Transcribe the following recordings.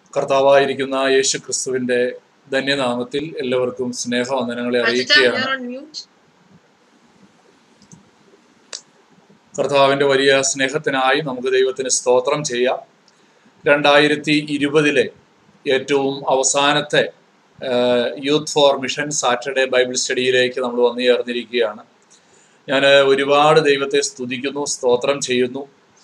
കർത്താവായിരിക്കുന്ന യേശു ക്രിസ്തുവിന്റെ ധന്യനാമത്തിൽ എല്ലാവർക്കും സ്നേഹവന്ദനങ്ങളെ Pastor, അറിയിക്കുകയാണ് you're on mute. കർത്താവിന്റെ വലിയ സ്നേഹത്തിനായി നമുക്ക് ദൈവത്തിന് സ്തോത്രം ചെയ്യാം രണ്ടായിരത്തി ഇരുപതിലെ ഏറ്റവും അവസാനത്തെ youth for mission Saturday Bible സ്റ്റഡിയിലേക്ക് നമ്മൾ വന്നു ചേർന്നിരിക്കുകയാണ് ഞാൻ ഒരുപാട് ദൈവത്തെ സ്തുതിക്കുന്നു സ്തോത്രം ചെയ്യുന്നു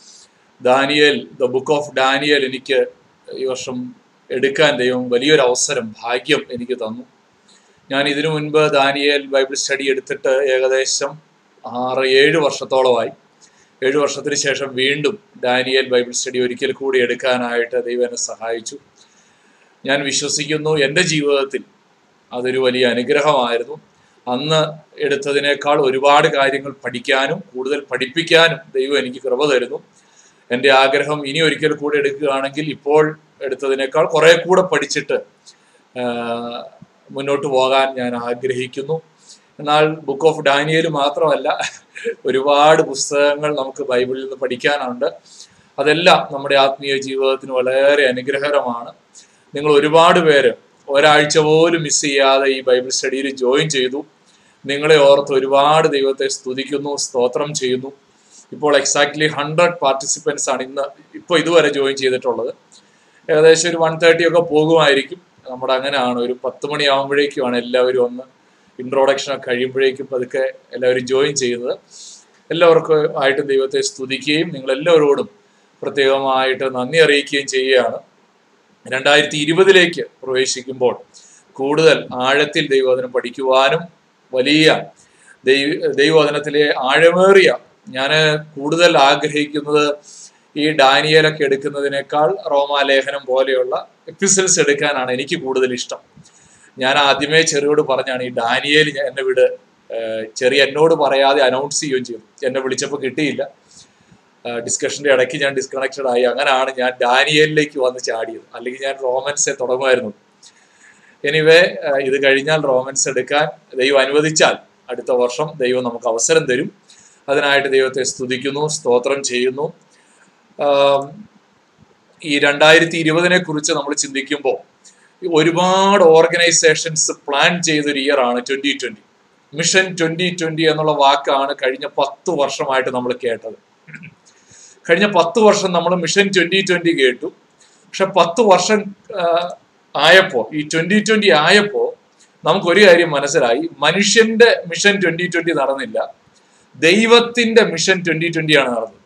ദാനിയേൽ ദ ബുക്ക് ഓഫ് ഡാനിയേൽ എനിക്ക് ഈ വർഷം എടുക്കാൻ ദൈവം വലിയൊരു അവസരം ഭാഗ്യം എനിക്ക് തന്നു ഞാൻ ഇതിനു മുൻപ് ദാനിയേൽ ബൈബിൾ സ്റ്റഡി എടുത്തിട്ട് ഏകദേശം ആറ് ഏഴ് വർഷത്തോളമായി ഏഴ് വർഷത്തിന് ശേഷം വീണ്ടും ഡാനിയേൽ ബൈബിൾ സ്റ്റഡി ഒരിക്കൽ കൂടി എടുക്കാനായിട്ട് ദൈവം എന്നെ സഹായിച്ചു ഞാൻ വിശ്വസിക്കുന്നു എൻ്റെ ജീവിതത്തിൽ അതൊരു വലിയ അനുഗ്രഹമായിരുന്നു അന്ന് എടുത്തതിനേക്കാൾ ഒരുപാട് കാര്യങ്ങൾ പഠിക്കാനും കൂടുതൽ പഠിപ്പിക്കാനും ദൈവം എനിക്ക് കൃപ തരുന്നു എൻ്റെ ആഗ്രഹം ഇനി ഒരിക്കൽ കൂടെ എടുക്കുകയാണെങ്കിൽ ഇപ്പോൾ എടുത്തതിനേക്കാൾ കുറെ കൂടെ പഠിച്ചിട്ട് ആ, മുന്നോട്ട് പോകാൻ ഞാൻ ആഗ്രഹിക്കുന്നു എന്നാൽ ബുക്ക് ഓഫ് ഡാനിയൽ മാത്രമല്ല ഒരുപാട് പുസ്തകങ്ങൾ നമുക്ക് ബൈബിളിൽ നിന്ന് പഠിക്കാനുണ്ട് അതെല്ലാം നമ്മുടെ ആത്മീയ ജീവിതത്തിന് വളരെ അനുഗ്രഹകരമാണ് നിങ്ങൾ ഒരുപാട് പേര് ഒരാഴ്ച പോലും മിസ് ചെയ്യാതെ ഈ ബൈബിൾ സ്റ്റഡിയിൽ ജോയിൻ ചെയ്തു നിങ്ങളെ ഓർത്ത് ഒരുപാട് ദൈവത്തെ സ്തുതിക്കുന്നു സ്തോത്രം ചെയ്യുന്നു ഇപ്പോൾ എക്സാക്ട്ലി ഹൺഡ്രഡ് പാർട്ടിസിപ്പൻസ് ആണ് ഇന്ന് ഇപ്പോൾ ഇതുവരെ ജോയിൻ ചെയ്തിട്ടുള്ളത് ഏകദേശം ഒരു വൺ തേർട്ടി ഒക്കെ പോകുമായിരിക്കും നമ്മുടെ അങ്ങനെയാണ് ഒരു പത്ത് മണിയാകുമ്പോഴേക്കുമാണ് എല്ലാവരും ഒന്ന് ഇൻട്രോഡക്ഷൻ ഒക്കെ കഴിയുമ്പോഴേക്കും പതുക്കെ എല്ലാവരും ജോയിൻ ചെയ്യുന്നത് എല്ലാവർക്കും ആയിട്ടും ദൈവത്തെ സ്തുതിക്കുകയും നിങ്ങളെല്ലാവരോടും പ്രത്യേകമായിട്ട് നന്ദി അറിയിക്കുകയും ചെയ്യുകയാണ് രണ്ടായിരത്തി ഇരുപതിലേക്ക് പ്രവേശിക്കുമ്പോൾ കൂടുതൽ ആഴത്തിൽ ദൈവവചനം പഠിക്കുവാനും വലിയ ദൈവ ദൈവവചനത്തിലെ ആഴമേറിയ ഞാൻ കൂടുതൽ ആഗ്രഹിക്കുന്നത് ഈ ഡാനിയലൊക്കെ എടുക്കുന്നതിനേക്കാൾ റോമാലേഖനം പോലെയുള്ള എപ്പിസൽസ് എടുക്കാനാണ് എനിക്ക് കൂടുതൽ ഇഷ്ടം ഞാൻ ആദ്യമേ ചെറിയോട് പറഞ്ഞാണ് ഈ ഡാനിയേൽ ഞാൻ എന്നെ വിട് ഏഹ് ചെറിയ എന്നോട് പറയാതെ അനൗൺസ് ചെയ്യുകയും ചെയ്തു എന്നെ വിളിച്ചപ്പോൾ കിട്ടിയില്ല ഡിസ്കഷന്റെ ഇടയ്ക്ക് ഞാൻ ഡിസ്കണക്റ്റഡ് ആയി അങ്ങനെയാണ് ഞാൻ ഡാനിയലിലേക്ക് വന്ന് ചാടിയത് അല്ലെങ്കിൽ ഞാൻ റോമൻസെ തുടങ്ങുമായിരുന്നു എനിവേ ഇത് കഴിഞ്ഞാൽ റോമൻസ് എടുക്കാൻ ദൈവം അനുവദിച്ചാൽ അടുത്ത വർഷം ദൈവം നമുക്ക് അവസരം തരും അതിനായിട്ട് ദൈവത്തെ സ്തുതിക്കുന്നു സ്തോത്രം ചെയ്യുന്നു ആം, ഈ രണ്ടായിരത്തി ഇരുപതിനെ കുറിച്ച് നമ്മൾ ചിന്തിക്കുമ്പോൾ ഒരുപാട് ഓർഗനൈസേഷൻസ് പ്ലാൻ ചെയ്തൊരു ഇയർ ആണ് twenty twenty mission twenty twenty എന്നുള്ള വാക്കാണ് കഴിഞ്ഞ പത്ത് വർഷമായിട്ട് നമ്മൾ കേട്ടത് കഴിഞ്ഞ പത്ത് വർഷം നമ്മൾ മിഷൻ ട്വന്റി ട്വന്റി കേട്ടു പക്ഷെ പത്ത് വർഷം ആ, ആയപ്പോ ഈ ട്വന്റി ട്വന്റി ആയപ്പോ നമുക്ക് ഒരു കാര്യം മനസ്സിലായി മനുഷ്യന്റെ മിഷൻ ട്വന്റി ട്വന്റി നടന്നില്ല ദൈവത്തിന്റെ മിഷൻ ട്വന്റി ട്വന്റി ആണ് നടന്നത്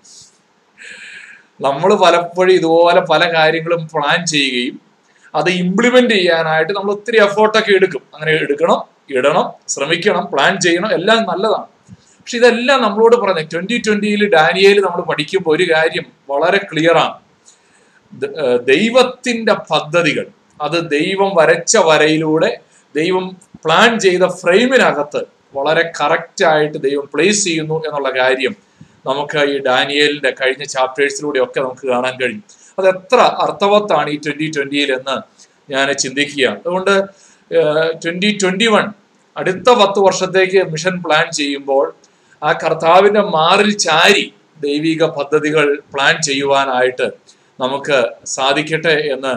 നമ്മൾ പലപ്പോഴും ഇതുപോലെ പല കാര്യങ്ങളും പ്ലാൻ ചെയ്യുകയും അത് ഇംപ്ലിമെന്റ് ചെയ്യാനായിട്ട് നമ്മൾ ഒത്തിരി എഫേർട്ടൊക്കെ എടുക്കും അങ്ങനെ എടുക്കണം ഇടണം ശ്രമിക്കണം പ്ലാൻ ചെയ്യണം എല്ലാം നല്ലതാണ് പക്ഷെ ഇതെല്ലാം നമ്മളോട് പറഞ്ഞ ട്വന്റി ട്വന്റിയിൽ ഡാനിയയിൽ നമ്മൾ പഠിക്കുമ്പോൾ ഒരു കാര്യം വളരെ ക്ലിയർ ആണ് ദ- ഏഹ് ദൈവത്തിന്റെ പദ്ധതികൾ അത് ദൈവം വരച്ച വരയിലൂടെ ദൈവം പ്ലാൻ ചെയ്ത ഫ്രെയിമിനകത്ത് വളരെ കറക്റ്റ് ആയിട്ട് ദൈവം പ്ലേസ് ചെയ്യുന്നു എന്നുള്ള കാര്യം നമുക്ക് ഈ ഡാനിയലിന്റെ കഴിഞ്ഞ ചാപ്റ്റേഴ്സിലൂടെ ഒക്കെ നമുക്ക് കാണാൻ കഴിയും അത് എത്ര അർത്ഥവത്താണ് ഈ ട്വന്റി ട്വന്റിയിൽ എന്ന് ഞാൻ ചിന്തിക്കുകയാണ് അതുകൊണ്ട് ട്വന്റി ട്വന്റി വൺ അടുത്ത പത്ത് വർഷത്തേക്ക് മിഷൻ പ്ലാൻ ചെയ്യുമ്പോൾ ആ കർത്താവിന്റെ മാറിൽ ചാരി ദൈവിക പദ്ധതികൾ പ്ലാൻ ചെയ്യുവാനായിട്ട് നമുക്ക് സാധിക്കട്ടെ എന്ന്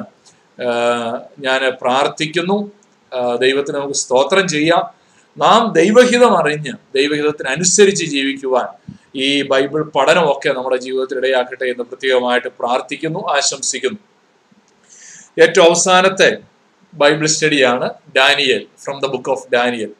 ഞാൻ പ്രാർത്ഥിക്കുന്നു ആ, ദൈവത്തിന് നമുക്ക് സ്തോത്രം ചെയ്യാം നാം ദൈവഹിതം അറിഞ്ഞ് ദൈവഹിതത്തിനനുസരിച്ച് ജീവിക്കുവാൻ ഈ ബൈബിൾ പഠനമൊക്കെ നമ്മുടെ ജീവിതത്തിൽ ഇടയാക്കട്ടെ എന്ന് പ്രത്യേകമായിട്ട് പ്രാർത്ഥിക്കുന്നു ആശംസിക്കുന്നു ഏറ്റവും അവസാനത്തെ ബൈബിൾ സ്റ്റഡിയാണ് Daniel from the book of Daniel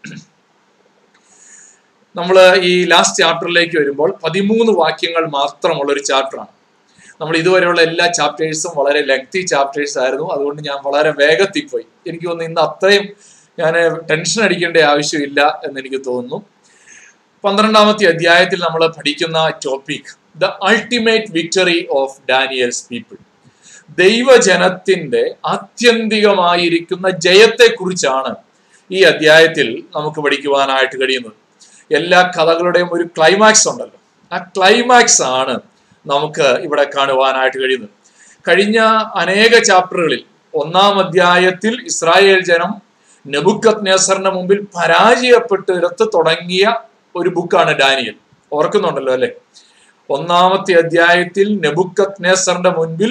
നമ്മൾ ഈ ലാസ്റ്റ് ചാപ്റ്ററിലേക്ക് വരുമ്പോൾ പതിമൂന്ന് വാക്യങ്ങൾ മാത്രമുള്ള ഒരു ചാപ്റ്ററാണ് നമ്മൾ ഇതുവരെയുള്ള എല്ലാ ചാപ്റ്റേഴ്സും വളരെ ലെങ്തി ചാപ്റ്റേഴ്സ് ആയിരുന്നു അതുകൊണ്ട് ഞാൻ വളരെ വേഗത്തിൽ പോയി എനിക്ക് തോന്നുന്നു ഇന്ന് അത്രയും ഞാൻ ടെൻഷൻ അടിക്കേണ്ട ആവശ്യമില്ല എന്ന് എനിക്ക് തോന്നുന്നു പന്ത്രണ്ടാമത്തെ അധ്യായത്തിൽ നമ്മൾ പഠിക്കുന്ന topic the ultimate victory of Daniel's people ദൈവജനത്തിന്റെ ആത്യന്തികമായിരിക്കുന്ന ജയത്തെക്കുറിച്ചാണ് ഈ അധ്യായത്തിൽ നമുക്ക് പഠിക്കുവാനായിട്ട് കഴിയുന്നത് എല്ലാ കഥകളുടെയും ഒരു ക്ലൈമാക്സ് ഉണ്ടല്ലോ ആ ക്ലൈമാക്സ് ആണ് നമുക്ക് ഇവിടെ കാണുവാനായിട്ട് കഴിയുന്നത് കഴിഞ്ഞ അനേക ചാപ്റ്ററുകളിൽ ഒന്നാം അധ്യായത്തിൽ ഇസ്രായേൽ ജനം നെബുക്കത് നെസറിന്റെ മുമ്പിൽ പരാജയപ്പെട്ടിടത്ത് തുടങ്ങിയ ഒരു ബുക്കാണ് ഡാനിയൽ ഓർക്കുന്നുണ്ടല്ലോ അല്ലെ ഒന്നാമത്തെ അധ്യായത്തിൽ നെബുക്കത് നെസറിന്റെ മുൻപിൽ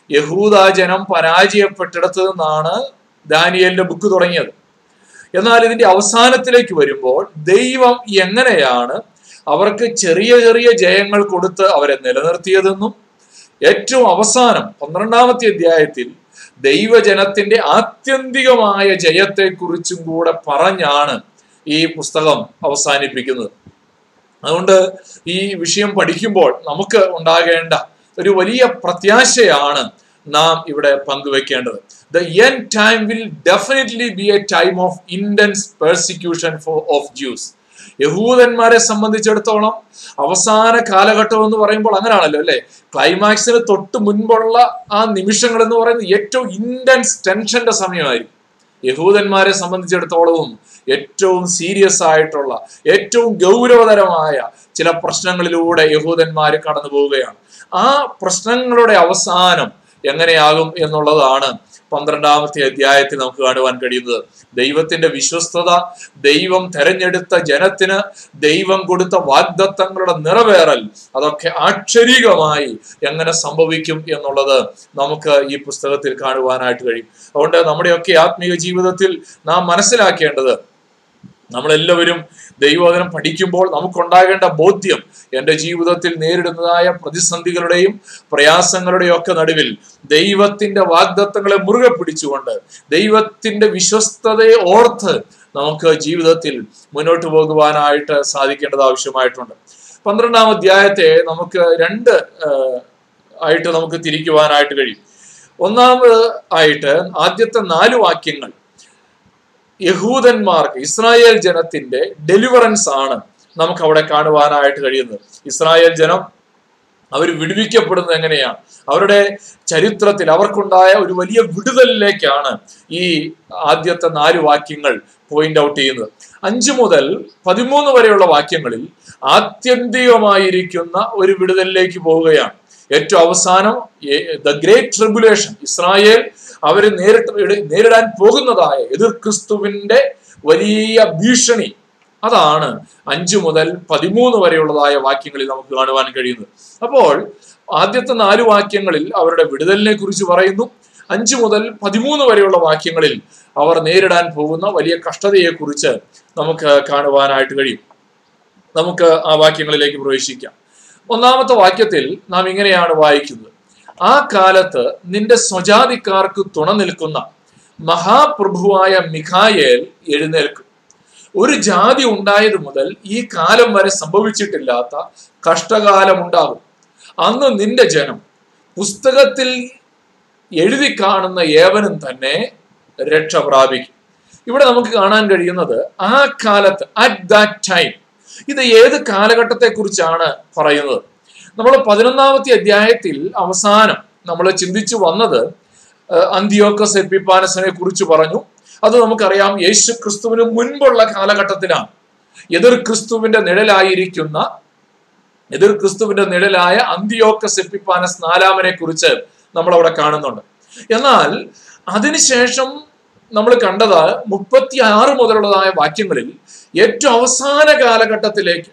യഹൂദ ജനം പരാജയപ്പെട്ടിടത്ത് നിന്നാണ് ദാനിയലിന്റെ ബുക്ക് തുടങ്ങിയത് എന്നാൽ ഇതിന്റെ അവസാനത്തിലേക്ക് വരുമ്പോൾ ദൈവം എങ്ങനെയാണ് അവർക്ക് ചെറിയ ചെറിയ ജയങ്ങൾ കൊടുത്ത് അവരെ നിലനിർത്തിയതെന്നും ഏറ്റവും അവസാനം പന്ത്രണ്ടാമത്തെ അധ്യായത്തിൽ ദൈവജനത്തിന്റെ ആത്യന്തികമായ ജയത്തെക്കുറിച്ചും കൂടെ പറഞ്ഞാണ് ഈ പുസ്തകം അവസാനിപ്പിക്കുന്നത് അതുകൊണ്ട് ഈ വിഷയം പഠിക്കുമ്പോൾ നമുക്ക് ഉണ്ടാകേണ്ട ഒരു വലിയ പ്രത്യാശയാണ് നാം ഇവിടെ പങ്കുവെക്കേണ്ടത് the end time will definitely be a time of intense persecution for of Jews യഹൂദന്മാരെ സംബന്ധിച്ചിടത്തോളം അവസാന കാലഘട്ടം എന്ന് പറയുമ്പോൾ അങ്ങനെയാണല്ലോ അല്ലെ ക്ലൈമാക്സിന് തൊട്ട് മുൻപുള്ള ആ നിമിഷങ്ങൾ എന്ന് പറയുന്നത് ഏറ്റവും ഇന്റൻസ് ടെൻഷന്റെ സമയമായിരിക്കും യഹൂദന്മാരെ സംബന്ധിച്ചിടത്തോളവും ഏറ്റവും സീരിയസ് ആയിട്ടുള്ള ഏറ്റവും ഗൗരവതരമായ ചില പ്രശ്നങ്ങളിലൂടെ യഹൂദന്മാർ കടന്നു പോവുകയാണ് ആ പ്രശ്നങ്ങളുടെ അവസാനം എങ്ങനെയാകും എന്നുള്ളതാണ് പന്ത്രണ്ടാമത്തെ അധ്യായത്തിൽ നമുക്ക് കാണുവാൻ കഴിയുന്നത് ദൈവത്തിന്റെ വിശ്വസ്തത ദൈവം തെരഞ്ഞെടുത്ത ജനത്തിന് ദൈവം കൊടുത്ത വാഗ്ദത്തങ്ങളുടെ നിറവേറൽ അതൊക്കെ ആക്ഷരികമായി എങ്ങനെ സംഭവിക്കും എന്നുള്ളത് നമുക്ക് ഈ പുസ്തകത്തിൽ കാണുവാനായിട്ട് കഴിയും അതുകൊണ്ട് നമ്മുടെയൊക്കെ ആത്മീയ ജീവിതത്തിൽ നാം മനസ്സിലാക്കേണ്ടത് നമ്മളെല്ലാവരും ദൈവവചനം പഠിക്കുമ്പോൾ നമുക്കുണ്ടാകേണ്ട ബോധ്യം എൻ്റെ ജീവിതത്തിൽ നേരിടുന്നതായ പ്രതിസന്ധികളുടെയും പ്രയാസങ്ങളുടെയും ഒക്കെ നടുവിൽ ദൈവത്തിന്റെ വാഗ്ദത്തങ്ങളെ മുറുകെ പിടിച്ചുകൊണ്ട് ദൈവത്തിന്റെ വിശ്വസ്തതയെ ഓർത്ത് നമുക്ക് ജീവിതത്തിൽ മുന്നോട്ട് പോകുവാനായിട്ട് സാധിക്കേണ്ടത് ആവശ്യമായിട്ടുണ്ട് പന്ത്രണ്ടാം അധ്യായത്തെ നമുക്ക് രണ്ട് ആയിട്ട് നമുക്ക് തിരിക്കുവാനായിട്ട് കഴിയും ഒന്നാമത് ആയിട്ട് ആദ്യത്തെ നാല് വാക്യങ്ങൾ യഹൂദന്മാർക്ക് ഇസ്രായേൽ ജനത്തിന്റെ ഡെലിവറൻസ് ആണ് നമുക്ക് അവിടെ കാണുവാനായിട്ട് കഴിയുന്നത് ഇസ്രായേൽ ജനം അവർ വിടുവിക്കപ്പെടുന്നത് എങ്ങനെയാണ് അവരുടെ ചരിത്രത്തിൽ അവർക്കുണ്ടായ ഒരു വലിയ വിടുതലിലേക്കാണ് ഈ ആദ്യത്തെ നാല് വാക്യങ്ങൾ പോയിന്റ് ഔട്ട് ചെയ്യുന്നത് അഞ്ചു മുതൽ പതിമൂന്ന് വരെയുള്ള വാക്യങ്ങളിൽ ആത്യന്തികമായിരിക്കുന്ന ഒരു വിടുതലിലേക്ക് പോവുകയാണ് ഏറ്റവും അവസാനം ദ ഗ്രേറ്റ് ട്രിബുലേഷൻ ഇസ്രായേൽ അവർ നേരിട്ട് നേരിടാൻ പോകുന്നതായ എതിർ ക്രിസ്തുവിന്റെ വലിയ ഭീഷണി അതാണ് അഞ്ചു മുതൽ പതിമൂന്ന് വരെയുള്ളതായ വാക്യങ്ങളിൽ നമുക്ക് കാണുവാൻ കഴിയുന്നത് അപ്പോൾ ആദ്യത്തെ നാല് വാക്യങ്ങളിൽ അവരുടെ വിടുതലിനെ കുറിച്ച് പറയുന്നു അഞ്ചു മുതൽ പതിമൂന്ന് വരെയുള്ള വാക്യങ്ങളിൽ അവർ നേരിടാൻ പോകുന്ന വലിയ കഷ്ടതയെക്കുറിച്ച് നമുക്ക് കാണുവാനായിട്ട് കഴിയും നമുക്ക് ആ വാക്യങ്ങളിലേക്ക് പ്രവേശിക്കാം ഒന്നാമത്തെ വാക്യത്തിൽ നാം ഇങ്ങനെയാണ് വായിക്കുന്നത് ആ കാലത്ത് നിന്റെ സ്വജാതിക്കാർക്ക് തുണ നിൽക്കുന്ന മഹാപ്രഭുവായ മിഖായേൽ എഴുന്നേൽക്കും ഒരു ജാതി ഉണ്ടായത് മുതൽ ഈ കാലം വരെ സംഭവിച്ചിട്ടില്ലാത്ത കഷ്ടകാലം ഉണ്ടാകും അന്ന് നിന്റെ ജനം പുസ്തകത്തിൽ എഴുതി കാണുന്ന ഏവനും തന്നെ രക്ഷ പ്രാപിക്കും ഇവിടെ നമുക്ക് കാണാൻ കഴിയുന്നത് ആ കാലത്ത് അറ്റ് ദാറ്റ് ടൈം ഇത് ഏത് കാലഘട്ടത്തെ കുറിച്ചാണ് പറയുന്നത് നമ്മൾ പതിനൊന്നാമത്തെ അധ്യായത്തിൽ അവസാനം നമ്മൾ ചിന്തിച്ചു വന്നത് അന്തിയോക്കസ് എപ്പിപ്പാനസിനെ കുറിച്ച് പറഞ്ഞു അത് നമുക്കറിയാം യേശു ക്രിസ്തുവിന് മുൻപുള്ള കാലഘട്ടത്തിലാണ് എതിർ ക്രിസ്തുവിന്റെ നിഴലായിരിക്കുന്ന എതിർ ക്രിസ്തുവിന്റെ നിഴലായ അന്തിയോക്കസ് എപ്പിപ്പാനസ് നാലാമനെ കുറിച്ച് നമ്മൾ അവിടെ കാണുന്നുണ്ട് എന്നാൽ അതിനുശേഷം നമ്മൾ കണ്ടത് മുപ്പത്തി ആറ് മുതലുള്ളതായ വാക്യങ്ങളിൽ ഏറ്റവും അവസാന കാലഘട്ടത്തിലേക്ക്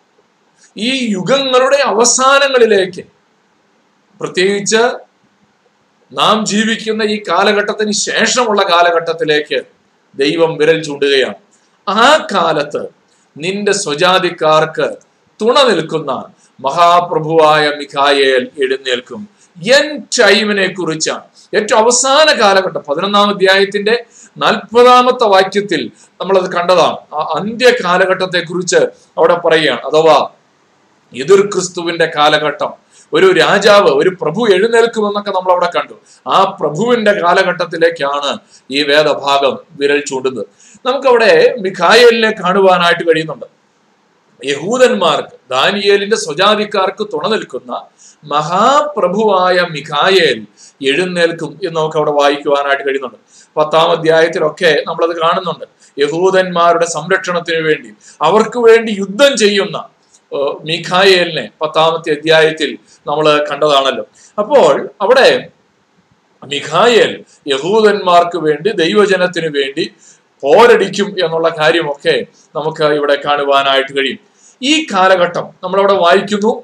ഈ യുഗങ്ങളുടെ അവസാനങ്ങളിലേക്ക് പ്രത്യേകിച്ച് നാം ജീവിക്കുന്ന ഈ കാലഘട്ടത്തിന് ശേഷമുള്ള കാലഘട്ടത്തിലേക്ക് ദൈവം വിരൽ ചൂണ്ടുകയാണ് ആ കാലത്ത് നിന്റെ സ്വജാതിക്കാർക്ക് തുണ നിൽക്കുന്ന മഹാപ്രഭുവായ മിഖായേൽ എഴുന്നേൽക്കും എൻ ടൈമിനെ കുറിച്ചാണ് ഏറ്റവും അവസാന കാലഘട്ടം പതിനൊന്നാം അധ്യായത്തിന്റെ നാൽപ്പതാമത്തെ വാക്യത്തിൽ നമ്മളത് കണ്ടതാണ് ആ അന്ത്യ കാലഘട്ടത്തെ കുറിച്ച് അവിടെ പറയുകയാണ് അഥവാ എതിർ ക്രിസ്തുവിന്റെ കാലഘട്ടം ഒരു രാജാവ് ഒരു പ്രഭു എഴുന്നേൽക്കുമെന്നൊക്കെ നമ്മൾ അവിടെ കണ്ടു ആ പ്രഭുവിന്റെ കാലഘട്ടത്തിലേക്കാണ് ഈ വേദഭാഗം വിരൽ ചൂണ്ടുന്നത് നമുക്കവിടെ മിഖായേലിനെ കാണുവാനായിട്ട് കഴിയുന്നുണ്ട് യഹൂദന്മാർക്ക് ദാനിയേലിന്റെ സ്വജാതിക്കാർക്ക് തുണ നിൽക്കുന്ന മഹാപ്രഭുവായ മിഖായേൽ എഴുന്നേൽക്കും എന്ന് നമുക്ക് അവിടെ വായിക്കുവാനായിട്ട് കഴിയുന്നുണ്ട് പത്താം അധ്യായത്തിലൊക്കെ നമ്മളത് കാണുന്നുണ്ട് യഹൂദന്മാരുടെ സംരക്ഷണത്തിന് വേണ്ടി അവർക്ക് വേണ്ടി യുദ്ധം ചെയ്യുന്ന മിഖായേലിനെ പത്താമത്തെ അധ്യായത്തിൽ നമ്മൾ കണ്ടതാണല്ലോ അപ്പോൾ അവിടെ മിഖായേൽ യഹൂദന്മാർക്ക് വേണ്ടി ദൈവജനത്തിന് വേണ്ടി പോരടിക്കും എന്നുള്ള കാര്യമൊക്കെ നമുക്ക് ഇവിടെ കാണുവാനായിട്ട് കഴിയും ഈ കാലഘട്ടം നമ്മളവിടെ വായിക്കുന്നു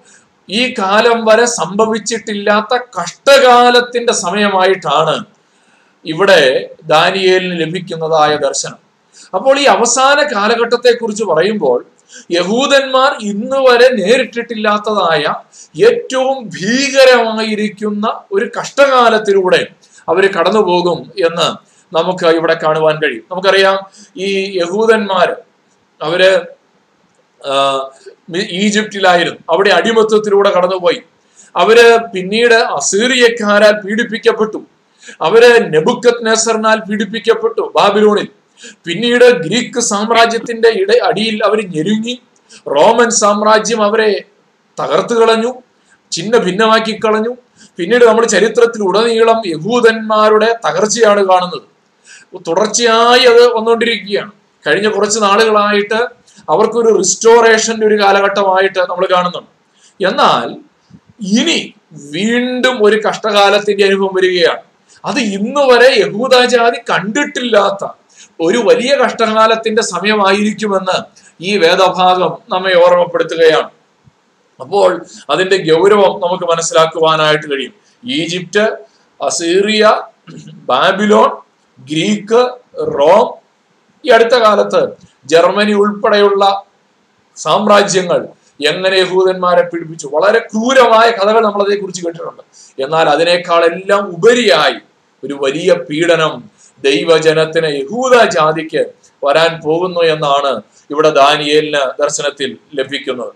ഈ കാലം വരെ സംഭവിച്ചിട്ടില്ലാത്ത കഷ്ടകാലത്തിന്റെ സമയമായിട്ടാണ് ഇവിടെ ദാനിയേലിന് ലഭിക്കുന്നതായ ദർശനം അപ്പോൾ ഈ അവസാന കാലഘട്ടത്തെ കുറിച്ച് പറയുമ്പോൾ യഹൂദന്മാർ ഇന്ന് വരെ നേരിട്ടിട്ടില്ലാത്തതായ ഏറ്റവും ഭീകരമായിരിക്കുന്ന ഒരു കഷ്ടകാലത്തിലൂടെ അവർ കടന്നു പോകും എന്ന് നമുക്ക് ഇവിടെ കാണുവാൻ കഴിയും നമുക്കറിയാം ഈ യഹൂദന്മാര് അവര് ആ, ഈജിപ്തിലായിരുന്നു അവിടെ അടിമത്വത്തിലൂടെ കടന്നുപോയി അവര് പിന്നീട് അസീറിയക്കാരാൽ പീഡിപ്പിക്കപ്പെട്ടു അവര് നെബുക്കത് നെസറിനാൽ പീഡിപ്പിക്കപ്പെട്ടു ബാബിലോണിൽ പിന്നീട് ഗ്രീക്ക് സാമ്രാജ്യത്തിന്റെ ഇട അടിയിൽ അവർ ഞെരുങ്ങി റോമൻ സാമ്രാജ്യം അവരെ തകർത്തു കളഞ്ഞു ചിഹ്ന ഭിന്നമാക്കി കളഞ്ഞു പിന്നീട് നമ്മൾ ചരിത്രത്തിൽ ഉടനീളം യഹൂദന്മാരുടെ തകർച്ചയാണ് കാണുന്നത് തുടർച്ചയായി അത് വന്നുകൊണ്ടിരിക്കുകയാണ് കഴിഞ്ഞ കുറച്ച് നാളുകളായിട്ട് അവർക്കൊരു റിസ്റ്റോറേഷന്റെ ഒരു കാലഘട്ടമായിട്ട് നമ്മൾ കാണുന്നുണ്ട് എന്നാൽ ഇനി വീണ്ടും ഒരു കഷ്ടകാലത്തിന്റെ അനുഭവം വരികയാണ് അത് ഇന്ന് വരെ യഹൂദാജാതി കണ്ടിട്ടില്ലാത്ത ഒരു വലിയ കഷ്ടകാലത്തിന്റെ സമയമായിരിക്കുമെന്ന് ഈ വേദഭാഗം നമ്മെ ഓർമ്മപ്പെടുത്തുകയാണ് അപ്പോൾ അതിന്റെ ഗൗരവം നമുക്ക് മനസ്സിലാക്കുവാനായിട്ട് കഴിയും Egypt Assyria Babylon Greek Rome ഈ അടുത്ത കാലത്ത് ജർമ്മനി ഉൾപ്പെടെയുള്ള സാമ്രാജ്യങ്ങൾ എങ്ങനെ യഹൂദന്മാരെ പീഡിപ്പിച്ചു വളരെ ക്രൂരമായ കഥകൾ നമ്മൾ അതേക്കുറിച്ച് കേട്ടിട്ടുണ്ട് എന്നാൽ അതിനേക്കാൾ എല്ലാം ഉപരിയായി ഒരു വലിയ പീഡനം ദൈവജനത്തിന് യഹൂദ ജാതിക്ക് വരാൻ പോകുന്നു എന്നാണ് ഇവിടെ ദാനിയേലിന് ദർശനത്തിൽ ലഭിക്കുന്നത്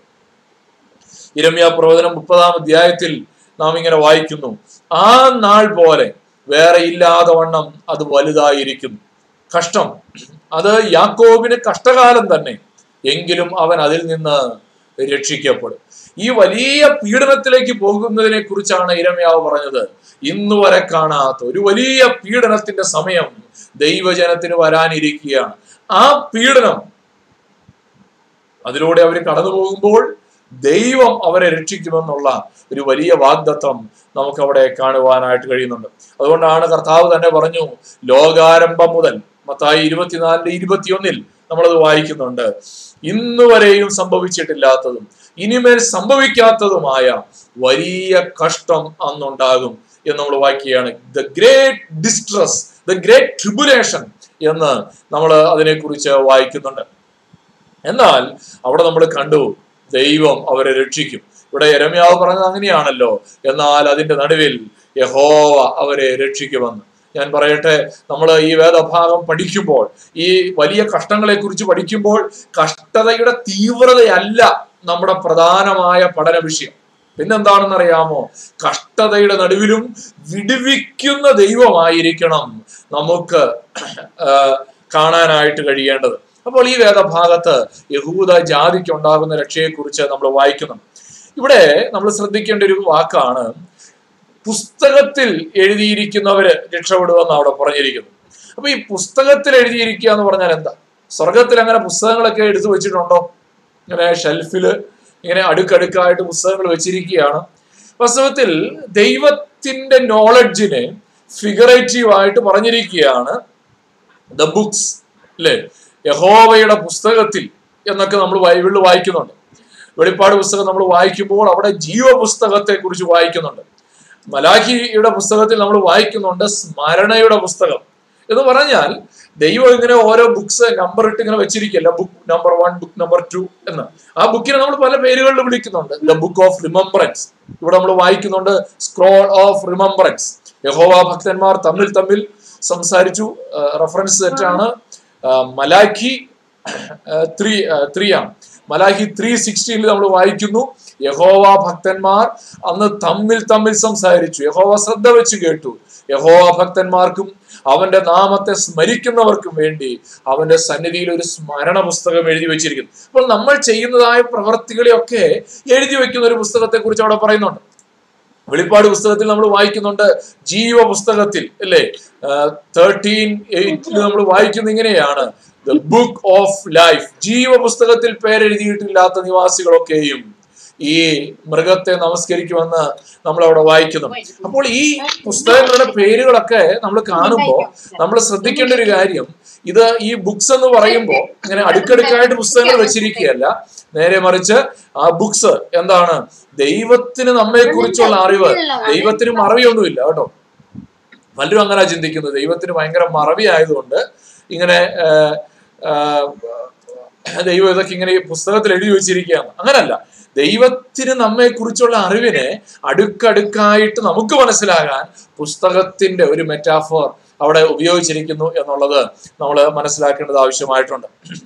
ഇരമ്യ പ്രവചനം മുപ്പതാം അധ്യായത്തിൽ നാം ഇങ്ങനെ വായിക്കുന്നു ആ നാൾ പോലെ വേറെ ഇല്ലാതെ വണ്ണം അത് വലുതായിരിക്കുന്നു കഷ്ടം അത് യാക്കോബിന് കഷ്ടകാലം തന്നെ എങ്കിലും അവൻ അതിൽ നിന്ന് രക്ഷിക്കപ്പെടും ഈ വലിയ പീഡനത്തിലേക്ക് പോകുന്നതിനെ കുറിച്ചാണ് ഇരമ്യാവ് പറഞ്ഞത് ഇന്നു വരെ കാണാത്ത ഒരു വലിയ പീഡനത്തിന്റെ സമയം ദൈവജനത്തിന് വരാനിരിക്കുകയാണ് ആ പീഡനം അതിലൂടെ അവർ കടന്നു പോകുമ്പോൾ ദൈവം അവരെ രക്ഷിക്കുമെന്നുള്ള ഒരു വലിയ വാഗ്ദത്വം നമുക്ക് അവിടെ കാണുവാനായിട്ട് കഴിയുന്നുണ്ട് അതുകൊണ്ടാണ് കർത്താവ് തന്നെ പറഞ്ഞു ലോകാരംഭം മുതൽ മത്തായി ഇരുപത്തിനാലിന്റെ ഇരുപത്തിയൊന്നിൽ നമ്മളത് വായിക്കുന്നുണ്ട് ഇന്ന് വരെയും സംഭവിച്ചിട്ടില്ലാത്തതും ഇനിമേൽ സംഭവിക്കാത്തതുമായ വലിയ കഷ്ടം അന്നുണ്ടാകും എന്ന് നമ്മൾ വായിക്കുകയാണ് the great distress the great tribulation എന്ന് നമ്മൾ അതിനെക്കുറിച്ച് വായിക്കുന്നുണ്ട് എന്നാൽ അവിടെ നമ്മൾ കണ്ടു ദൈവം അവരെ രക്ഷിക്കും ഇവിടെ യരമ്യാവ് പറഞ്ഞത് അങ്ങനെയാണല്ലോ എന്നാൽ അതിന്റെ നടുവിൽ യഹോവ അവരെ രക്ഷിക്കുമെന്ന് ഞാൻ പറയട്ടെ നമ്മൾ ഈ വേദഭാഗം പഠിക്കുമ്പോൾ ഈ വലിയ കഷ്ടങ്ങളെ കുറിച്ച് പഠിക്കുമ്പോൾ കഷ്ടതയുടെ തീവ്രതയല്ല നമ്മുടെ പ്രധാനമായ പഠന വിഷയം പിന്നെന്താണെന്ന് അറിയാമോ കഷ്ടതയുടെ നടുവിലും വിടുവിക്കുന്ന ദൈവമായിരിക്കണം നമുക്ക് ആ, കാണാനായിട്ട് കഴിയേണ്ടത് അപ്പോൾ ഈ വേദഭാഗത്ത് യഹൂദ ജാതിക്ക് ഉണ്ടാകുന്ന രക്ഷയെക്കുറിച്ച് നമ്മൾ വായിക്കുന്നു ഇവിടെ നമ്മൾ ശ്രദ്ധിക്കേണ്ട ഒരു വാക്കാണ് പുസ്തകത്തിൽ എഴുതിയിരിക്കുന്നവര് രക്ഷപ്പെടുമെന്ന് അവിടെ പറഞ്ഞിരിക്കുന്നു അപ്പൊ ഈ പുസ്തകത്തിൽ എഴുതിയിരിക്കുക എന്ന് പറഞ്ഞാൽ എന്താ സ്വർഗത്തിൽ അങ്ങനെ പുസ്തകങ്ങളൊക്കെ എടുത്തു വെച്ചിട്ടുണ്ടോ ഇങ്ങനെ ഷെൽഫില് ഇങ്ങനെ അടുക്കടുക്കായിട്ട് പുസ്തകങ്ങൾ വെച്ചിരിക്കുകയാണ് വാസ്തവത്തിൽ ദൈവത്തിന്റെ നോളജിനെ ഫിഗറേറ്റീവ് ആയിട്ട് പറഞ്ഞിരിക്കുകയാണ് ദ ബുക്സ് അല്ലേ യഹോവയുടെ പുസ്തകത്തിൽ എന്നൊക്കെ നമ്മൾ ബൈബിളിൽ വായിക്കുന്നുണ്ട് വെളിപ്പാട് പുസ്തകം നമ്മൾ വായിക്കുമ്പോൾ അവിടെ ജീവപുസ്തകത്തെ കുറിച്ച് വായിക്കുന്നുണ്ട് മലാഖിയുടെ പുസ്തകത്തിൽ നമ്മൾ വായിക്കുന്നുണ്ട് സ്മരണയുടെ പുസ്തകം എന്ന് പറഞ്ഞാൽ ദൈവം ഇങ്ങനെ ഓരോ ബുക്സ് നമ്പർ ഇട്ട് ഇങ്ങനെ വെച്ചിരിക്കല്ല book number one book number two എന്ന് ആ ബുക്കിനെ നമ്മൾ പല പേരുകളിൽ വിളിക്കുന്നുണ്ട് ദ ബുക്ക് ഓഫ് റിമംബറൻസ് ഇവിടെ നമ്മൾ വായിക്കുന്നുണ്ട് സ്ക്രോൾ ഓഫ് റിമംബറൻസ് യഹോവ ഭക്തന്മാർ തമ്മിൽ തമ്മിൽ സംസാരിച്ചു റെഫറൻസ് തെറ്റാണ് ആ, മലാഖി ത്രീ ത്രീ ആണ് മലാഖി ത്രീ സിക്സ്റ്റീനിൽ നമ്മൾ വായിക്കുന്നു യഹോവ ഭക്തന്മാർ അന്ന് തമ്മിൽ തമ്മിൽ സംസാരിച്ചു യഹോവ ശ്രദ്ധ വെച്ച് കേട്ടു യഹോവ ഭക്തന്മാർക്കും അവന്റെ നാമത്തെ സ്മരിക്കുന്നവർക്കും വേണ്ടി അവന്റെ സന്നിധിയിൽ ഒരു സ്മരണ പുസ്തകം എഴുതി വെച്ചിരിക്കുന്നു അപ്പോൾ നമ്മൾ ചെയ്യുന്നതായ പ്രവർത്തികളെയൊക്കെ എഴുതി വെക്കുന്ന ഒരു പുസ്തകത്തെ കുറിച്ച് അവിടെ പറയുന്നുണ്ട് വെളിപ്പാട് പുസ്തകത്തിൽ നമ്മൾ വായിക്കുന്നുണ്ട് ജീവ പുസ്തകത്തിൽ അല്ലേ തേർട്ടീൻ എയ്റ്റിൽ നമ്മൾ വായിക്കുന്ന ഇങ്ങനെയാണ് ദ ബുക്ക് ഓഫ് ലൈഫ് ജീവ പുസ്തകത്തിൽ പേരെഴുതിയിട്ടില്ലാത്ത നിവാസികളൊക്കെയും ഈ മൃഗത്തെ നമസ്കരിക്കുമെന്ന് നമ്മൾ അവിടെ വായിക്കുന്നു അപ്പോൾ ഈ പുസ്തകങ്ങളുടെ പേരുകളൊക്കെ നമ്മൾ കാണുമ്പോൾ നമ്മൾ ശ്രദ്ധിക്കേണ്ട ഒരു കാര്യം ഇത് ഈ ബുക്സ് എന്ന് പറയുമ്പോൾ ഇങ്ങനെ അടുക്കടുക്കായിട്ട് പുസ്തകങ്ങൾ വെച്ചിരിക്കുകയല്ല നേരെ മറിച്ച് ആ ബുക്സ് എന്താണ് ദൈവത്തിന് നമ്മെ കുറിച്ചുള്ള അറിവ് ദൈവത്തിന് മറവിയൊന്നുമില്ല കേട്ടോ പലരും അങ്ങനെ ചിന്തിക്കുന്നത് ദൈവത്തിന് ഭയങ്കര മറവി ആയതുകൊണ്ട് ഇങ്ങനെ ആ, ആ, ദൈവം ഇതൊക്കെ ഇങ്ങനെ ഈ പുസ്തകത്തിൽ എഴുതി വെച്ചിരിക്കുകയാണ് അങ്ങനല്ല ദൈവത്തിന് നമ്മെ കുറിച്ചുള്ള അറിവിനെ അടുക്കടുക്കായിട്ട് നമുക്ക് മനസ്സിലാകാൻ പുസ്തകത്തിന്റെ ഒരു മെറ്റാഫോർ അവിടെ ഉപയോഗിച്ചിരിക്കുന്നു എന്നുള്ളത് നമ്മൾ മനസ്സിലാക്കേണ്ടത് ആവശ്യമായിട്ടുണ്ട്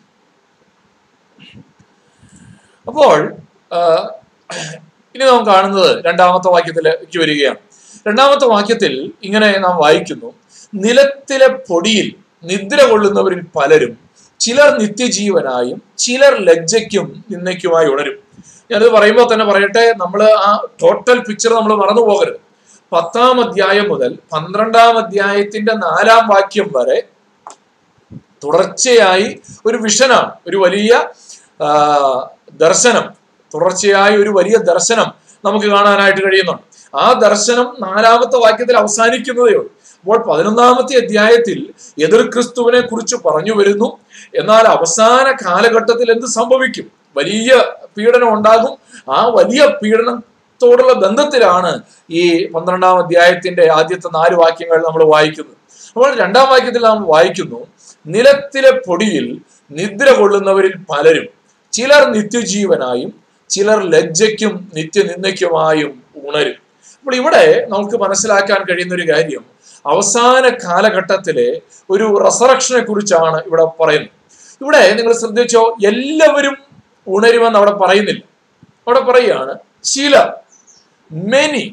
അപ്പോൾ ആ, ഇനി നാം കാണുന്നത് രണ്ടാമത്തെ വാക്യത്തിലേക്ക് വരികയാണ് രണ്ടാമത്തെ വാക്യത്തിൽ ഇങ്ങനെ നാം വായിക്കുന്നു നിലത്തിലെ പൊടിയിൽ നിദ്ര കൊള്ളുന്നവരിൽ പലരും ചിലർ നിത്യജീവനായും ചിലർ ലജ്ജയ്ക്കും നിന്നയ്ക്കുമായി ഉണരും ഞാനത് പറയുമ്പോൾ തന്നെ പറയട്ടെ നമ്മൾ ആ ടോട്ടൽ പിക്ചർ നമ്മൾ മറന്നു പോകരുത് പത്താം അധ്യായം മുതൽ പന്ത്രണ്ടാം അധ്യായത്തിന്റെ നാലാം വാക്യം വരെ തുടർച്ചയായി ഒരു വിഷനാണ് ഒരു വലിയ ആ, ദർശനം തുടർച്ചയായി ഒരു വലിയ ദർശനം നമുക്ക് കാണാനായിട്ട് കഴിയുന്നുണ്ട് ആ ദർശനം നാലാമത്തെ വാക്യത്തിൽ അവസാനിക്കുന്നതേ ഉള്ളൂ അപ്പോൾ പതിനൊന്നാമത്തെ അധ്യായത്തിൽ എതിർ ക്രിസ്തുവിനെ കുറിച്ച് പറഞ്ഞു വരുന്നു എന്നാൽ അവസാന കാലഘട്ടത്തിൽ എന്ത് സംഭവിക്കും വലിയ പീഡനം ഉണ്ടാകും ആ വലിയ പീഡനത്തോടുള്ള ബന്ധത്തിലാണ് ഈ പന്ത്രണ്ടാം അധ്യായത്തിന്റെ ആദ്യത്തെ നാല് വാക്യങ്ങൾ നമ്മൾ വായിക്കുന്നത് അപ്പോൾ രണ്ടാം വാക്യത്തിൽ നാം വായിക്കുന്നു നിലത്തിലെ പൊടിയിൽ നിദ്ര കൊള്ളുന്നവരിൽ പലരും ചിലർ നിത്യജീവനായും ചിലർ ലജ്ജയ്ക്കും നിത്യനിന്ദയ്ക്കുമായും ഉണരും അപ്പോൾ ഇവിടെ നമുക്ക് മനസ്സിലാക്കാൻ കഴിയുന്ന ഒരു കാര്യം അവസാന കാലഘട്ടത്തിലെ ഒരു റസറക്ഷനെ കുറിച്ചാണ് ഇവിടെ പറയുന്നത് ഇവിടെ നിങ്ങൾ ശ്രദ്ധിച്ചോ എല്ലാവരും ഉണരുമെന്ന് അവിടെ പറയുന്നില്ല അവിടെ പറയുകയാണ് ചിലർ മെനി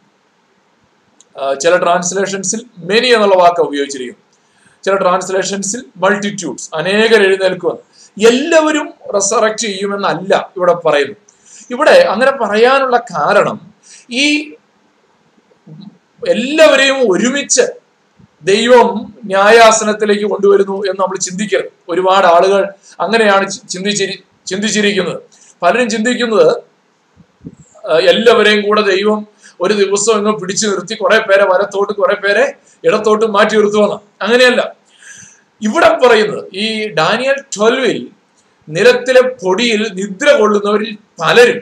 ചില ട്രാൻസ്ലേഷൻസിൽ മെനി എന്നുള്ള വാക്ക് ഉപയോഗിച്ചിരിക്കും ചില ട്രാൻസ്ലേഷൻസിൽ മൾട്ടിറ്റ്യൂഡ്സ് അനേകർ എഴുന്നേൽക്കുമെന്ന് എല്ലാവരും റെസറക്റ്റ് ചെയ്യുമെന്നല്ല ഇവിടെ പറയുന്നു ഇവിടെ അങ്ങനെ പറയാനുള്ള കാരണം ഈ എല്ലാവരെയും ഒരുമിച്ച് ദൈവം ന്യായാസനത്തിലേക്ക് കൊണ്ടുവരുന്നു എന്ന് നമ്മൾ ചിന്തിക്കരുത് ഒരുപാട് ആളുകൾ അങ്ങനെയാണ് ചി- ചിന്തിച്ചിരി ചിന്തിച്ചിരിക്കുന്നത് പലരും ചിന്തിക്കുന്നത് ആ, എല്ലാവരെയും കൂടെ ദൈവം ഒരു ദിവസം ഇങ്ങ് പിടിച്ചു നിർത്തി കുറെ പേരെ വലത്തോട്ട് കുറെ പേരെ ഇടത്തോട്ട് മാറ്റി നിർത്തുമെന്ന് അങ്ങനെയല്ല ഇവിടെ പറയുന്നത് ഈ ഡാനിയൽ ട്വൽവിൽ നിലത്തിലെ പൊടിയിൽ നിദ്ര കൊള്ളുന്നവരിൽ പലരും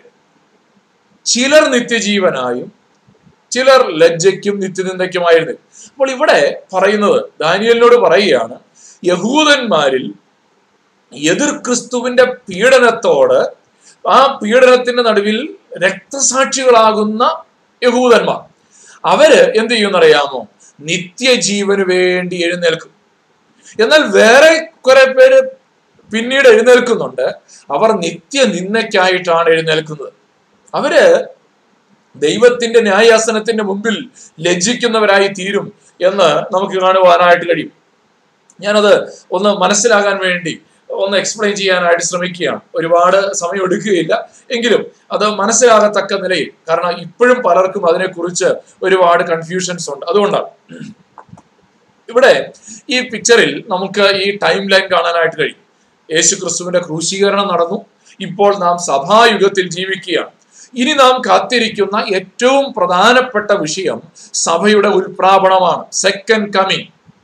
ചിലർ നിത്യജീവനായും ചിലർ ലജ്ജയ്ക്കും നിത്യനിന്ദയ്ക്കുമായിരുന്നു അപ്പോൾ ഇവിടെ പറയുന്നത് ദാനിയലിനോട് പറയുകയാണ് യഹൂദന്മാരിൽ എതിർ ക്രിസ്തുവിന്റെ പീഡനത്തോട് ആ പീഡനത്തിന്റെ നടുവിൽ രക്തസാക്ഷികളാകുന്ന യഹൂദന്മാർ അവര് എന്ത് ചെയ്യുമെന്നറിയാമോ നിത്യജീവന് വേണ്ടി എഴുന്നേൽക്കും എന്നാൽ വേറെ കുറെ പേര് പിന്നീട് എഴുന്നേൽക്കുന്നുണ്ട് അവർ നിത്യനിന്ദയ്ക്കായിട്ടാണ് എഴുന്നേൽക്കുന്നത് അവര് ദൈവത്തിന്റെ ന്യായാസനത്തിന്റെ മുമ്പിൽ ലജ്ജിക്കുന്നവരായി തീരും എന്ന് നമുക്ക് കാണുവാനായിട്ട് കഴിയും ഞാനത് ഒന്ന് മനസ്സിലാകാൻ വേണ്ടി ഒന്ന് എക്സ്പ്ലെയിൻ ചെയ്യാനായിട്ട് ശ്രമിക്കുകയാണ് ഒരുപാട് സമയം എടുക്കുകയില്ല എങ്കിലും അത് മനസ്സിലാകത്തക്ക നിലയിൽ കാരണം ഇപ്പോഴും പലർക്കും അതിനെക്കുറിച്ച് ഒരുപാട് കൺഫ്യൂഷൻസ് ഉണ്ട് അതുകൊണ്ടാണ് ഇവിടെ ഈ പിക്ചറിൽ നമുക്ക് ഈ ടൈം ലൈൻ കാണാനായിട്ട് കഴിയും യേശു ക്രിസ്തുവിന്റെ ക്രൂശീകരണം നടന്നു ഇപ്പോൾ നാം സഭായുഗത്തിൽ ജീവിക്കുകയാണ് ഇനി നാം കാത്തിരിക്കുന്ന ഏറ്റവും പ്രധാനപ്പെട്ട വിഷയം സഭയുടെ ഉൽപ്രാപണമാണ് second coming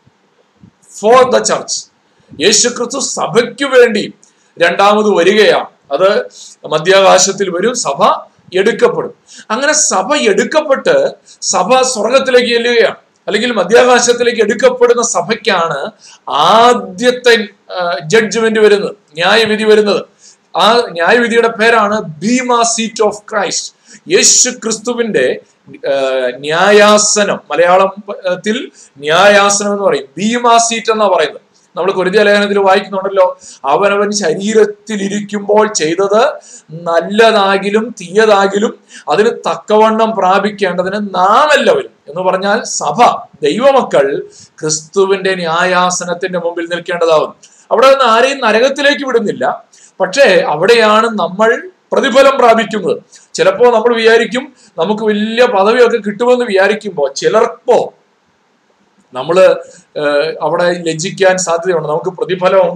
for the church യേശു ക്രിസ്തു സഭയ്ക്ക് വേണ്ടി രണ്ടാമത് വരികയാണ് അത് മധ്യാകാശത്തിൽ വരും സഭ എടുക്കപ്പെടും അങ്ങനെ സഭ എടുക്കപ്പെട്ട് സഭ സ്വർഗത്തിലേക്ക് ചെല്ലുകയാണ് അല്ലെങ്കിൽ മധ്യാകാശത്തിലേക്ക് എടുക്കപ്പെടുന്ന സഭയ്ക്കാണ് ആദ്യത്തെ ജഡ്ജ്മെന്റ് വരുന്നത് ന്യായവിധി വരുന്നത് ആ ന്യായവിധിയുടെ പേരാണ് ഭീമ സീറ്റ് ഓഫ് ക്രൈസ്റ്റ് യേശു ക്രിസ്തുവിന്റെ ആ, ന്യായാസനം മലയാളത്തിൽ ന്യായാസനം എന്ന് പറയും ഭീമാ സീറ്റ് എന്നാ പറയുന്നത് നമ്മൾ കുരുതി ലേഖനത്തിൽ വായിക്കുന്നുണ്ടല്ലോ അവനവൻ ശരീരത്തിൽ ഇരിക്കുമ്പോൾ ചെയ്തത് നല്ലതാകിലും തീയതാകിലും അതിന് തക്കവണ്ണം പ്രാപിക്കേണ്ടതിന് നാം എല്ലാവരും എന്ന് പറഞ്ഞാൽ സഭ ദൈവമക്കൾ ക്രിസ്തുവിന്റെ ന്യായാസനത്തിന്റെ മുമ്പിൽ നിൽക്കേണ്ടതാവും അവിടെ നിന്ന് ആരെയും നരകത്തിലേക്ക് വിടുന്നില്ല പക്ഷേ അവിടെയാണ് നമ്മൾ പ്രതിഫലം പ്രാപിക്കുന്നത് ചിലപ്പോൾ നമ്മൾ വിചാരിക്കും നമുക്ക് വലിയ പദവിയൊക്കെ കിട്ടുമെന്ന് വിചാരിക്കുമ്പോൾ ചിലർക്കോ നമ്മൾ അവിടെ ലജ്ജിക്കാൻ സാധ്യതയുണ്ട് നമുക്ക് പ്രതിഫലം ഒന്നും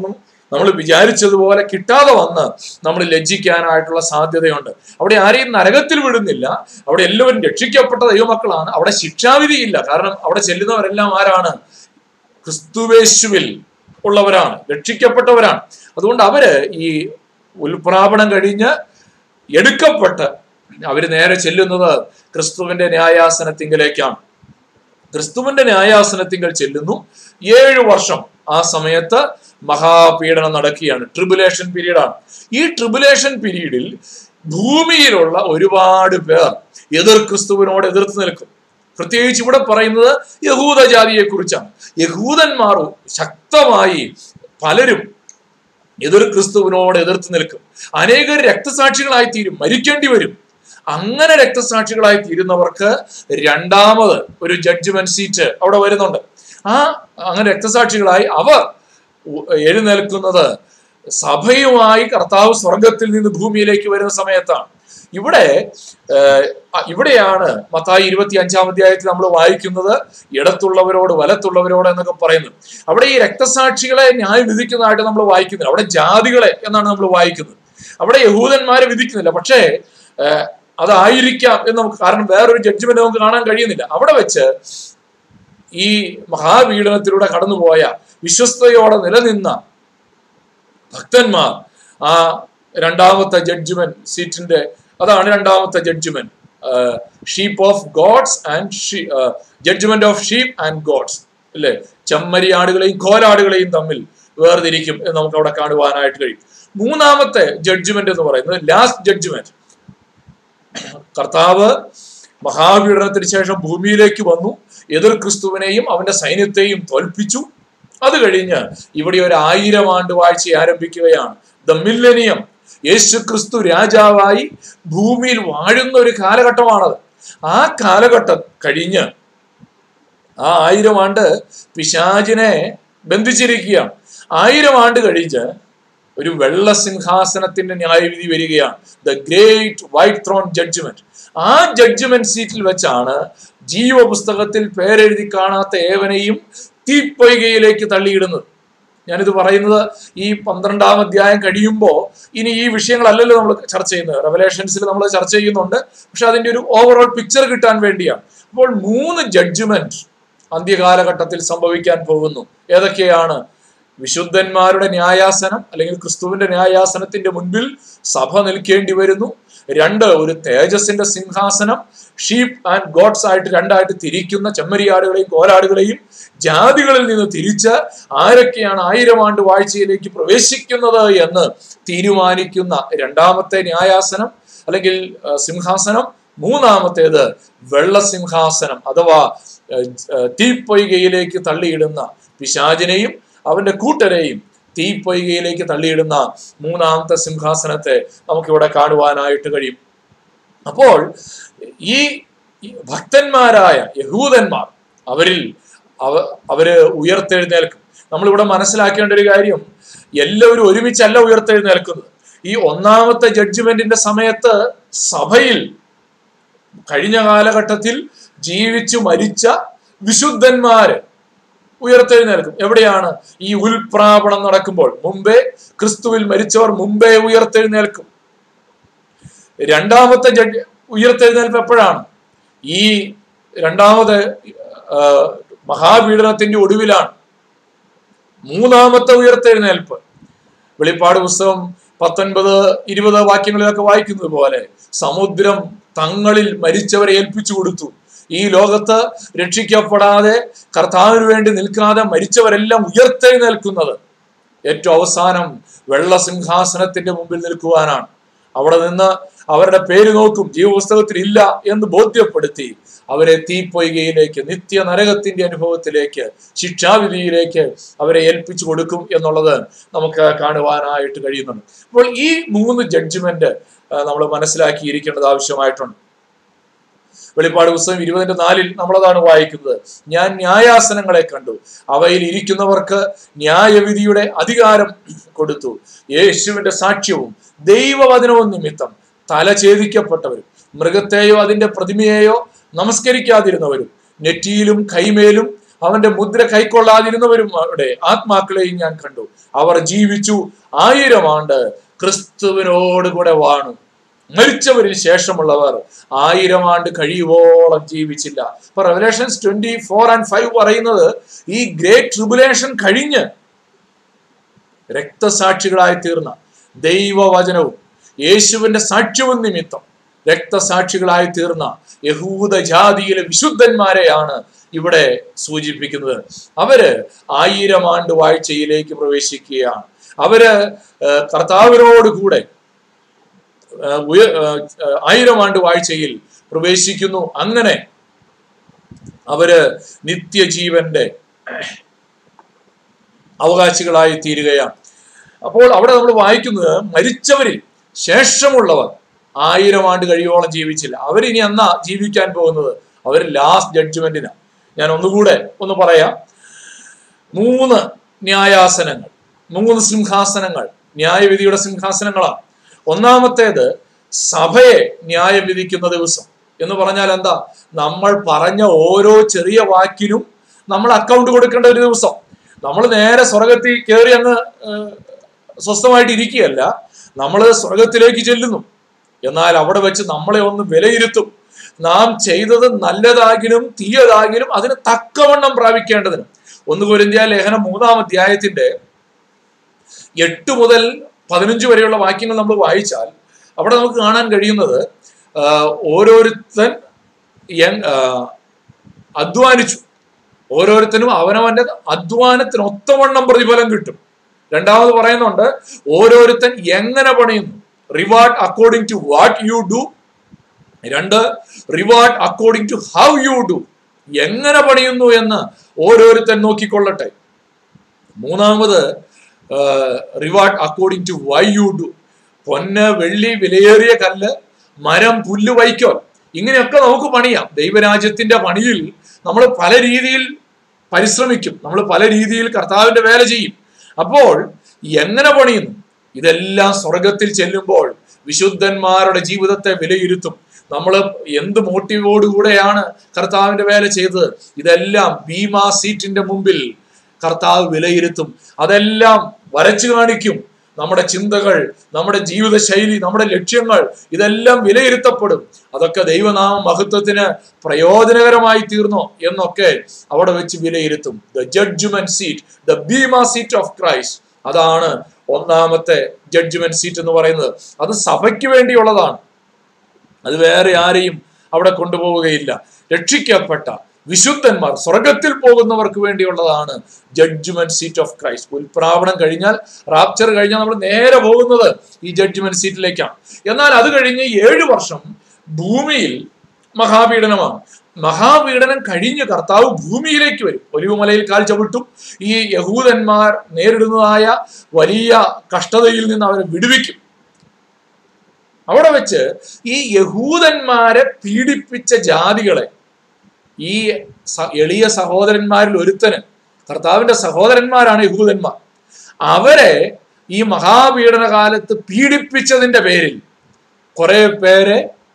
നമ്മൾ വിചാരിച്ചതുപോലെ കിട്ടാതെ വന്ന് നമ്മൾ ലജ്ജിക്കാനായിട്ടുള്ള സാധ്യതയുണ്ട് അവിടെ ആരെയും നരകത്തിൽ വിടുന്നില്ല അവിടെ എല്ലാവരും രക്ഷിക്കപ്പെട്ട ദൈവമക്കളാണ് അവിടെ ശിക്ഷാവിധിയില്ല കാരണം അവിടെ ചെല്ലുന്നവരെല്ലാം ആരാണ് ക്രിസ്തുവേശുവിൽ ഉള്ളവരാണ് രക്ഷിക്കപ്പെട്ടവരാണ് അതുകൊണ്ട് അവര് ഈ ഉൽപ്രാപണം കഴിഞ്ഞ് എടുക്കപ്പെട്ട് അവര് നേരെ ചെല്ലുന്നത് ക്രിസ്തുവിന്റെ ന്യായാസനത്തിങ്കിലേക്കാണ് ക്രിസ്തുവിന്റെ ന്യായാസനത്തിങ്കൽ ചെല്ലുന്നു ഏഴു വർഷം ആ സമയത്ത് മഹാപീഡനം നടക്കുകയാണ് ട്രിബുലേഷൻ പീരീഡാണ് ഈ ട്രിബുലേഷൻ പീരീഡിൽ ഭൂമിയിലുള്ള ഒരുപാട് പേർ എതിർ ക്രിസ്തുവിനോട് എതിർത്ത് നിൽക്കും പ്രത്യേകിച്ച് ഇവിടെ പറയുന്നത് യഹൂദ ജാതിയെ കുറിച്ചാണ് യഹൂദന്മാർ ശക്തമായി പലരും എതിർ ക്രിസ്തുവിനോട് എതിർത്ത് നിൽക്കും അനേകർ രക്തസാക്ഷികളായി തീരും മരിക്കേണ്ടി വരും അങ്ങനെ രക്തസാക്ഷികളായി തീരുന്നവർക്ക് രണ്ടാമത് ഒരു ജഡ്ജ്മെന്റ് സീറ്റ് അവിടെ വരുന്നുണ്ട് ആ അങ്ങനെ രക്തസാക്ഷികളായി അവർ ഉ- എഴുന്നേൽക്കുന്നത് സഭയുമായി കർത്താവ് സ്വർഗത്തിൽ നിന്ന് ഭൂമിയിലേക്ക് വരുന്ന സമയത്താണ് ഇവിടെ ഏഹ്, അ- ഇവിടെയാണ് മത്തായി ഇരുപത്തി അഞ്ചാം അധ്യായത്തിൽ നമ്മൾ വായിക്കുന്നത് ഇടത്തുള്ളവരോട് വലത്തുള്ളവരോട് എന്നൊക്കെ പറയുന്നത് അവിടെ ഈ രക്തസാക്ഷികളെ ന്യായം വിധിക്കുന്നതായിട്ട് നമ്മൾ വായിക്കുന്നില്ല അവിടെ ജാതികളെ എന്നാണ് നമ്മൾ വായിക്കുന്നത് അവിടെ യഹൂദന്മാരെ വിധിക്കുന്നില്ല പക്ഷേ ഏഹ്, അതായിരിക്കാം എന്ന് നമുക്ക് കാരണം വേറൊരു ജഡ്ജ്മെന്റ് നമുക്ക് കാണാൻ കഴിയുന്നില്ല അവിടെ വെച്ച് ഈ മഹാപീഡനത്തിലൂടെ കടന്നുപോയ വിശ്വസ്തയോടെ നിലനിന്ന ഭക്തന്മാർ ആ രണ്ടാമത്തെ ജഡ്ജ്മെന്റ് സീറ്റിന്റെ അതാണ് രണ്ടാമത്തെ judgment sheep of goats and judgment of sheep and goats അല്ലേ ചെമ്മരിയാടുകളെയും കോലാടുകളെയും തമ്മിൽ വേർതിരിക്കും എന്ന് നമുക്ക് അവിടെ കാണുവാനായിട്ട് കഴിയും മൂന്നാമത്തെ ജഡ്ജ്മെന്റ് എന്ന് പറയുന്നത് ലാസ്റ്റ് ജഡ്ജ്മെന്റ് കർത്താവ് മഹാപീഡനത്തിന് ശേഷം ഭൂമിയിലേക്ക് വന്നു എതിർ ക്രിസ്തുവിനെയും അവന്റെ സൈന്യത്തെയും തോൽപ്പിച്ചു അത് കഴിഞ്ഞ് ഇവിടെ ഒരു ആയിരം ആണ്ട് വാഴ്ച ആരംഭിക്കുകയാണ് ദ മില്ലനിയം യേശു ക്രിസ്തു രാജാവായി ഭൂമിയിൽ വാഴുന്ന ഒരു കാലഘട്ടമാണത് ആ കാലഘട്ടം കഴിഞ്ഞ് ആ ആയിരം ആണ്ട് പിശാചിനെ ബന്ധിച്ചിരിക്കുകയാണ് ആയിരം ആണ്ട് കഴിഞ്ഞ് ഒരു വെള്ള സിംഹാസനത്തിന്റെ ന്യായവിധി വരികയാണ് the great white throne judgment ആ ജഡ്ജ്മെന്റ് സീറ്റിൽ വെച്ചാണ് ജീവപുസ്തകത്തിൽ പേരെഴുതി കാണാത്ത ഏവനെയും തീപ്പൊയ്കയിലേക്ക് തള്ളിയിടുന്നത് ഞാനിത് പറയുന്നത് ഈ പന്ത്രണ്ടാം അധ്യായം കഴിയുമ്പോൾ ഇനി ഈ വിഷയങ്ങളല്ലല്ലോ നമ്മൾ ചർച്ച ചെയ്യുന്നത് റെവലേഷൻസിൽ നമ്മൾ ചർച്ച ചെയ്യുന്നുണ്ട് പക്ഷെ അതിന്റെ ഒരു ഓവറോൾ പിക്ചർ കിട്ടാൻ വേണ്ടിയാണ് അപ്പോൾ മൂന്ന് ജഡ്ജ്മെന്റ് അന്ത്യകാലഘട്ടത്തിൽ സംഭവിക്കാൻ പോകുന്നു ഏതൊക്കെയാണ് വിശുദ്ധന്മാരുടെ ന്യായാസനം അല്ലെങ്കിൽ ക്രിസ്തുവിന്റെ ന്യായാസനത്തിന്റെ മുൻപിൽ സഭ നിൽക്കേണ്ടി വരുന്നു രണ്ട് ഒരു തേജസിന്റെ സിംഹാസനം ഷീപ്പ് ആൻഡ് ഗോഡ്സ് ആയിട്ട് രണ്ടായിട്ട് തിരിക്കുന്ന ചെമ്മരിയാടുകളെയും കോലാടുകളെയും ജാതികളിൽ നിന്ന് തിരിച്ച് ആരൊക്കെയാണ് ആയിരം ആണ്ട് വാഴ്ചയിലേക്ക് പ്രവേശിക്കുന്നത് എന്ന് തീരുമാനിക്കുന്ന രണ്ടാമത്തെ ന്യായാസനം അല്ലെങ്കിൽ ആ, സിംഹാസനം മൂന്നാമത്തേത് വെള്ളസിംഹാസനം അഥവാ ആ, ആ, തീപ്പൊയ്കയിലേക്ക് തള്ളിയിടുന്ന പിശാചിനെയും അവന്റെ കൂട്ടരെയും തീപ്പൊയ്കയിലേക്ക് തള്ളിയിടുന്ന മൂന്നാമത്തെ സിംഹാസനത്തെ നമുക്കിവിടെ കാണുവാനായിട്ട് കഴിയും അപ്പോൾ ഈ ഈ ഭക്തന്മാരായ യഹൂദന്മാർ അവരിൽ അവ അവര് ഉയർത്തെഴുന്നേൽക്കും നമ്മളിവിടെ മനസ്സിലാക്കേണ്ട ഒരു കാര്യം എല്ലാവരും ഒരുമിച്ചല്ല ഉയർത്തെഴുന്നേൽക്കുന്നത് ഈ ഒന്നാമത്തെ ജഡ്ജ്മെന്റിന്റെ സമയത്ത് സഭയിൽ കഴിഞ്ഞ കാലഘട്ടത്തിൽ ജീവിച്ചു മരിച്ച വിശുദ്ധന്മാര് ഉയർത്തെഴുന്നേൽക്കും എവിടെയാണ് ഈ ഉൽപ്രാപണം നടക്കുമ്പോൾ മുമ്പേ ക്രിസ്തുവിൽ മരിച്ചവർ മുമ്പേ ഉയർത്തെഴുന്നേൽക്കും രണ്ടാമത്തെ ജഡ് ഉയർത്തെഴുന്നേൽപ്പ് എപ്പോഴാണ് ഈ രണ്ടാമത് ആ, മഹാപീഡനത്തിന്റെ ഒടുവിലാണ് മൂന്നാമത്തെ ഉയർത്തെഴുന്നേൽപ്പ് വെളിപ്പാട് പുസ്തകം പത്തൊൻപത് ഇരുപത് വാക്യങ്ങളിലൊക്കെ വായിക്കുന്നത് പോലെ സമുദ്രം തങ്ങളിൽ മരിച്ചവരെ ഏൽപ്പിച്ചു കൊടുത്തു ഈ ലോകത്ത് രക്ഷിക്കപ്പെടാതെ കർത്താവിന് വേണ്ടി നിൽക്കാതെ മരിച്ചവരെല്ലാം ഉയർത്തെഴുന്നേൽക്കുന്നത് ഏറ്റവും അവസാനം വെള്ളസിംഹാസനത്തിന്റെ മുമ്പിൽ നിൽക്കുവാനാണ് അവിടെ നിന്ന് അവരുടെ പേര് നോക്കും ജീവപുസ്തകത്തിൽ ഇല്ല എന്ന് ബോധ്യപ്പെടുത്തി അവരെ തീപ്പൊയ്കയിലേക്ക് നിത്യ നരകത്തിന്റെ അനുഭവത്തിലേക്ക് ശിക്ഷാവിധിയിലേക്ക് അവരെ ഏൽപ്പിച്ചു കൊടുക്കും എന്നുള്ളത് നമുക്ക് കാണുവാനായിട്ട് കഴിയുന്നുണ്ട് അപ്പോൾ ഈ മൂന്ന് ജഡ്ജ്മെന്റ് നമ്മൾ മനസ്സിലാക്കിയിരിക്കേണ്ടത് ആവശ്യമായിട്ടുണ്ട് വെളിപ്പാട് പുസ്തകം ഇരുപതിന്റെ നാലിൽ നമ്മളതാണ് വായിക്കുന്നത് ഞാൻ ന്യായാസനങ്ങളെ കണ്ടു അവയിൽ ഇരിക്കുന്നവർക്ക് ന്യായവിധിയുടെ അധികാരം കൊടുത്തു യേശുവിന്റെ സാക്ഷ്യവും ദൈവവചനവും നിമിത്തം തല ഛേദിക്കപ്പെട്ടവരും മൃഗത്തെയോ അതിന്റെ പ്രതിമയെയോ നമസ്കരിക്കാതിരുന്നവരും നെറ്റിയിലും കൈമേലും അവന്റെ മുദ്ര കൈക്കൊള്ളാതിരുന്നവരും അവിടെ ആത്മാക്കളെയും ഞാൻ കണ്ടു അവർ ജീവിച്ചു ആയിരം ആണ്ട് ക്രിസ്തുവിനോട് കൂടെ വാണു മരിച്ചവരിന് ശേഷമുള്ളവർ ആയിരം ആണ്ട് കഴിയുവോളം ജീവിച്ചില്ല ഇപ്പൊ Revelations twenty four and five പറയുന്നത് ഈ ഗ്രേറ്റ് ട്രിബുലേഷൻ കഴിഞ്ഞ് രക്തസാക്ഷികളായി തീർന്ന ദൈവവചനവും യേശുവിന്റെ സാക്ഷ്യവും നിമിത്തം രക്തസാക്ഷികളായി തീർന്ന യഹൂദ ജാതിയിലെ വിശുദ്ധന്മാരെയാണ് ഇവിടെ സൂചിപ്പിക്കുന്നത് അവര് ആയിരം ആണ്ട് വാഴ്ചയിലേക്ക് പ്രവേശിക്കുകയാണ് അവര് ഏഹ്, കർത്താവിനോട് കൂടെ ഏഹ്, ഉയ- ഏഹ്, ആയിരം ആണ്ട് വാഴ്ചയിൽ പ്രവേശിക്കുന്നു അങ്ങനെ അവര് നിത്യജീവന്റെ അവകാശികളായി തീരുകയാണ് അപ്പോൾ അവിടെ നമ്മൾ വായിക്കുന്നത് മരിച്ചവരിൽ ശേഷമുള്ളവർ ആയിരം ആണ്ട് കഴിയോളം ജീവിച്ചില്ല അവരിനി എന്നാ ജീവിക്കാൻ പോകുന്നത് അവർ ലാസ്റ്റ് ജഡ്ജ്മെന്റിനാ ഞാൻ ഒന്നുകൂടെ ഒന്ന് പറയാം മൂന്ന് ന്യായാസനങ്ങൾ മൂന്ന് സിംഹാസനങ്ങൾ ന്യായവിധിയുടെ സിംഹാസനങ്ങളാണ് ഒന്നാമത്തേത് സഭയെ ന്യായം വിധിക്കുന്ന ദിവസം എന്ന് പറഞ്ഞാൽ എന്താ നമ്മൾ പറഞ്ഞ ഓരോ ചെറിയ വാക്കിനും നമ്മൾ അക്കൗണ്ട് കൊടുക്കേണ്ട ഒരു ദിവസം നമ്മൾ നേരെ സ്വർഗത്തിൽ കയറി അങ്ങ് ഏഹ്, സ്വസ്ഥമായിട്ട് ഇരിക്കുകയല്ല നമ്മൾ സ്വർഗത്തിലേക്ക് ചെല്ലുന്നു എന്നാൽ അവിടെ വെച്ച് നമ്മളെ ഒന്ന് വിലയിരുത്തും നാം ചെയ്തത് നല്ലതാകിലും തീയതാകിലും അതിന് തക്കവണ്ണം പ്രാപിക്കേണ്ടതിന് ഒന്ന് കുരിന്ത്യ ലേഖനം മൂന്നാം അധ്യായത്തിന്റെ എട്ട് മുതൽ പതിനഞ്ച് വരെയുള്ള വാക്യങ്ങൾ നമ്മൾ വായിച്ചാൽ അവിടെ നമുക്ക് കാണാൻ കഴിയുന്നത് ആ, ഓരോരുത്തൻ യങ്- ആ, അധ്വാനിച്ചു ഓരോരുത്തരും അവനവന്റെ അധ്വാനത്തിന് ഒത്തവണ്ണം പ്രതിഫലം കിട്ടും രണ്ടാമത് പറയുന്നുണ്ട് ഓരോരുത്തൻ എങ്ങനെ പണിയുന്നു reward according to what you do രണ്ട് reward according to how you do എങ്ങനെ പണിയുന്നു എന്ന് ഓരോരുത്തൻ നോക്കിക്കൊള്ളട്ടെ മൂന്നാമത് reward according to why you do പൊന്ന് വെള്ളി വിലയേറിയ കല്ല് മരം പുല്ല് വൈക്കോൽ ഇങ്ങനെയൊക്കെ നമുക്ക് പണിയാം ദൈവരാജ്യത്തിന്റെ പണിയിൽ നമ്മൾ പല രീതിയിൽ പരിശ്രമിക്കും നമ്മൾ പല രീതിയിൽ കർത്താവിന്റെ വേല ചെയ്യും അപ്പോൾ എങ്ങനെ പണിയുന്നു ഇതെല്ലാം സ്വർഗത്തിൽ ചെല്ലുമ്പോൾ വിശുദ്ധന്മാരുടെ ജീവിതത്തെ വിലയിരുത്തും നമ്മൾ എന്ത് മോട്ടീവോടുകൂടെയാണ് കർത്താവിന്റെ വേല ചെയ്തത് ഇതെല്ലാം ഭീമാ സീറ്റിന്റെ മുമ്പിൽ കർത്താവ് വിലയിരുത്തും അതെല്ലാം വരച്ചു കാണിക്കും നമ്മുടെ ചിന്തകൾ നമ്മുടെ ജീവിത ശൈലി നമ്മുടെ ലക്ഷ്യങ്ങൾ ഇതെല്ലാം വിലയിരുത്തപ്പെടും അതൊക്കെ ദൈവനാമ മഹത്വത്തിന് പ്രയോജനകരമായി തീർന്നോ എന്നൊക്കെ അവിടെ വെച്ച് വിലയിരുത്തും the judgment seat the bema seat of Christ അതാണ് ഒന്നാമത്തെ ജഡ്ജ്മെന്റ് സീറ്റ് എന്ന് പറയുന്നത് അത് സഭയ്ക്ക് വേണ്ടിയുള്ളതാണ് അത് വേറെ ആരെയും അവിടെ കൊണ്ടുപോവുകയില്ല രക്ഷിക്കപ്പെട്ട വിശുദ്ധന്മാർ സ്വർഗത്തിൽ പോകുന്നവർക്ക് വേണ്ടിയുള്ളതാണ് ജഡ്ജ്മെന്റ് സീറ്റ് ഓഫ് ക്രൈസ്റ്റ് ഉൽപ്രാവണം കഴിഞ്ഞാൽ റാപ്ചർ കഴിഞ്ഞാൽ നമ്മൾ നേരെ പോകുന്നത് ഈ ജഡ്ജ്മെന്റ് സീറ്റിലേക്കാണ് എന്നാൽ അത് കഴിഞ്ഞ് ഏഴു വർഷം ഭൂമിയിൽ മഹാപീഡനമാണ് മഹാപീഡനം കഴിഞ്ഞ് കർത്താവ് ഭൂമിയിലേക്ക് വരും ഒലിവുമലയിൽ കാൽ ചവിട്ടും ഈ യഹൂദന്മാർ നേരിടുന്നതായ വലിയ കഷ്ടതയിൽ നിന്ന് അവരെ വിടുവിക്കും അവിടെ വെച്ച് ഈ യഹൂദന്മാരെ പീഡിപ്പിച്ച ജാതികളെ ഈ സ- എളിയ സഹോദരന്മാരിൽ ഒരുത്തന് കർത്താവിന്റെ സഹോദരന്മാരാണ് യഹൂദന്മാർ അവരെ ഈ മഹാപീഡന കാലത്ത് പീഡിപ്പിച്ചതിന്റെ പേരിൽ കുറെ പേരെ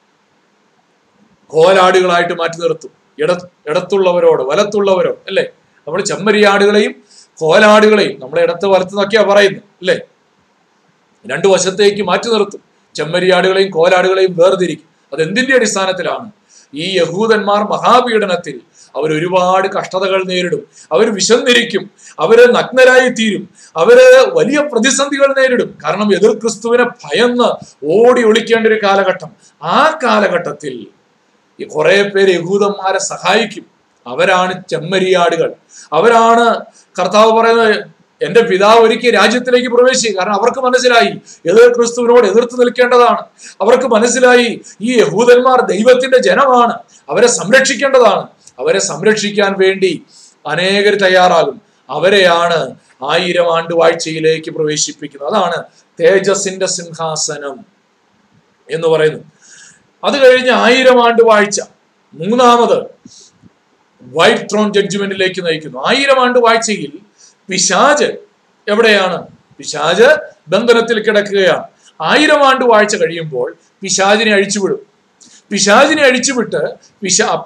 കോലാടുകളായിട്ട് മാറ്റി നിർത്തും ഇട ഇടത്തുള്ളവരോട് വലത്തുള്ളവരോ അല്ലേ നമ്മൾ ചെമ്മരിയാടുകളെയും കോലാടുകളെയും നമ്മൾ ഇടത്ത് വലത്തുനിന്നൊക്കെയാ പറയുന്നത് അല്ലേ രണ്ടു വശത്തേക്ക് മാറ്റി നിർത്തും ചെമ്മരിയാടുകളെയും കോലാടുകളെയും വേർതിരിക്കും അത് എന്തിന്റെ അടിസ്ഥാനത്തിലാണ് ഈ യഹൂദന്മാർ മഹാപീഡനത്തിൽ അവർ ഒരുപാട് കഷ്ടതകൾ നേരിടും അവർ വിശന്നിരിക്കും അവര് നഗ്നരായി തീരും അവര് വലിയ പ്രതിസന്ധികൾ നേരിടും കാരണം എതിർ ക്രിസ്തുവിനെ ഭയന്ന് ഓടി ഒളിക്കേണ്ട ഒരു കാലഘട്ടം ആ കാലഘട്ടത്തിൽ ഈ കുറെ പേര് യഹൂദന്മാരെ സഹായിക്കും അവരാണ് ചെമ്മരിയാടുകൾ അവരാണ് കർത്താവ് പറയുന്നത് എന്റെ പിതാവ് ഒരിക്കൽ രാജ്യത്തിലേക്ക് പ്രവേശിക്കും കാരണം അവർക്ക് മനസ്സിലായി എതിർ ക്രിസ്തുവിനോട് എതിർത്ത് നിൽക്കേണ്ടതാണ് അവർക്ക് മനസ്സിലായി ഈ യഹൂദന്മാർ ദൈവത്തിന്റെ ജനമാണ് അവരെ സംരക്ഷിക്കേണ്ടതാണ് അവരെ സംരക്ഷിക്കാൻ വേണ്ടി അനേകർ തയ്യാറാകും അവരെയാണ് ആയിരം ആണ്ട് വാഴ്ചയിലേക്ക് പ്രവേശിപ്പിക്കുന്നത് അതാണ് തേജസിന്റെ സിംഹാസനം എന്ന് പറയുന്നത് അത് കഴിഞ്ഞ് ആയിരം ആണ്ട് വാഴ്ച മൂന്നാമത് വൈറ്റ് ത്രോൺ ജഡ്ജ്മെന്റിലേക്ക് നയിക്കുന്നു ആയിരം ആണ്ട് വാഴ്ചയിൽ പിശാജ് എവിടെയാണ് പിശാജ് ബന്ധനത്തിൽ കിടക്കുകയാണ് ആയിരം ആണ്ട് വാഴ്ച കഴിയുമ്പോൾ പിശാജിനെ അഴിച്ചുവിടും പിശാജിനെ അഴിച്ചുവിട്ട് പിശ അപ്പോഴും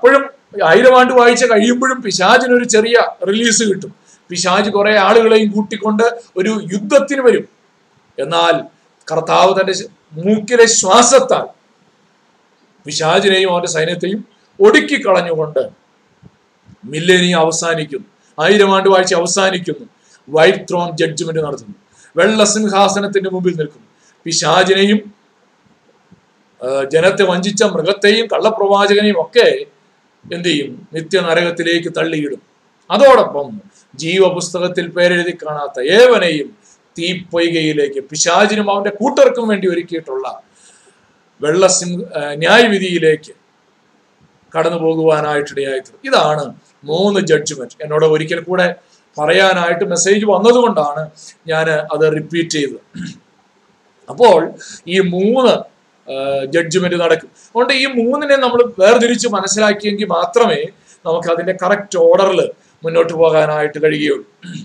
ആയിരം ആണ്ട് വായിച്ച കഴിയുമ്പോഴും പിശാചിനൊരു ചെറിയ റിലീസ് കിട്ടും പിശാജ് കുറെ ആളുകളെയും കൂട്ടിക്കൊണ്ട് ഒരു യുദ്ധത്തിന് വരും എന്നാൽ കർത്താവ് തന്റെ മൂക്കിലെ ശ്വാസത്താൽ പിശാചിനെയും അവന്റെ സൈന്യത്തെയും ഒടുക്കി കളഞ്ഞുകൊണ്ട് മില്ലേനിയം അവസാനിക്കുന്നു ആയിരം ആണ്ട് വാഴ്ച അവസാനിക്കുന്നു വൈറ്റ് ത്രോൺ ജഡ്ജ്മെന്റ് നടത്തുന്നു വെള്ള സിംഹാസനത്തിന്റെ മുമ്പിൽ നിൽക്കുന്നു പിശാചിനെയും ആ, ജനത്തെ വഞ്ചിച്ച മൃഗത്തെയും കള്ളപ്രവാചകനെയും ഒക്കെ എന്ത് ചെയ്യും നിത്യനരകത്തിലേക്ക് തള്ളിയിടും അതോടൊപ്പം ജീവപുസ്തകത്തിൽ പേരെഴുതി കാണാത്ത ഏവനെയും തീപ്പൊയ്കയിലേക്ക് പിശാചിനും അവന്റെ കൂട്ടർക്കും വേണ്ടി ഒരുക്കിയിട്ടുള്ള വെള്ള സിംഹ ആ, ന്യായവിധിയിലേക്ക് കടന്നു പോകുവാനായിട്ടിടയായിത്തീരും ഇതാണ് മൂന്ന് ജഡ്ജ്മെന്റ് എന്നോട് ഒരിക്കൽ കൂടെ പറയാനായിട്ട് മെസ്സേജ് വന്നതുകൊണ്ടാണ് ഞാൻ അത് റിപ്പീറ്റ് ചെയ്തത് അപ്പോൾ ഈ മൂന്ന് ജഡ്ജ്മെന്റ് നടക്കും അതുകൊണ്ട് ഈ മൂന്നിനെ നമ്മൾ വേർതിരിച്ച് മനസ്സിലാക്കിയെങ്കിൽ മാത്രമേ നമുക്ക് അതിന്റെ കറക്റ്റ് ഓർഡറിൽ മുന്നോട്ട് പോകാനായിട്ട് കഴിയുകയുള്ളൂ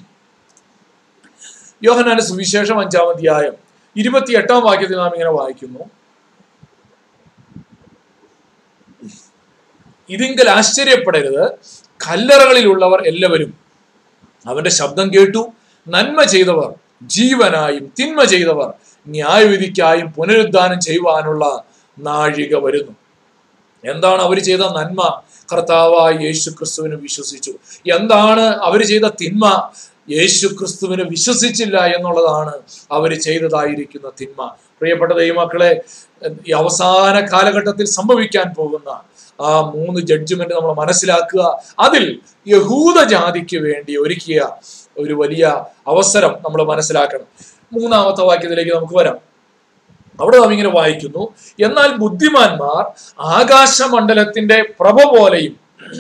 യോഹനാന്റെ സുവിശേഷം അഞ്ചാം അധ്യായം ഇരുപത്തി എട്ടാം വാക്യത്തിൽ നാം ഇങ്ങനെ വായിക്കുന്നു ഇതിങ്കൽ ആശ്ചര്യപ്പെടരുത് കല്ലറകളിലുള്ളവർ എല്ലാവരും അവന്റെ ശബ്ദം കേട്ടു നന്മ ചെയ്തവർ ജീവനായും തിന്മ ചെയ്തവർ ന്യായവിധിക്കായും പുനരുദ്ധാനം ചെയ്യുവാനുള്ള നാഴിക വരുന്നു എന്താണ് അവർ ചെയ്ത നന്മ കർത്താവായ യേശു ക്രിസ്തുവിന് വിശ്വസിച്ചു എന്താണ് അവർ ചെയ്ത തിന്മ യേശു ക്രിസ്തുവിന് വിശ്വസിച്ചില്ല എന്നുള്ളതാണ് അവർ ചെയ്തതായിരിക്കുന്ന തിന്മ പ്രിയപ്പെട്ട ദൈവമക്കളെ ഈ അവസാന കാലഘട്ടത്തിൽ സംഭവിക്കാൻ പോകുന്ന ആ മൂന്ന് ജഡ്ജ്മെന്റ് നമ്മൾ മനസ്സിലാക്കുക അതിൽ യഹൂദ ജാതിക്ക് വേണ്ടി ഒരുക്കിയ ഒരു വലിയ അവസരം നമ്മൾ മനസ്സിലാക്കണം മൂന്നാമത്തെ വാക്യത്തിലേക്ക് നമുക്ക് വരാം അവിടെ നാം ഇങ്ങനെ വായിക്കുന്നു എന്നാൽ ബുദ്ധിമാന്മാർ ആകാശമണ്ഡലത്തിന്റെ പ്രഭ പോലെയും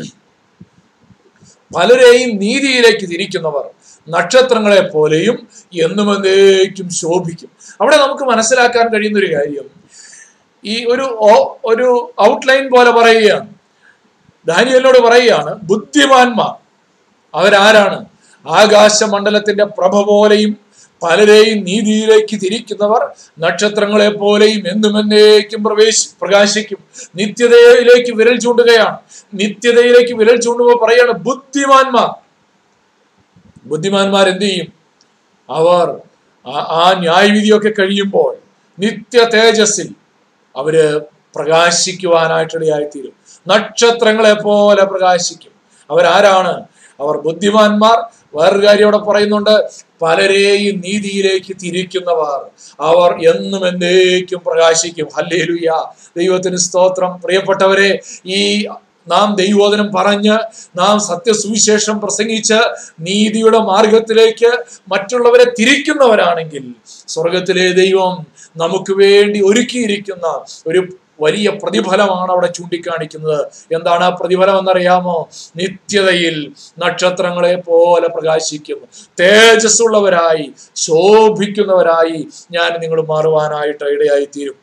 പലരെയും നീതിയിലേക്ക് തിരിക്കുന്നവർ നക്ഷത്രങ്ങളെ പോലെയും എന്നും എന്നേക്കും ശോഭിക്കും അവിടെ നമുക്ക് മനസ്സിലാക്കാൻ കഴിയുന്ന ഒരു കാര്യം ഈ ഒരു ഓ- ഒരു ഔട്ട്ലൈൻ പോലെ പറയുകയാണ് ദാനിയലിനോട് പറയുകയാണ് ബുദ്ധിമാന്മാർ അവരാരാണ് ആകാശമണ്ഡലത്തിന്റെ പ്രഭ പോലെയും പലരെയും നീതിയിലേക്ക് തിരിക്കുന്നവർ നക്ഷത്രങ്ങളെ പോലെയും എന്നും എന്നേക്കും പ്രവേശി പ്രകാശിക്കും നിത്യതയിലേക്ക് വിരൽ ചൂണ്ടുകയാണ് നിത്യതയിലേക്ക് വിരൽ ചൂണ്ടുമ്പോൾ പറയാണ് ബുദ്ധിമാന്മാർ ബുദ്ധിമാന്മാർ എന്ത് ചെയ്യും അവർ ആ- ആ ന്യായവിധിയൊക്കെ കഴിയുമ്പോൾ നിത്യ തേജസ്സിൽ അവര് പ്രകാശിക്കുവാനായിട്ടിടയായിത്തീരും നക്ഷത്രങ്ങളെ പോലെ പ്രകാശിക്കും അവരാരാണ് അവർ ബുദ്ധിമാന്മാർ വേറൊരു കാര്യം ഇവിടെ പറയുന്നുണ്ട് പലരെയും നീതിയിലേക്ക് തിരിക്കുന്നവർ അവർ എന്നും എന്നേക്കും പ്രകാശിക്കും ഹല്ലേലൂയ ദൈവത്തിന് സ്തോത്രം പ്രിയപ്പെട്ടവരെ ഈ നാം ദൈവോധനം പറഞ്ഞ് നാം സത്യസുവിശേഷം പ്രസംഗിച്ച് നീതിയുടെ മാർഗത്തിലേക്ക് മറ്റുള്ളവരെ തിരിക്കുന്നവരാണെങ്കിൽ സ്വർഗത്തിലെ ദൈവം നമുക്ക് വേണ്ടി ഒരുക്കിയിരിക്കുന്ന ഒരു വലിയ പ്രതിഫലമാണ് അവിടെ ചൂണ്ടിക്കാണിക്കുന്നത് എന്താണ് ആ പ്രതിഫലം എന്നറിയാമോ നിത്യതയിൽ നക്ഷത്രങ്ങളെ പോലെ പ്രകാശിക്കുന്നു തേജസ്സുള്ളവരായി ശോഭിക്കുന്നവരായി ഞാൻ നിങ്ങൾ മാറുവാനായിട്ട് ഇടയായി തീരും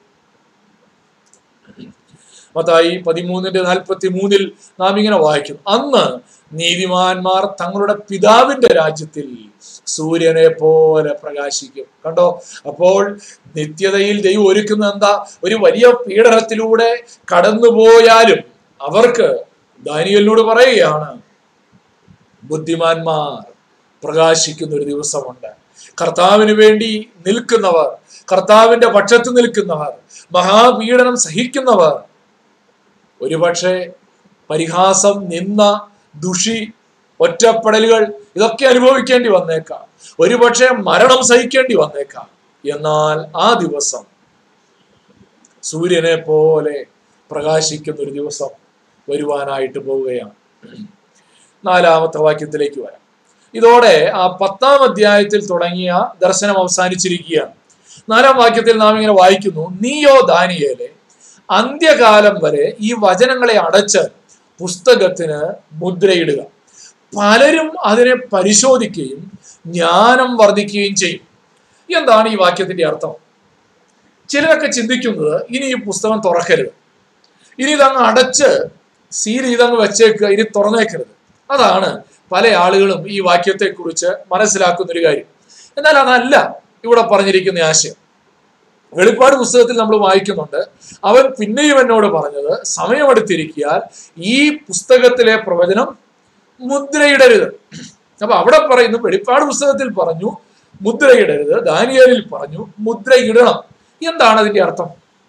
മത്തായി പതിമൂന്നിന്റെ നാൽപ്പത്തി മൂന്നിൽ നാം ഇങ്ങനെ വായിക്കും അന്ന് നീതിമാന്മാർ തങ്ങളുടെ പിതാവിന്റെ രാജ്യത്തിൽ സൂര്യനെ പോലെ പ്രകാശിക്കും കണ്ടോ അപ്പോൾ നിത്യതയിൽ ദൈവം ഒരുക്കുന്ന എന്താ ഒരു വലിയ പീഡനത്തിലൂടെ കടന്നുപോയാലും അവർക്ക് ദാനിയലിനോട് പറയുകയാണ് ബുദ്ധിമാന്മാർ പ്രകാശിക്കുന്ന ഒരു ദിവസമുണ്ട് കർത്താവിന് വേണ്ടി നിൽക്കുന്നവർ കർത്താവിന്റെ പക്ഷത്ത് നിൽക്കുന്നവർ മഹാപീഡനം സഹിക്കുന്നവർ ഒരുപക്ഷെ പരിഹാസം നിന്ന ദുഷി ഒറ്റപ്പെടലുകൾ ഇതൊക്കെ അനുഭവിക്കേണ്ടി വന്നേക്കാം ഒരുപക്ഷെ മരണം സഹിക്കേണ്ടി വന്നേക്കാം എന്നാൽ ആ ദിവസം സൂര്യനെ പോലെ പ്രകാശിക്കുന്ന ഒരു ദിവസം വരുവാനായിട്ട് പോവുകയാണ് നാലാമത്തെ വാക്യത്തിലേക്ക് വരാം ഇതോടെ ആ പത്താം അധ്യായത്തിൽ തുടങ്ങിയ ദർശനം അവസാനിച്ചിരിക്കുകയാണ് നാലാം വാക്യത്തിൽ നാം ഇങ്ങനെ വായിക്കുന്നു നീയോ ദാനിയേലെ അന്ത്യകാലം വരെ ഈ വചനങ്ങളെ അടച്ച് പുസ്തകത്തിന് മുദ്രയിടുക പലരും അതിനെ പരിശോധിക്കുകയും ജ്ഞാനം വർദ്ധിക്കുകയും ചെയ്യും എന്താണ് ഈ വാക്യത്തിന്റെ അർത്ഥം ചിലരൊക്കെ ചിന്തിക്കുന്നത് ഇനി ഈ പുസ്തകം തുറക്കരുത് ഇനി ഇതങ്ങ് അടച്ച് സീൽ ചെയ്തങ്ങ് വെച്ചേക്കുക ഇനി തുറന്നേക്കരുത് അതാണ് പല ആളുകളും ഈ വാക്യത്തെക്കുറിച്ച് മനസ്സിലാക്കുന്ന ഒരു കാര്യം എന്നാൽ അതല്ല ഇവിടെ പറഞ്ഞിരിക്കുന്ന ആശയം വെളിപ്പാട് പുസ്തകത്തിൽ നമ്മൾ വായിക്കുന്നുണ്ട് അവൻ പിന്നെയും എന്നോട് പറഞ്ഞത് സമയമെടുത്തിരിക്കിയാൽ ഈ പുസ്തകത്തിലെ പ്രവചനം മുദ്രയിടരുത് അപ്പൊ അവിടെ പറയുന്നു വെളിപ്പാട് പുസ്തകത്തിൽ പറഞ്ഞു മുദ്രയിടരുത് ദാനിയേലിൽ പറഞ്ഞു മുദ്രയിടണം എന്താണ് അതിന്റെ അർത്ഥം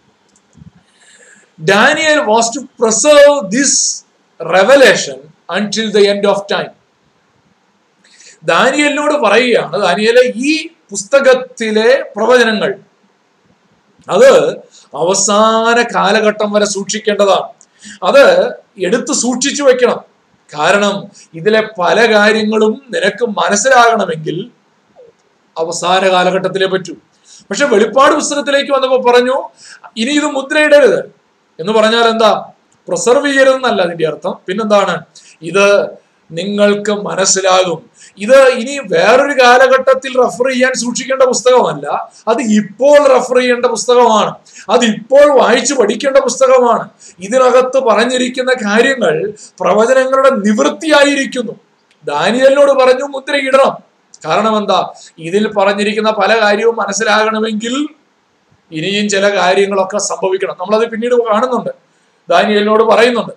Daniel was to preserve this revelation until the end of time ദാനിയലിനോട് പറയുകയാണ് ദാനിയലെ ഈ പുസ്തകത്തിലെ പ്രവചനങ്ങൾ അത് അവസാന കാലഘട്ടം വരെ സൂക്ഷിക്കേണ്ടതാണ് അത് എടുത്തു സൂക്ഷിച്ചു വെക്കണം കാരണം ഇതിലെ പല കാര്യങ്ങളും നിനക്ക് മനസ്സിലാകണമെങ്കിൽ അവസാന കാലഘട്ടത്തിലേ പറ്റൂ പക്ഷെ വെളിപ്പാട് പുസ്തകത്തിലേക്ക് വന്നപ്പോൾ പറഞ്ഞു ഇനി ഇത് മുദ്രയിടരുത് എന്ന് പറഞ്ഞാൽ എന്താ പ്രിസർവ് ചെയ്യരുതെന്നല്ല അതിന്റെ അർത്ഥം പിന്നെന്താണ് ഇത് നിങ്ങൾക്ക് മനസ്സിലാകും ഇത് ഇനി വേറൊരു കാലഘട്ടത്തിൽ റെഫർ ചെയ്യാൻ സൂക്ഷിക്കേണ്ട പുസ്തകമല്ല അത് ഇപ്പോൾ റെഫർ ചെയ്യേണ്ട പുസ്തകമാണ് അത് ഇപ്പോൾ വായിച്ചു പഠിക്കേണ്ട പുസ്തകമാണ് ഇതിനകത്ത് പറഞ്ഞിരിക്കുന്ന കാര്യങ്ങൾ പ്രവചനങ്ങളുടെ നിവൃത്തിയായിരിക്കുന്നു ദാനിയലിനോട് പറഞ്ഞു മുദ്രയിടണം കാരണം എന്താ ഇതിൽ പറഞ്ഞിരിക്കുന്ന പല കാര്യവും മനസ്സിലാകണമെങ്കിൽ ഇനിയും ചില കാര്യങ്ങളൊക്കെ സംഭവിക്കണം നമ്മളത് പിന്നീട് കാണുന്നുണ്ട് ദാനിയലിനോട് പറയുന്നുണ്ട്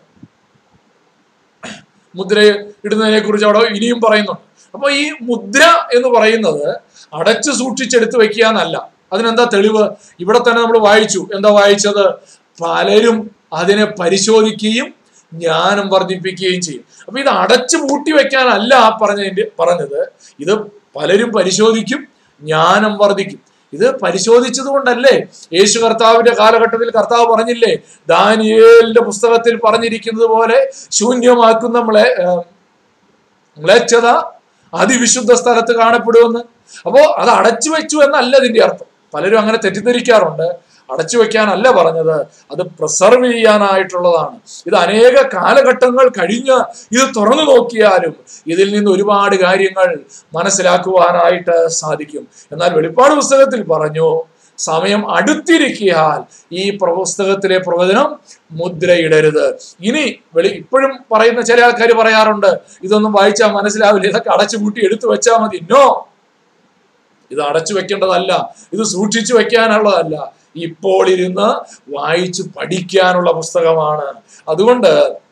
മുദ്ര ഇടുന്നതിനെ കുറിച്ച് അവിടെ ഇനിയും പറയുന്നുണ്ട് അപ്പൊ ഈ മുദ്ര എന്ന് പറയുന്നത് അടച്ചു സൂക്ഷിച്ചെടുത്ത് വെക്കുക എന്നല്ല അതിനെന്താ തെളിവ് ഇവിടെ തന്നെ നമ്മൾ വായിച്ചു എന്താ വായിച്ചത് പലരും അതിനെ പരിശോധിക്കുകയും ജ്ഞാനം വർദ്ധിപ്പിക്കുകയും ചെയ്യും അപ്പൊ ഇത് അടച്ചു പൂട്ടി വെക്കാനല്ല ആ പറഞ്ഞതിന്റെ പറഞ്ഞത് ഇത് പലരും പരിശോധിക്കും ജ്ഞാനം വർദ്ധിക്കും ഇത് പരിശോധിച്ചത് കൊണ്ടല്ലേ യേശു കർത്താവിന്റെ കാലഘട്ടത്തിൽ കർത്താവ് പറഞ്ഞില്ലേ ദാനിയേലിന്റെ പുസ്തകത്തിൽ പറഞ്ഞിരിക്കുന്നത് പോലെ ശൂന്യമാക്കുന്ന നമ്മളെ മ്ലേച്ഛത അതിവിശുദ്ധ സ്ഥലത്ത് കാണപ്പെടുമെന്ന് അപ്പോ അത് അടച്ചു വെച്ചു എന്നല്ല ഇതിന്റെ അർത്ഥം പലരും അങ്ങനെ തെറ്റിദ്ധരിക്കാറുണ്ട് അടച്ചു വെക്കാനല്ല പറഞ്ഞത് അത് പ്രിസർവ് ചെയ്യാനായിട്ടുള്ളതാണ് ഇത് അനേക കാലഘട്ടങ്ങൾ കഴിഞ്ഞ് ഇത് തുറന്നു നോക്കിയാലും ഇതിൽ നിന്ന് ഒരുപാട് കാര്യങ്ങൾ മനസ്സിലാക്കുവാനായിട്ട് സാധിക്കും എന്നാൽ വെളിപ്പാട് പുസ്തകത്തിൽ പറഞ്ഞു സമയം അടുത്തിരിക്കിയാൽ ഈ പുസ്തകത്തിലെ പ്രവചനം മുദ്രയിടരുത് ഇനി വെളി ഇപ്പോഴും പറയുന്ന ചില ആൾക്കാർ പറയാറുണ്ട് ഇതൊന്നും വായിച്ചാൽ മനസ്സിലാവില്ല ഇതൊക്കെ അടച്ചു പൂട്ടി എടുത്തു വെച്ചാൽ മതി നോ ഇത് അടച്ചു വെക്കേണ്ടതല്ല ഇത് സൂക്ഷിച്ചു വെക്കാനുള്ളതല്ല ഇപ്പോൾ ഇരുന്ന് വായിച്ചു പഠിക്കാനുള്ള പുസ്തകമാണ് അതുകൊണ്ട്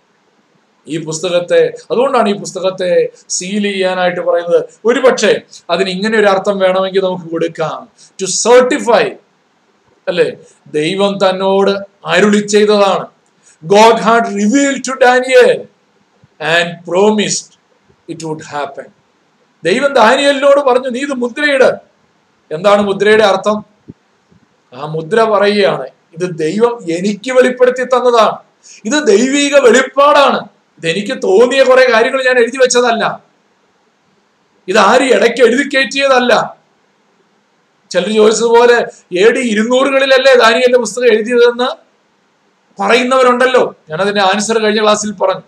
ഈ പുസ്തകത്തെ അതുകൊണ്ടാണ് ഈ പുസ്തകത്തെ സീൽ ചെയ്യാനായിട്ട് പറയുന്നത് ഒരുപക്ഷെ അതിന് ഇങ്ങനെ ഒരു അർത്ഥം വേണമെങ്കിൽ നമുക്ക് കൊടുക്കാം ടു സർട്ടിഫൈ അല്ലെ ദൈവം തന്നോട് അരുളി ചെയ്തതാണ് God had reveal to Daniel and promised it would happen ദൈവം ദാനിയലിനോട് പറഞ്ഞു നീ ഇത് മുദ്രയിട് എന്താണ് മുദ്രയുടെ അർത്ഥം ആ മുദ്ര പറയുകയാണ് ഇത് ദൈവം എനിക്ക് വെളിപ്പെടുത്തി തന്നതാണ് ഇത് ദൈവിക വെളിപ്പാടാണ് ഇത് എനിക്ക് തോന്നിയ കുറെ കാര്യങ്ങൾ ഞാൻ എഴുതി വെച്ചതല്ല ഇത് ആരും ഇടയ്ക്ക് എഴുതി കയറ്റിയതല്ല ചിലർ ചോദിച്ചതുപോലെ എ ഡി ഇരുന്നൂറുകളിലല്ലേ ദാനിയലിന്റെ പുസ്തകം എഴുതിയതെന്ന് പറയുന്നവരുണ്ടല്ലോ ഞാൻ അതിന്റെ ആൻസർ കഴിഞ്ഞ ക്ലാസ്സിൽ പറഞ്ഞു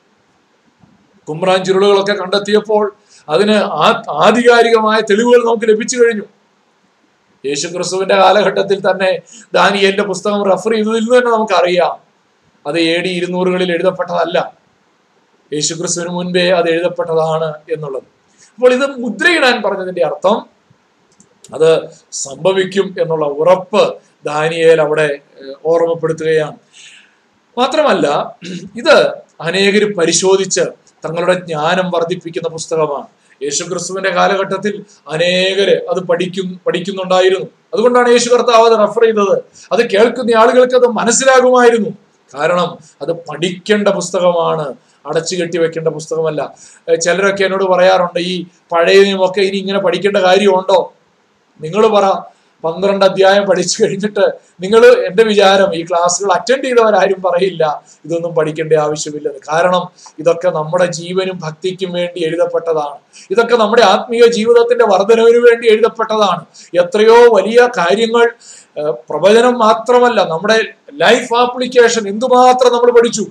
കുമ്രാൻ ചുരുളുകളൊക്കെ കണ്ടെത്തിയപ്പോൾ അതിന് ആ ആധികാരികമായ തെളിവുകൾ നമുക്ക് ലഭിച്ചു കഴിഞ്ഞു യേശു ക്രിസ്തുവിന്റെ കാലഘട്ടത്തിൽ തന്നെ ദാനിയലിന്റെ പുസ്തകം റെഫർ ചെയ്തതിൽ നിന്ന് തന്നെ നമുക്കറിയാം അത് എ ഡി ഇരുന്നൂറുകളിൽ എഴുതപ്പെട്ടതല്ല യേശു ക്രിസ്തുവിന് മുൻപേ അത് എഴുതപ്പെട്ടതാണ് എന്നുള്ളത് അപ്പോൾ ഇത് മുദ്രയിടാൻ പറഞ്ഞതിന്റെ അർത്ഥം അത് സംഭവിക്കും എന്നുള്ള ഉറപ്പ് ദാനിയേൽ അവിടെ ഓർമ്മപ്പെടുത്തുകയാണ് മാത്രമല്ല ഇത് അനേകർ പരിശോധിച്ച് തങ്ങളുടെ ജ്ഞാനം വർദ്ധിപ്പിക്കുന്ന പുസ്തകമാണ് യേശു ക്രിസ്തുവിന്റെ കാലഘട്ടത്തിൽ അനേകര് അത് പഠിക്കും പഠിക്കുന്നുണ്ടായിരുന്നു അതുകൊണ്ടാണ് യേശു കർത്താവ് അത് റെഫർ ചെയ്തത് അത് കേൾക്കുന്ന ആളുകൾക്ക് അത് മനസ്സിലാകുമായിരുന്നു കാരണം അത് പഠിക്കേണ്ട പുസ്തകമാണ് അടച്ചു കെട്ടി വെക്കേണ്ട പുസ്തകമല്ല ചിലരൊക്കെ എന്നോട് പറയാറുണ്ട് ഈ പഴയ നിയമമൊക്കെ ഇനി ഇങ്ങനെ പഠിക്കേണ്ട കാര്യമുണ്ടോ നിങ്ങൾ പറ പന്ത്രണ്ട് അധ്യായം പഠിച്ചു കഴിഞ്ഞിട്ട് നിങ്ങൾ എൻ്റെ വിചാരം ഈ ക്ലാസ്സുകൾ അറ്റൻഡ് ചെയ്തവരാരും പറയില്ല ഇതൊന്നും പഠിക്കേണ്ട ആവശ്യമില്ലെന്ന് കാരണം ഇതൊക്കെ നമ്മുടെ ജീവനും ഭക്തിക്കും വേണ്ടി എഴുതപ്പെട്ടതാണ് ഇതൊക്കെ നമ്മുടെ ആത്മീയ ജീവിതത്തിന്റെ വർധനവിന് വേണ്ടി എഴുതപ്പെട്ടതാണ് എത്രയോ വലിയ കാര്യങ്ങൾ പ്രവചനം മാത്രമല്ല നമ്മുടെ ലൈഫ് ആപ്ലിക്കേഷൻ എന്തുമാത്രം നമ്മൾ പഠിച്ചു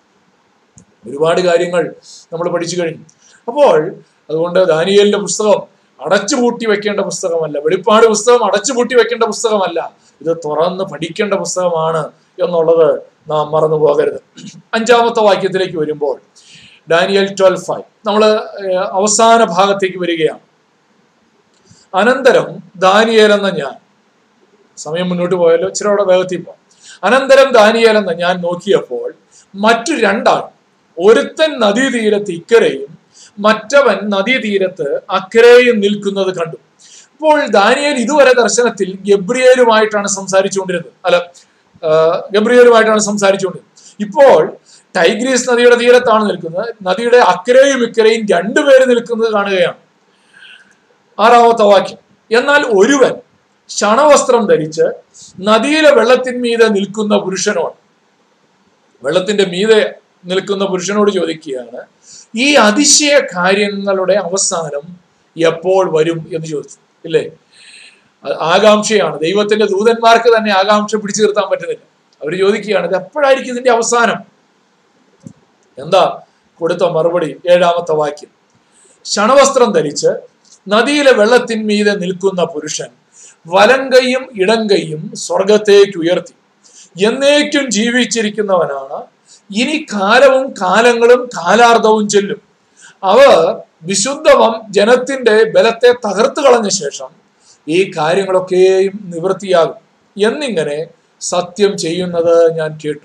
ഒരുപാട് കാര്യങ്ങൾ നമ്മൾ പഠിച്ചു കഴിഞ്ഞു അപ്പോൾ അതുകൊണ്ട് ദാനിയലിന്റെ പുസ്തകം അടച്ചുപൂട്ടി വെക്കേണ്ട പുസ്തകമല്ല വെളിപ്പാട് പുസ്തകം അടച്ചുപൂട്ടി വെക്കേണ്ട പുസ്തകമല്ല ഇത് തുറന്ന് പഠിക്കേണ്ട പുസ്തകമാണ് എന്നുള്ളത് നാം മറന്നു പോകരുത് അഞ്ചാമത്തെ വാക്യത്തിലേക്ക് വരുമ്പോൾ ഡാനിയൽ ട്വൽവ് ഫൈവ് നമ്മൾ അവസാന ഭാഗത്തേക്ക് വരികയാണ് അനന്തരം ദാനിയേൽ എന്ന ഞാൻ സമയം മുന്നോട്ട് പോയാലോ ഇച്ചിരി അവിടെ വേഗത്തിൽ പോകാം അനന്തരം ദാനിയേൽ എന്ന ഞാൻ നോക്കിയപ്പോൾ മറ്റു രണ്ടാൾ ഒരുത്തൻ നദീതീരത്ത് ഇക്കരെയും മറ്റവൻ നദീതീരത്ത് അക്കരെയും നിൽക്കുന്നത് കണ്ടു ഇപ്പോൾ ദാനിയേൽ ഇതുവരെ ദർശനത്തിൽ ഗബ്രിയേലുമായിട്ടാണ് സംസാരിച്ചുകൊണ്ടിരുന്നത് അല്ല ആ, ഗബ്രിയേലുമായിട്ടാണ് സംസാരിച്ചുകൊണ്ടിരുന്നത് ഇപ്പോൾ ടൈഗ്രീസ് നദിയുടെ തീരത്താണ് നിൽക്കുന്നത് നദിയുടെ അക്കരെയും ഇക്കരെയും രണ്ടുപേര് നിൽക്കുന്നത് കാണുകയാണ് ആറാമത്തെ വാക്യം എന്നാൽ ഒരുവൻ ക്ഷണവസ്ത്രം ധരിച്ച് നദിയിലെ വെള്ളത്തിന്മീതെ നിൽക്കുന്ന പുരുഷനോട് വെള്ളത്തിന്റെ മീതെ നിൽക്കുന്ന പുരുഷനോട് ചോദിക്കുകയാണ് ഈ അതിശയ കാര്യങ്ങളുടെ അവസാനം എപ്പോൾ വരും എന്ന് ചോദിച്ചു ഇല്ലേ ആ- ആകാംക്ഷയാണ് ദൈവത്തിന്റെ ദൂതന്മാർക്ക് തന്നെ ആകാംക്ഷ പിടിച്ചു നിർത്താൻ പറ്റുന്നില്ല അവർ ചോദിക്കുകയാണ് ഇത് എപ്പോഴായിരിക്കും ഇതിന്റെ അവസാനം എന്താ കൊടുത്ത മറുപടി ഏഴാമത്തെ വാക്യം ക്ഷണവസ്ത്രം ധരിച്ച് നദിയിലെ വെള്ളത്തിന്മീതെ നിൽക്കുന്ന പുരുഷൻ വലങ്കയും ഇടങ്കയും സ്വർഗത്തേക്ക് ഉയർത്തി എന്നേക്കും ജീവിച്ചിരിക്കുന്നവനാണ് ഇനി കാലവും കാലങ്ങളും കാലാർദ്ധവും ചെല്ലും അവർ വിശുദ്ധവം ജനത്തിന്റെ ബലത്തെ തകർത്തു കളഞ്ഞ ശേഷം ഈ കാര്യങ്ങളൊക്കെയും നിവൃത്തിയാകും എന്നിങ്ങനെ സത്യം ചെയ്യുന്നത് ഞാൻ കേട്ടു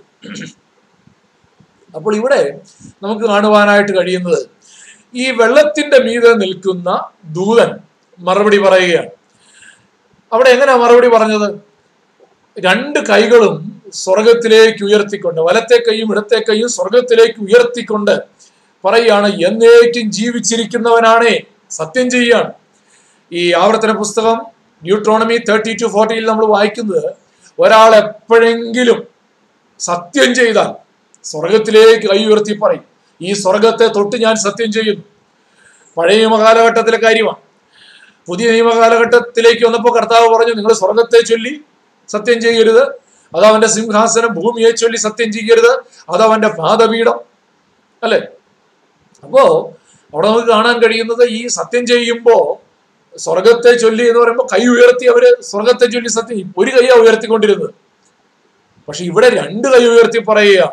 അപ്പോൾ ഇവിടെ നമുക്ക് കാണുവാനായിട്ട് കഴിയുന്നത് ഈ വെള്ളത്തിന്റെ മീതെ നിൽക്കുന്ന ദൂതൻ മറുപടി പറയുകയാണ് അവിടെ എങ്ങനെയാ മറുപടി പറഞ്ഞത് രണ്ട് കൈകളും സ്വർഗത്തിലേക്ക് ഉയർത്തിക്കൊണ്ട് വലത്തെ കൈയും ഇടത്തെ കൈയും സ്വർഗത്തിലേക്ക് ഉയർത്തിക്കൊണ്ട് പറയുകയാണ് എന്നേക്കും ജീവിച്ചിരിക്കുന്നവനാണേ സത്യം ചെയ്യുകയാണ് ഈ ആവർത്തന പുസ്തകം ന്യൂട്രോണമി തേർട്ടി ടു ഫോർട്ടിയിൽ നമ്മൾ വായിക്കുന്നത് ഒരാൾ എപ്പോഴെങ്കിലും സത്യം ചെയ്താൽ സ്വർഗത്തിലേക്ക് കൈ ഉയർത്തി പറയും ഈ സ്വർഗത്തെ തൊട്ട് ഞാൻ സത്യം ചെയ്യുന്നു പഴയ നിയമ കാലഘട്ടത്തിലെ കാര്യമാണ് പുതിയ നിയമ കാലഘട്ടത്തിലേക്ക് വന്നപ്പോൾ കർത്താവ് പറഞ്ഞു നിങ്ങൾ സ്വർഗത്തെ ചൊല്ലി സത്യം ചെയ്യരുത് അത് അവന്റെ സിംഹാസനം ഭൂമിയെ ചൊല്ലി സത്യം ചെയ്യരുത് അത് അവന്റെ പാദപീഠം അല്ലേ അപ്പോ അവിടെ നമുക്ക് കാണാൻ കഴിയുന്നത് ഈ സത്യം ചെയ്യുമ്പോ സ്വർഗത്തെ ചൊല്ലി എന്ന് പറയുമ്പോൾ കൈ ഉയർത്തി അവര് സ്വർഗത്തെ ചൊല്ലി സത്യം ചെയ്യും. ഒരു കൈയാ ഉയർത്തിക്കൊണ്ടിരുന്നത് പക്ഷെ ഇവിടെ രണ്ട് കൈ ഉയർത്തി പറയുക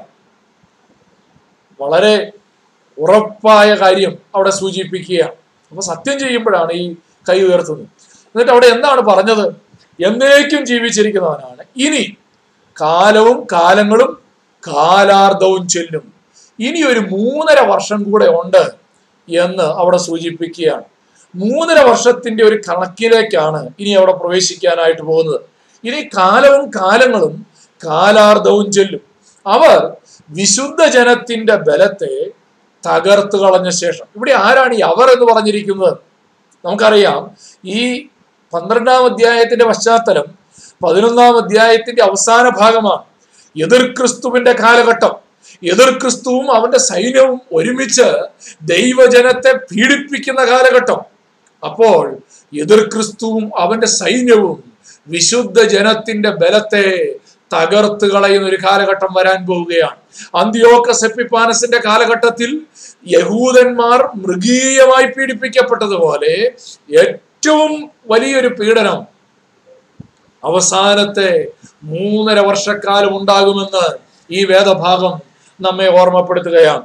വളരെ ഉറപ്പായ കാര്യം അവിടെ സൂചിപ്പിക്കുക അപ്പൊ സത്യം ചെയ്യുമ്പോഴാണ് ഈ കൈ ഉയർത്തുന്നത് എന്നിട്ട് അവിടെ എന്താണ് പറഞ്ഞത് എന്നേക്കും ജീവിച്ചിരിക്കുന്നവനാണ് ഇനി കാലവും കാലങ്ങളും കാലാർദ്ധവും ചെല്ലും ഇനി ഒരു മൂന്നര വർഷം കൂടെ ഉണ്ട് എന്ന് അവിടെ സൂചിപ്പിക്കുകയാണ് മൂന്നര വർഷത്തിന്റെ ഒരു കണക്കിലേക്കാണ് ഇനി അവിടെ പ്രവേശിക്കാനായിട്ട് പോകുന്നത് ഇനി കാലവും കാലങ്ങളും കാലാർദ്ധവും ചെല്ലും അവർ വിശുദ്ധ ജനത്തിന്റെ ബലത്തെ തകർത്ത് കളഞ്ഞ ശേഷം ഇവിടെ ആരാണ് ഈ അവർ എന്ന് പറഞ്ഞിരിക്കുന്നത് നമുക്കറിയാം ഈ പന്ത്രണ്ടാം അധ്യായത്തിന്റെ പശ്ചാത്തലം പതിനൊന്നാം അധ്യായത്തിന്റെ അവസാന ഭാഗമാണ് എതിർ ക്രിസ്തുവിന്റെ കാലഘട്ടം എതിർ ക്രിസ്തുവും അവന്റെ സൈന്യവും ഒരുമിച്ച് ദൈവജനത്തെ പീഡിപ്പിക്കുന്ന കാലഘട്ടം അപ്പോൾ എതിർ ക്രിസ്തുവും അവന്റെ സൈന്യവും വിശുദ്ധ ജനത്തിന്റെ ബലത്തെ തകർത്ത് കളയുന്ന ഒരു കാലഘട്ടം വരാൻ പോവുകയാണ് അന്ത്യോക്കസ് എപ്പിപ്പാനസിന്റെ കാലഘട്ടത്തിൽ യഹൂദന്മാർ മൃഗീയമായി പീഡിപ്പിക്കപ്പെട്ടതുപോലെ ഏറ്റവും വലിയൊരു പീഡനം അവസാനത്തെ മൂന്നര വർഷക്കാലം ഉണ്ടാകുമെന്ന് ഈ വേദഭാഗം നമ്മെ ഓർമ്മപ്പെടുത്തുകയാണ്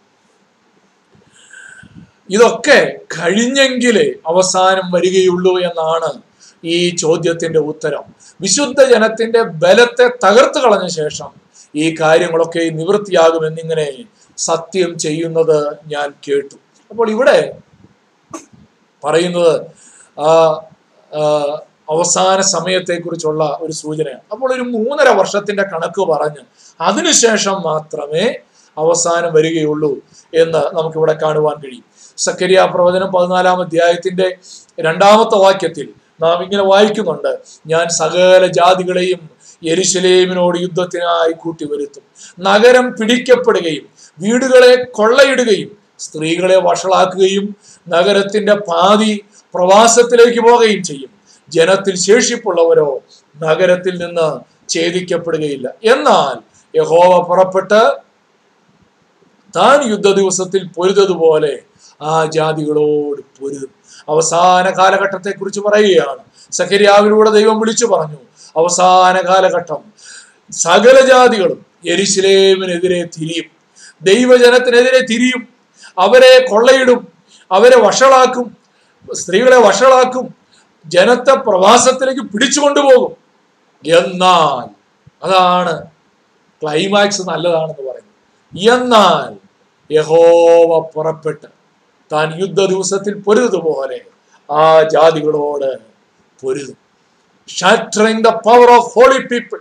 ഇതൊക്കെ കഴിഞ്ഞെങ്കിലേ അവസാനം വരികയുള്ളൂ എന്നാണ് ഈ ചോദ്യത്തിന്റെ ഉത്തരം വിശുദ്ധ ജനത്തിന്റെ ബലത്തെ തകർത്ത് കളഞ്ഞ ശേഷം ഈ കാര്യങ്ങളൊക്കെ നിവൃത്തിയാകുമെന്നിങ്ങനെ സത്യം ചെയ്യുന്നത് ഞാൻ കേട്ടു അപ്പോൾ ഇവിടെ പറയുന്നത് ആ ആ, അവസാന സമയത്തെക്കുറിച്ചുള്ള ഒരു സൂചനയാണ് അപ്പോൾ ഒരു മൂന്നര വർഷത്തിന്റെ കണക്ക് പറഞ്ഞ് അതിനുശേഷം മാത്രമേ അവസാനം വരികയുള്ളൂ എന്ന് നമുക്കിവിടെ കാണുവാൻ കഴിയും സക്കരിയ പ്രവചനം പതിനാലാം അധ്യായത്തിന്റെ രണ്ടാമത്തെ വാക്യത്തിൽ നാം ഇങ്ങനെ വായിക്കുന്നുണ്ട് ഞാൻ സകല ജാതികളെയും യെരുശലേമിനോട് യുദ്ധത്തിനായി കൂട്ടിവരുത്തും നഗരം പിടിക്കപ്പെടുകയും വീടുകളെ കൊള്ളയിടുകയും സ്ത്രീകളെ വഷളാക്കുകയും നഗരത്തിന്റെ പാതി പ്രവാസത്തിലേക്ക് പോവുകയും ചെയ്യും ജനത്തിൽ ശേഷിപ്പുള്ളവരോ നഗരത്തിൽ നിന്ന് ഛേദിക്കപ്പെടുകയില്ല എന്നാൽ യഹോവ പുറപ്പെട്ട് താൻ യുദ്ധ ദിവസത്തിൽ പൊരുതതുപോലെ ആ ജാതികളോട് പൊരുതും അവസാന കാലഘട്ടത്തെ കുറിച്ച് പറയുകയാണ് സഖരിയാവിലൂടെ ദൈവം വിളിച്ചു പറഞ്ഞു അവസാന കാലഘട്ടം സകല ജാതികളും യെരുശലേമിനെതിരെ തിരിയും ദൈവജനത്തിനെതിരെ തിരിയും അവരെ കൊള്ളയിടും അവരെ വഷളാക്കും സ്ത്രീകളെ വഷളാക്കും ജനത്തെ പ്രവാസത്തിലേക്ക് പിടിച്ചു കൊണ്ടുപോകും എന്നാൽ അതാണ് ക്ലൈമാക്സ് നല്ലതാണെന്ന് പറയുന്നത് എന്നാൽ യഹോവ പുറപ്പെട്ട് താൻ യുദ്ധ ദിവസത്തിൽ പൊരുതുപോലെ ആ ജാതികളോട് പൊരുതും shattering the power of holy people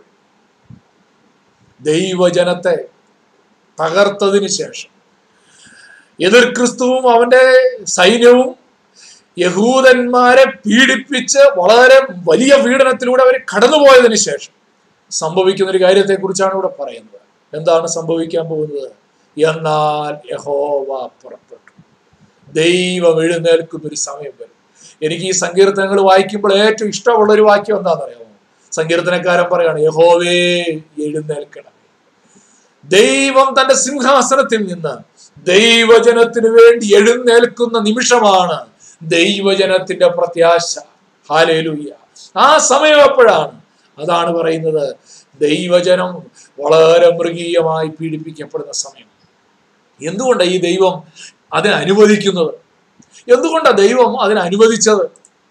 ദൈവജനത്തെ തകർത്തതിന് ശേഷം എതിർ ക്രിസ്തുവും അവന്റെ സൈന്യവും യഹൂദന്മാരെ പീഡിപ്പിച്ച് വളരെ വലിയ പീഡനത്തിലൂടെ അവർ കടന്നുപോയതിന് ശേഷം സംഭവിക്കുന്ന ഒരു കാര്യത്തെക്കുറിച്ചാണ് ഇവിടെ പറയുന്നത് എന്താണ് സംഭവിക്കാൻ പോകുന്നത് എന്നാൽ യഹോവ പുറപ്പെട്ടു ദൈവം എഴുന്നേൽക്കുന്ന ഒരു സമയം വരും എനിക്ക് ഈ സങ്കീർത്തനങ്ങൾ വായിക്കുമ്പോൾ ഏറ്റവും ഇഷ്ടമുള്ള ഒരു വാക്യം എന്താണെന്നറിയാമോ സങ്കീർത്തനക്കാരൻ പറയാണ് യഹോവേ എഴുന്നേൽക്കണം ദൈവം തന്റെ സിംഹാസനത്തിൽ നിന്ന് ദൈവജനത്തിന് വേണ്ടി എഴുന്നേൽക്കുന്ന നിമിഷമാണ് ദൈവജനത്തിന്റെ പ്രത്യാശ ഹാലേലൂയ ആ സമയം എപ്പോഴാണ് അതാണ് പറയുന്നത് ദൈവജനം വളരെ മൃഗീയമായി പീഡിപ്പിക്കപ്പെടുന്ന സമയം എന്തുകൊണ്ടാണ് ഈ ദൈവം അതിനെ അനുവദിക്കുന്നത് എന്തുകൊണ്ടാണ് ദൈവം അതിനെ അനുവദിച്ചത്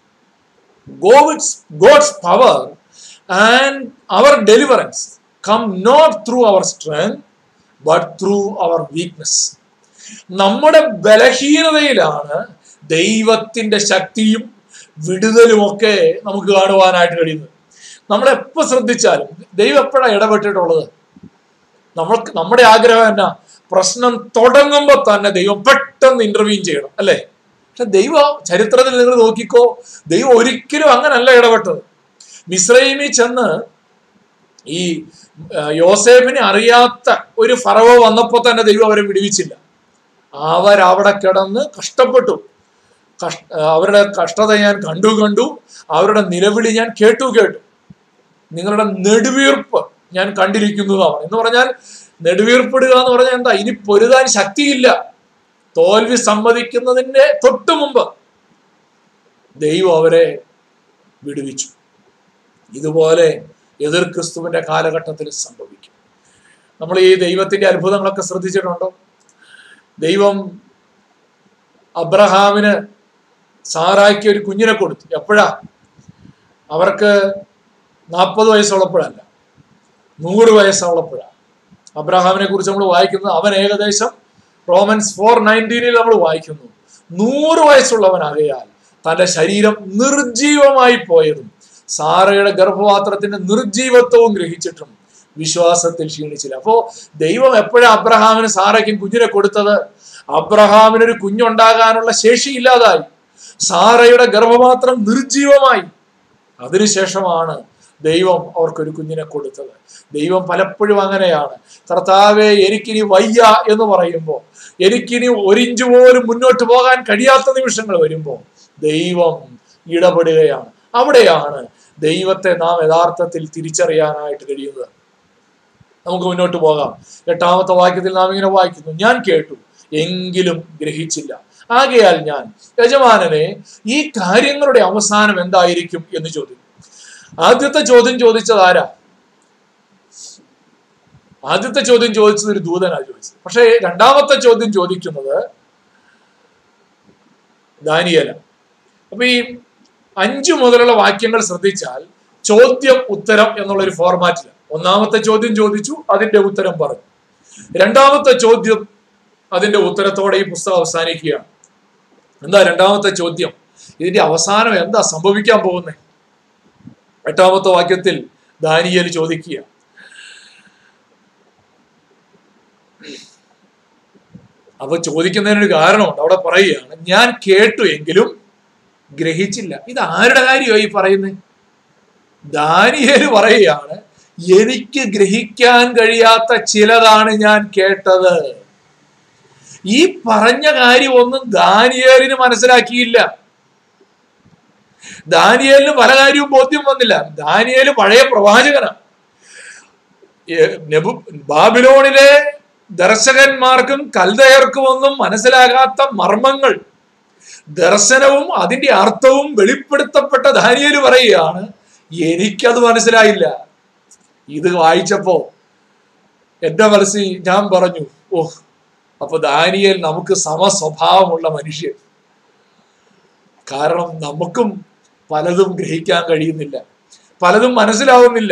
God's God's power and our deliverance come not through our strength but through our weakness നമ്മുടെ ബലഹീനതയിലാണ് ദൈവത്തിന്റെ ശക്തിയും വിടുതലും ഒക്കെ നമുക്ക് കാണുവാനായിട്ട് കഴിയുന്നത് നമ്മൾ എപ്പോൾ ശ്രദ്ധിച്ചാലും ദൈവം എപ്പോഴാണ് ഇടപെട്ടിട്ടുള്ളത് നമ്മൾക്ക് നമ്മുടെ ആഗ്രഹം എന്നാ പ്രശ്നം തുടങ്ങുമ്പോൾ തന്നെ ദൈവം പെട്ടെന്ന് ഇന്റർവ്യൂ ചെയ്യണം അല്ലേ പക്ഷെ ദൈവം ചരിത്രത്തിൽ നിങ്ങൾ നോക്കിക്കോ ദൈവം ഒരിക്കലും അങ്ങനല്ല ഇടപെട്ടത് മിശ്രൈമി ചെന്ന് ഈ യോസേഫിനെ അറിയാത്ത ഒരു ഫറവ വന്നപ്പോൾ തന്നെ ദൈവം അവരെ വിടുവിച്ചില്ല അവരവിടെ കിടന്ന് കഷ്ടപ്പെട്ടു കഷ്ട അവരുടെ കഷ്ടത ഞാൻ കണ്ടു കണ്ടു അവരുടെ നിലവിളി ഞാൻ കേട്ടു കേട്ടു നിങ്ങളുടെ നെടുവീർപ്പ് ഞാൻ കണ്ടിരിക്കുന്നതാണ് എന്ന് പറഞ്ഞാൽ നെടുവീർപ്പിടുക എന്ന് പറഞ്ഞാൽ എന്താ ഇനി പൊരുതാൻ ശക്തിയില്ല തോൽവി സമ്മതിക്കുന്നതിന്റെ തൊട്ടു മുമ്പ് ദൈവം അവരെ വിടുവിച്ചു ഇതുപോലെ എതിർ ക്രിസ്തുവിന്റെ കാലഘട്ടത്തിൽ സംഭവിക്കും നമ്മൾ ഈ ദൈവത്തിന്റെ അത്ഭുതങ്ങളൊക്കെ ശ്രദ്ധിച്ചിട്ടുണ്ടോ ദൈവം അബ്രഹാമിന് സാറായ്ക്ക് ഒരു കുഞ്ഞിനെ കൊടുത്തു എപ്പോഴാ അവർക്ക് നാൽപ്പത് വയസ്സുള്ളപ്പോഴല്ല നൂറ് വയസ്സുള്ളപ്പോഴാണ് അബ്രഹാമിനെ കുറിച്ച് നമ്മൾ വായിക്കുന്നത് അവൻ ഏകദേശം റോമൻസ് ഫോർ നയൻറ്റീനിൽ നമ്മൾ വായിക്കുന്നു നൂറ് വയസ്സുള്ളവനാകയാൽ തന്റെ ശരീരം നിർജീവമായി പോയതും സാറയുടെ ഗർഭപാത്രത്തിന്റെ നിർജീവത്വവും ഗ്രഹിച്ചിട്ടും വിശ്വാസത്തിൽ ക്ഷീണിച്ചില്ല അപ്പോ ദൈവം എപ്പോഴാണ് അബ്രഹാമിന് സാറയ്ക്കും കുഞ്ഞിനെ കൊടുത്തത് അബ്രഹാമിനൊരു കുഞ്ഞുണ്ടാകാനുള്ള ശേഷി ഇല്ലാതായി സാറയുടെ ഗർഭപാത്രം നിർജീവമായി അതിനുശേഷമാണ് ദൈവം അവർക്കൊരു കുഞ്ഞിനെ കൊടുത്തത് ദൈവം പലപ്പോഴും അങ്ങനെയാണ് കർത്താവെ എനിക്കിനി വയ്യ എന്ന് പറയുമ്പോൾ എനിക്കിനി ഒരിഞ്ച് പോലും മുന്നോട്ട് പോകാൻ കഴിയാത്ത നിമിഷങ്ങൾ വരുമ്പോൾ ദൈവം ഇടപെടുകയാണ് അവിടെയാണ് ദൈവത്തെ നാം യഥാർത്ഥത്തിൽ തിരിച്ചറിയാനായിട്ട് കഴിയുന്നത് നമുക്ക് മുന്നോട്ട് പോകാം എട്ടാമത്തെ വാക്യത്തിൽ നാം ഇങ്ങനെ വായിക്കുന്നു ഞാൻ കേട്ടു എങ്കിലും ഗ്രഹിച്ചില്ല ആകയാൽ ഞാൻ യജമാനനെ ഈ കാര്യങ്ങളുടെ അവസാനം എന്തായിരിക്കും എന്ന് ചോദിക്കും ആദ്യത്തെ ചോദ്യം ചോദിച്ചത് ആരാ ആദ്യത്തെ ചോദ്യം ചോദിച്ചത് ഒരു ദൂതനാ ചോദിച്ചത് പക്ഷേ രണ്ടാമത്തെ ചോദ്യം ചോദിക്കുന്നത് ദാനിയല അപ്പൊ ഈ അഞ്ചു മുതലുള്ള വാക്യങ്ങൾ ശ്രദ്ധിച്ചാൽ ചോദ്യം ഉത്തരം എന്നുള്ള ഒരു ഫോർമാറ്റിലാണ് ഒന്നാമത്തെ ചോദ്യം ചോദിച്ചു അതിന്റെ ഉത്തരം പറഞ്ഞു രണ്ടാമത്തെ ചോദ്യം അതിന്റെ ഉത്തരത്തോടെ ഈ പുസ്തകം അവസാനിക്കുകയാണ് എന്താ രണ്ടാമത്തെ ചോദ്യം ഇതിന്റെ അവസാനം എന്താ സംഭവിക്കാൻ പോകുന്നത് എട്ടാമത്തെ വാക്യത്തിൽ ദാനിയൽ ചോദിക്കുക അപ്പൊ ചോദിക്കുന്നതിനൊരു കാരണമുണ്ട് അവിടെ പറയുകയാണ് ഞാൻ കേട്ടു എങ്കിലും ഗ്രഹിച്ചില്ല ഇത് ആരുടെ കാര്യമായി ഈ പറയുന്നത് ദാനിയേല് പറയുകയാണ് എനിക്ക് ഗ്രഹിക്കാൻ കഴിയാത്ത ചിലതാണ് ഞാൻ കേട്ടത് ഈ പറഞ്ഞ കാര്യം ഒന്നും ദാനിയേലിന് മനസ്സിലാക്കിയില്ല ദാനിയേലിന് പല കാര്യവും ബോധ്യം വന്നില്ല ദാനിയേല് പഴയ പ്രവാചകനാണ് ബാബിലോണിലെ ദർശകന്മാർക്കും കൽദയർക്കും ഒന്നും മനസ്സിലാകാത്ത മർമ്മങ്ങൾ ദർശനവും അതിന്റെ അർത്ഥവും വെളിപ്പെടുത്തപ്പെട്ട ദാനിയേല് പറയുകയാണ് എനിക്കത് മനസ്സിലായില്ല ഇത് വായിച്ചപ്പോ എന്റെ മനസ്സിൽ ഞാൻ പറഞ്ഞു ഓ അപ്പൊ ദാനിയേൽ നമുക്ക് സമസ്വഭാവമുള്ള മനുഷ്യൻ കാരണം നമുക്കും പലതും ഗ്രഹിക്കാൻ കഴിയുന്നില്ല പലതും മനസ്സിലാവുന്നില്ല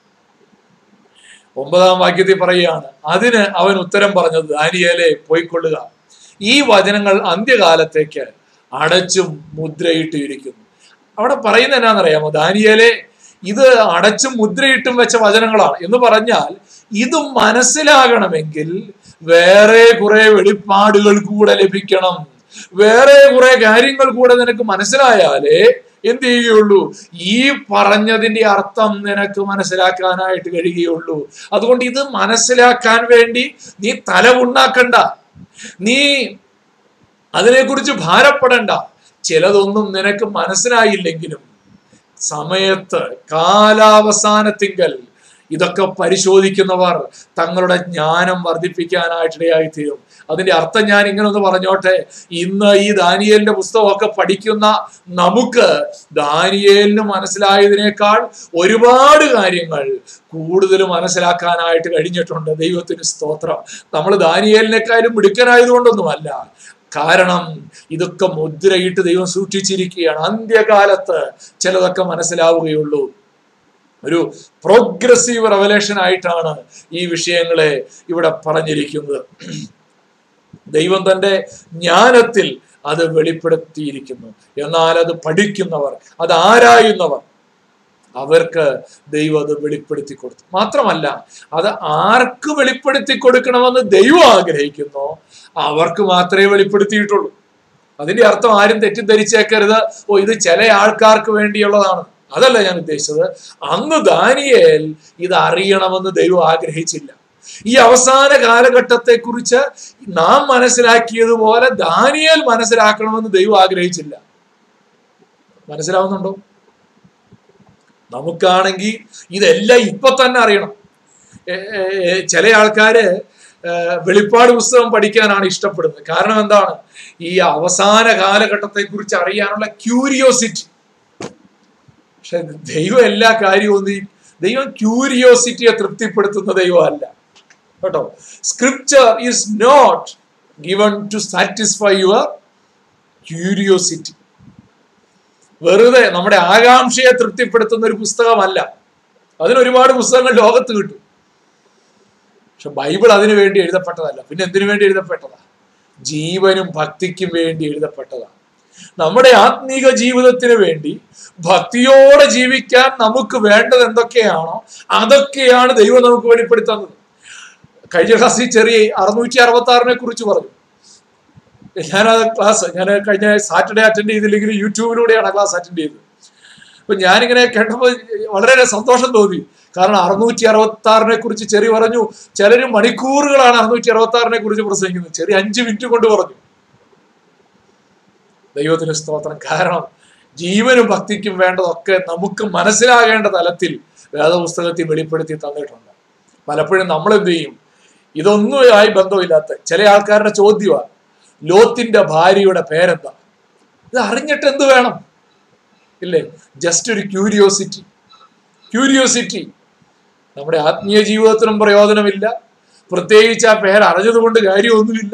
ഒമ്പതാം വാക്യത്തിൽ പറയുകയാണ് അതിന് അവൻ ഉത്തരം പറഞ്ഞത് ദാനിയേലെ പോയിക്കൊള്ളുക ഈ വചനങ്ങൾ അന്ത്യകാലത്തേക്ക് അടച്ചും മുദ്രയിട്ടിരിക്കുന്നു അവിടെ പറയുന്ന എന്നാണെന്നറിയാമോ ദാനിയേലെ ഇത് അടച്ചും മുദ്രയിട്ടും വെച്ച വചനങ്ങളാണ് എന്ന് പറഞ്ഞാൽ ഇത് മനസ്സിലാകണമെങ്കിൽ വേറെ കുറെ വെളിപ്പാടുകൾ കൂടെ ലഭിക്കണം വേറെ കുറെ കാര്യങ്ങൾ കൂടെ നിനക്ക് മനസ്സിലായാലേ എന്ത് ചെയ്യുകയുള്ളൂ ഈ പറഞ്ഞതിന്റെ അർത്ഥം നിനക്ക് മനസ്സിലാക്കാനായിട്ട് കഴിയുകയുള്ളൂ അതുകൊണ്ട് ഇത് മനസ്സിലാക്കാൻ വേണ്ടി നീ തല ഉണ്ടാക്കണ്ട നീ അതിനെക്കുറിച്ച് ഭാരപ്പെടണ്ട ചിലതൊന്നും നിനക്ക് മനസ്സിലായില്ലെങ്കിലും സമയത്ത് കാലാവസാനത്തിങ്കൽ ഇതൊക്കെ പരിശോധിക്കുന്നവർ തങ്ങളുടെ ജ്ഞാനം വർദ്ധിപ്പിക്കാനായിട്ടിടയായി തീരും അതിന്റെ അർത്ഥം ഞാൻ ഇങ്ങനെ ഒന്ന് പറഞ്ഞോട്ടെ ഇന്ന് ഈ ദാനിയേലിന്റെ പുസ്തകമൊക്കെ പഠിക്കുന്ന നമുക്ക് ദാനിയേലിന് മനസ്സിലായതിനേക്കാൾ ഒരുപാട് കാര്യങ്ങൾ കൂടുതൽ മനസ്സിലാക്കാനായിട്ട് കഴിഞ്ഞിട്ടുണ്ട് ദൈവത്തിന് സ്തോത്രം നമ്മൾ ദാനിയേലിനേക്കാളും മിടുക്കനായതുകൊണ്ടൊന്നുമല്ല കാരണം ഇതൊക്കെ മുദ്രയിട്ട് ദൈവം സൂക്ഷിച്ചിരിക്കുകയാണ് അന്ത്യകാലത്ത് ചിലതൊക്കെ മനസ്സിലാവുകയുള്ളൂ ഒരു പ്രോഗ്രസീവ് റെവലേഷൻ ആയിട്ടാണ് ഈ വിഷയങ്ങളെ ഇവിടെ പറഞ്ഞിരിക്കുന്നത് ദൈവം തന്റെ ജ്ഞാനത്തിൽ അത് വെളിപ്പെടുത്തിയിരിക്കുന്നു എന്നാൽ അത് പഠിക്കുന്നവർ അത് ആരായുന്നവർ അവർക്ക് ദൈവം അത് വെളിപ്പെടുത്തി കൊടുത്തു മാത്രമല്ല അത് ആർക്ക് വെളിപ്പെടുത്തി കൊടുക്കണമെന്ന് ദൈവം ആഗ്രഹിക്കുന്നോ അവർക്ക് മാത്രമേ വെളിപ്പെടുത്തിയിട്ടുള്ളൂ അതിന്റെ അർത്ഥം ആരും തെറ്റിദ്ധരിച്ചേക്കരുത് ഓ ഇത് ചില ആൾക്കാർക്ക് വേണ്ടിയുള്ളതാണ് അതല്ല ഞാൻ ഉദ്ദേശിച്ചത് അന്ന് ദാനിയേൽ ഇത് അറിയണമെന്ന് ദൈവം ആഗ്രഹിച്ചില്ല ഈ അവസാന കാലഘട്ടത്തെ കുറിച്ച് നാം മനസ്സിലാക്കിയതുപോലെ ദാനിയേൽ മനസ്സിലാക്കണമെന്ന് ദൈവം ആഗ്രഹിച്ചില്ല മനസ്സിലാവുന്നുണ്ടോ നമുക്കാണെങ്കിൽ ഇതെല്ലാം ഇപ്പൊ തന്നെ അറിയണം ചില ആൾക്കാര് വെളിപ്പാട് പുസ്തകം പഠിക്കാനാണ് ഇഷ്ടപ്പെടുന്നത് കാരണം എന്താണ് ഈ അവസാന കാലഘട്ടത്തെ കുറിച്ച് അറിയാനുള്ള ക്യൂരിയോസിറ്റി പക്ഷെ ദൈവം എല്ലാ കാര്യവും ഒന്നും ദൈവം ക്യൂരിയോസിറ്റിയെ തൃപ്തിപ്പെടുത്തുന്ന ദൈവമല്ല കേട്ടോ scripture is not given to satisfy your curiosity വെറുതെ നമ്മുടെ ആകാംക്ഷയെ തൃപ്തിപ്പെടുത്തുന്ന ഒരു പുസ്തകമല്ല അതിന് ഒരുപാട് പുസ്തകങ്ങൾ ലോകത്ത് കിട്ടും പക്ഷെ ബൈബിൾ അതിനു വേണ്ടി എഴുതപ്പെട്ടതല്ല പിന്നെ എന്തിനു വേണ്ടി എഴുതപ്പെട്ടതാ ജീവനും ഭക്തിക്കും വേണ്ടി എഴുതപ്പെട്ടതാണ് നമ്മുടെ ആത്മീക ജീവിതത്തിന് വേണ്ടി ഭക്തിയോടെ ജീവിക്കാൻ നമുക്ക് വേണ്ടത് എന്തൊക്കെയാണോ അതൊക്കെയാണ് ദൈവം നമുക്ക് വെളിപ്പെടുത്തുന്നത് കഴിഞ്ഞ ക്ലാസ്സിൽ ചെറിയ അറുന്നൂറ്റി അറുപത്തി ആറിനെ കുറിച്ച് പറഞ്ഞു ഞാൻ ആ ക്ലാസ് ഞാൻ കഴിഞ്ഞ സാറ്റർഡേ അറ്റൻഡ് ചെയ്തില്ലെങ്കിൽ യൂട്യൂബിലൂടെയാണ് ആ ക്ലാസ് അറ്റൻഡ് ചെയ്തത് അപ്പൊ ഞാനിങ്ങനെ കേട്ടപ്പോൾ വളരെ സന്തോഷം തോന്നി കാരണം അറുന്നൂറ്റി അറുപത്തി ആറിനെ കുറിച്ച് ചെറിയ പറഞ്ഞു ചിലര് മണിക്കൂറുകളാണ് അറുന്നൂറ്റി അറുപത്തി ആറിനെ കുറിച്ച് പ്രസംഗിക്കുന്നത് ചെറിയ അഞ്ച് മിനിറ്റ് കൊണ്ട് പറഞ്ഞു ദൈവത്തിന് സ്തോത്രം കാരണം ജീവനും ഭക്തിക്കും വേണ്ടതൊക്കെ നമുക്ക് മനസ്സിലാകേണ്ട തലത്തിൽ വേദപുസ്തകത്തിൽ വെളിപ്പെടുത്തി തന്നിട്ടുണ്ട് പലപ്പോഴും നമ്മൾ എന്ത് ചെയ്യും ഇതൊന്നും ആയി ബന്ധമില്ലാത്ത ചില ആൾക്കാരുടെ ചോദ്യമാണ് ലോത്തിന്റെ ഭാര്യയുടെ പേരെന്താ ഇത് അറിഞ്ഞിട്ട് എന്ത് വേണം ഇല്ലേ ജസ്റ്റ് ഒരു ക്യൂരിയോസിറ്റി ക്യൂരിയോസിറ്റി നമ്മുടെ ആത്മീയ ജീവിതത്തിനും പ്രയോജനമില്ല പ്രത്യേകിച്ച് ആ പേര് അറിഞ്ഞതുകൊണ്ട് കാര്യമൊന്നുമില്ല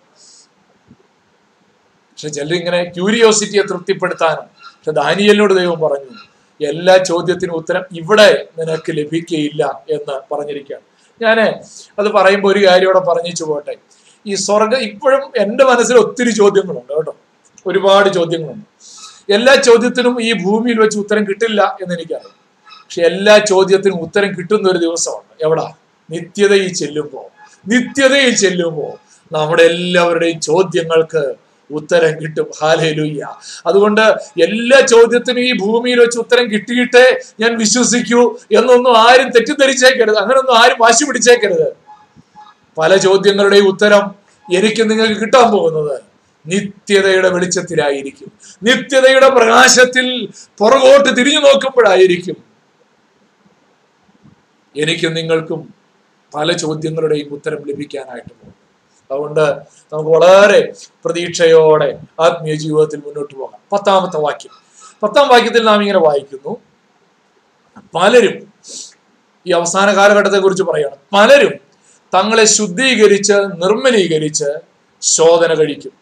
പക്ഷെ ചിലരിങ്ങനെ ക്യൂരിയോസിറ്റിയെ തൃപ്തിപ്പെടുത്താനും പക്ഷെ ദാനിയലിനോട് ദൈവം പറഞ്ഞു എല്ലാ ചോദ്യത്തിനും ഉത്തരം ഇവിടെ നിനക്ക് ലഭിക്കയില്ല എന്ന് പറഞ്ഞിരിക്കുകയാണ് ഞാൻ അത് പറയുമ്പോൾ ഒരു കാര്യം ഇവിടെ പറഞ്ഞിച്ചു പോട്ടെ ഈ സ്വർഗ ഇപ്പോഴും എൻ്റെ മനസ്സിൽ ഒത്തിരി ചോദ്യങ്ങളുണ്ട് കേട്ടോ ഒരുപാട് ചോദ്യങ്ങളുണ്ട് എല്ലാ ചോദ്യത്തിനും ഈ ഭൂമിയിൽ വെച്ച് ഉത്തരം കിട്ടില്ല എന്ന് എനിക്കറിയാം പക്ഷെ എല്ലാ ചോദ്യത്തിനും ഉത്തരം കിട്ടുന്ന ഒരു ദിവസമുണ്ട് എവിടാ നിത്യതയിൽ ചെല്ലുമ്പോൾ നിത്യതയിൽ ചെല്ലുമ്പോൾ നമ്മുടെ എല്ലാവരുടെയും ചോദ്യങ്ങൾക്ക് ഉത്തരം കിട്ടും ഹാലേലുയ്യ അതുകൊണ്ട് എല്ലാ ചോദ്യത്തിനും ഈ ഭൂമിയിൽ വെച്ച് ഉത്തരം കിട്ടിയിട്ടേ ഞാൻ വിശ്വസിക്കൂ എന്നൊന്നും ആരും തെറ്റിദ്ധരിച്ചേക്കരുത് അങ്ങനൊന്നും ആരും വാശി പിടിച്ചേക്കരുത് പല ചോദ്യങ്ങളുടെയും ഉത്തരം എനിക്ക് നിങ്ങൾക്ക് കിട്ടാൻ പോകുന്നത് നിത്യതയുടെ വെളിച്ചത്തിലായിരിക്കും നിത്യതയുടെ പ്രകാശത്തിൽ പുറകോട്ട് തിരിഞ്ഞു നോക്കുമ്പോഴായിരിക്കും എനിക്കും നിങ്ങൾക്കും പല ചോദ്യങ്ങളുടെയും ഉത്തരം ലഭിക്കാനായിട്ട് പോകും അതുകൊണ്ട് നമുക്ക് വളരെ പ്രതീക്ഷയോടെ ആത്മീയ ജീവിതത്തിൽ മുന്നോട്ട് പോകാം പത്താമത്തെ വാക്യം പത്താം വാക്യത്തിൽ നാം ഇങ്ങനെ വായിക്കുന്നു പലരും ഈ അവസാന കാലഘട്ടത്തെ കുറിച്ച് പറയുകയാണ് പലരും തങ്ങളെ ശുദ്ധീകരിച്ച് നിർമ്മലീകരിച്ച് ശോധന കഴിക്കും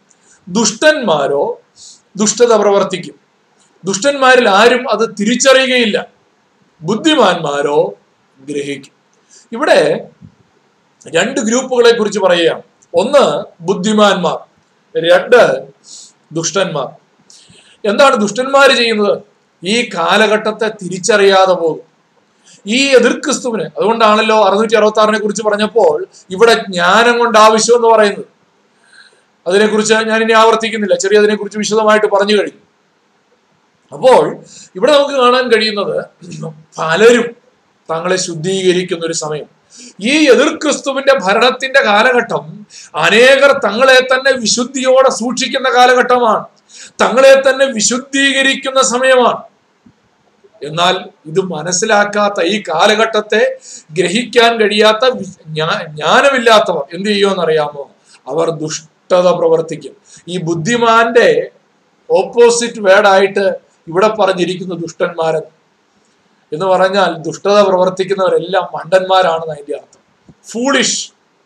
ദുഷ്ടന്മാരോ ദുഷ്ടത പ്രവർത്തിക്കും ദുഷ്ടന്മാരിൽ ആരും അത് തിരിച്ചറിയുകയില്ല ബുദ്ധിമാന്മാരോ ഗ്രഹിക്കും ഇവിടെ രണ്ട് ഗ്രൂപ്പുകളെ കുറിച്ച് പറയുകയാണ് ഒന്ന് ബുദ്ധിമാന്മാർ രണ്ട് ദുഷ്ടന്മാർ എന്താണ് ദുഷ്ടന്മാർ ചെയ്യുന്നത് ഈ കാലഘട്ടത്തെ തിരിച്ചറിയാതെ പോകും ഈ എതിർ ക്രിസ്തുവിന് അതുകൊണ്ടാണല്ലോ അറുന്നൂറ്റി അറുപത്തി ആറിനെ കുറിച്ച് പറഞ്ഞപ്പോൾ ഇവിടെ ജ്ഞാനം കൊണ്ട് ആവശ്യം എന്ന് പറയുന്നത് അതിനെക്കുറിച്ച് ഞാൻ ഇനി ആവർത്തിക്കുന്നില്ല ചെറിയ അതിനെക്കുറിച്ച് വിശദമായിട്ട് പറഞ്ഞു കഴിഞ്ഞു അപ്പോൾ ഇവിടെ നമുക്ക് കാണാൻ കഴിയുന്നത് പലരും തങ്ങളെ ശുദ്ധീകരിക്കുന്ന ഒരു സമയം ഈ എതിർ ക്രിസ്തുവിന്റെ ഭരണത്തിന്റെ കാലഘട്ടം അനേകർ തങ്ങളെ തന്നെ വിശുദ്ധിയോടെ സൂക്ഷിക്കുന്ന കാലഘട്ടമാണ് തങ്ങളെ തന്നെ വിശുദ്ധീകരിക്കുന്ന സമയമാണ് എന്നാൽ ഇത് മനസ്സിലാക്കാത്ത ഈ കാലഘട്ടത്തെ ഗ്രഹിക്കാൻ കഴിയാത്ത വി- ജ്ഞാ- ജ്ഞാനമില്ലാത്തവർ എന്ത് ചെയ്യുമെന്നറിയാമോ അവർ ദുഷ്ടത പ്രവർത്തിക്കും ഈ ബുദ്ധിമാന്റെ ഓപ്പോസിറ്റ് വേർഡായിട്ട് ഇവിടെ പറഞ്ഞിരിക്കുന്ന ദുഷ്ടന്മാരൻ എന്ന് പറഞ്ഞാൽ ദുഷ്ടത പ്രവർത്തിക്കുന്നവരെല്ലാം മണ്ടന്മാരാണെന്ന് അതിന്റെ അർത്ഥം ഫൂളിഷ്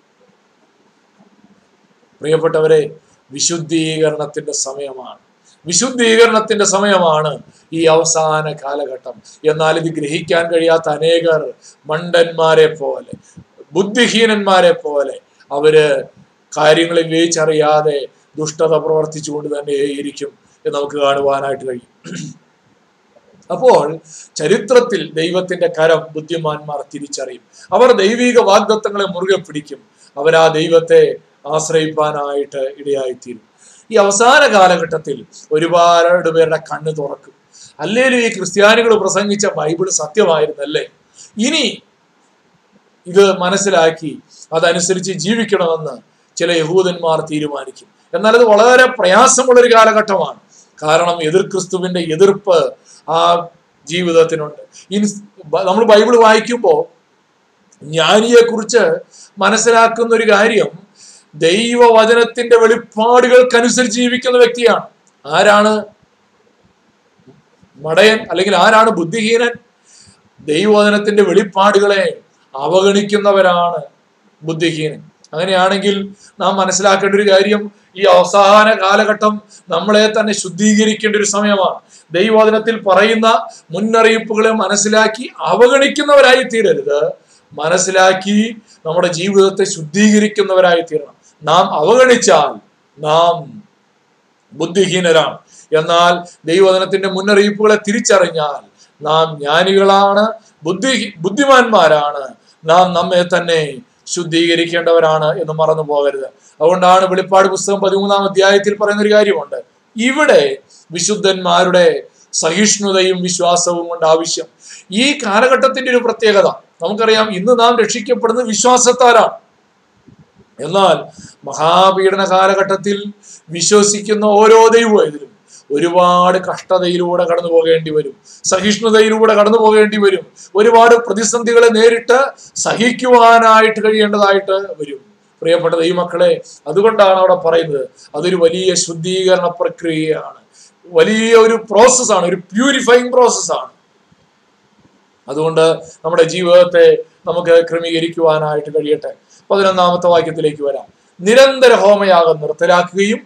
പ്രിയപ്പെട്ടവരെ വിശുദ്ധീകരണത്തിന്റെ സമയമാണ് വിശുദ്ധീകരണത്തിന്റെ സമയമാണ് ഈ അവസാന കാലഘട്ടം എന്നാൽ ഇത് ഗ്രഹിക്കാൻ കഴിയാത്ത അനേകർ മണ്ടന്മാരെ പോലെ ബുദ്ധിഹീനന്മാരെ പോലെ അവര് കാര്യങ്ങളെ വിവേചിച്ചറിയാതെ ദുഷ്ടത പ്രവർത്തിച്ചുകൊണ്ട് തന്നെ ഇരിക്കും എന്ന് നമുക്ക് കാണുവാനായിട്ട് കഴിയും അപ്പോൾ ചരിത്രത്തിൽ ദൈവത്തിന്റെ കരം ബുദ്ധിമാന്മാർ തിരിച്ചറിയും അവർ ദൈവിക വാഗ്ദത്തങ്ങളെ മുറുകെ പിടിക്കും അവർ ആ ദൈവത്തെ ആശ്രയിപ്പാനായിട്ട് ഇടയായിത്തീരും ഈ അവസാന കാലഘട്ടത്തിൽ ഒരുപാട് പേരുടെ കണ്ണ് തുറക്കും അല്ലേലും ഈ ക്രിസ്ത്യാനികൾ പ്രസംഗിച്ച ബൈബിൾ സത്യമായിരുന്നല്ലേ ഇനി ഇത് മനസ്സിലാക്കി അതനുസരിച്ച് ജീവിക്കണമെന്ന് ചില യഹൂദന്മാർ തീരുമാനിക്കും എന്നാൽ അത് വളരെ പ്രയാസമുള്ളൊരു കാലഘട്ടമാണ് കാരണം എതിർ ക്രിസ്തുവിന്റെ എതിർപ്പ് ആ ജീവിതത്തിനുണ്ട് ഇനി നമ്മൾ ബൈബിൾ വായിക്കുമ്പോൾ ജ്ഞാനിയെ കുറിച്ച് മനസ്സിലാക്കുന്ന ഒരു കാര്യം ദൈവവചനത്തിന്റെ വെളിപ്പാടുകൾക്കനുസരിച്ച് ജീവിക്കുന്ന വ്യക്തിയാണ് ആരാണ് മടയൻ അല്ലെങ്കിൽ ആരാണ് ബുദ്ധിഹീനൻ ദൈവവചനത്തിന്റെ വെളിപ്പാടുകളെ അവഗണിക്കുന്നവരാണ് ബുദ്ധിഹീനൻ അങ്ങനെയാണെങ്കിൽ നാം മനസ്സിലാക്കേണ്ട ഒരു കാര്യം ഈ അവസാന കാലഘട്ടം നമ്മളെ തന്നെ ശുദ്ധീകരിക്കേണ്ട ഒരു സമയമാണ് ദൈവവചനത്തിൽ പറയുന്ന മുന്നറിയിപ്പുകളെ മനസ്സിലാക്കി അവഗണിക്കുന്നവരായി തീരരുത് മനസ്സിലാക്കി നമ്മുടെ ജീവിതത്തെ ശുദ്ധീകരിക്കുന്നവരായി തീരണം നാം അവഗണിച്ചാൽ നാം ബുദ്ധിഹീനരാണ് എന്നാൽ ദൈവവചനത്തിന്റെ മുന്നറിയിപ്പുകളെ തിരിച്ചറിഞ്ഞാൽ നാം ജ്ഞാനികളാണ് ബുദ്ധി ബുദ്ധിമാന്മാരാണ് നാം നമ്മെ തന്നെ ശുദ്ധീകരിക്കേണ്ടവരാണ് എന്ന് മറന്നു പോകരുത് അതുകൊണ്ടാണ് വെളിപ്പാട് പുസ്തകം പതിമൂന്നാം അധ്യായത്തിൽ പറയുന്ന ഒരു കാര്യമുണ്ട് ഇവിടെ വിശുദ്ധന്മാരുടെ സഹിഷ്ണുതയും വിശ്വാസവും കൊണ്ട് ആവശ്യം ഈ കാലഘട്ടത്തിന്റെ ഒരു പ്രത്യേകത നമുക്കറിയാം ഇന്ന് നാം രക്ഷിക്കപ്പെടുന്നത് വിശ്വാസത്താലാണ് എന്നാൽ മഹാപീഡന കാലഘട്ടത്തിൽ വിശ്വസിക്കുന്ന ഓരോ ദൈവത്തിലും ഒരുപാട് കഷ്ടതയിലൂടെ കടന്നു പോകേണ്ടി വരും സഹിഷ്ണുതയിലൂടെ കടന്നു പോകേണ്ടി വരും ഒരുപാട് പ്രതിസന്ധികളെ നേരിട്ട് സഹിക്കുവാനായിട്ട് കഴിയേണ്ടതായിട്ട് വരും പ്രിയപ്പെട്ട ദൈവമക്കളെ അതുകൊണ്ടാണ് അവിടെ പറയുന്നത് അതൊരു വലിയ ശുദ്ധീകരണ പ്രക്രിയയാണ് വലിയ ഒരു പ്രോസസ്സാണ് ഒരു പ്യൂരിഫൈങ് പ്രോസസ്സാണ് അതുകൊണ്ട് നമ്മുടെ ജീവിതത്തെ നമുക്ക് ക്രമീകരിക്കുവാനായിട്ട് കഴിയട്ടെ പതിനൊന്നാമത്തെ വാക്യത്തിലേക്ക് വരാം നിരന്തര ഹോമയാഗം നിർത്തലാക്കുകയും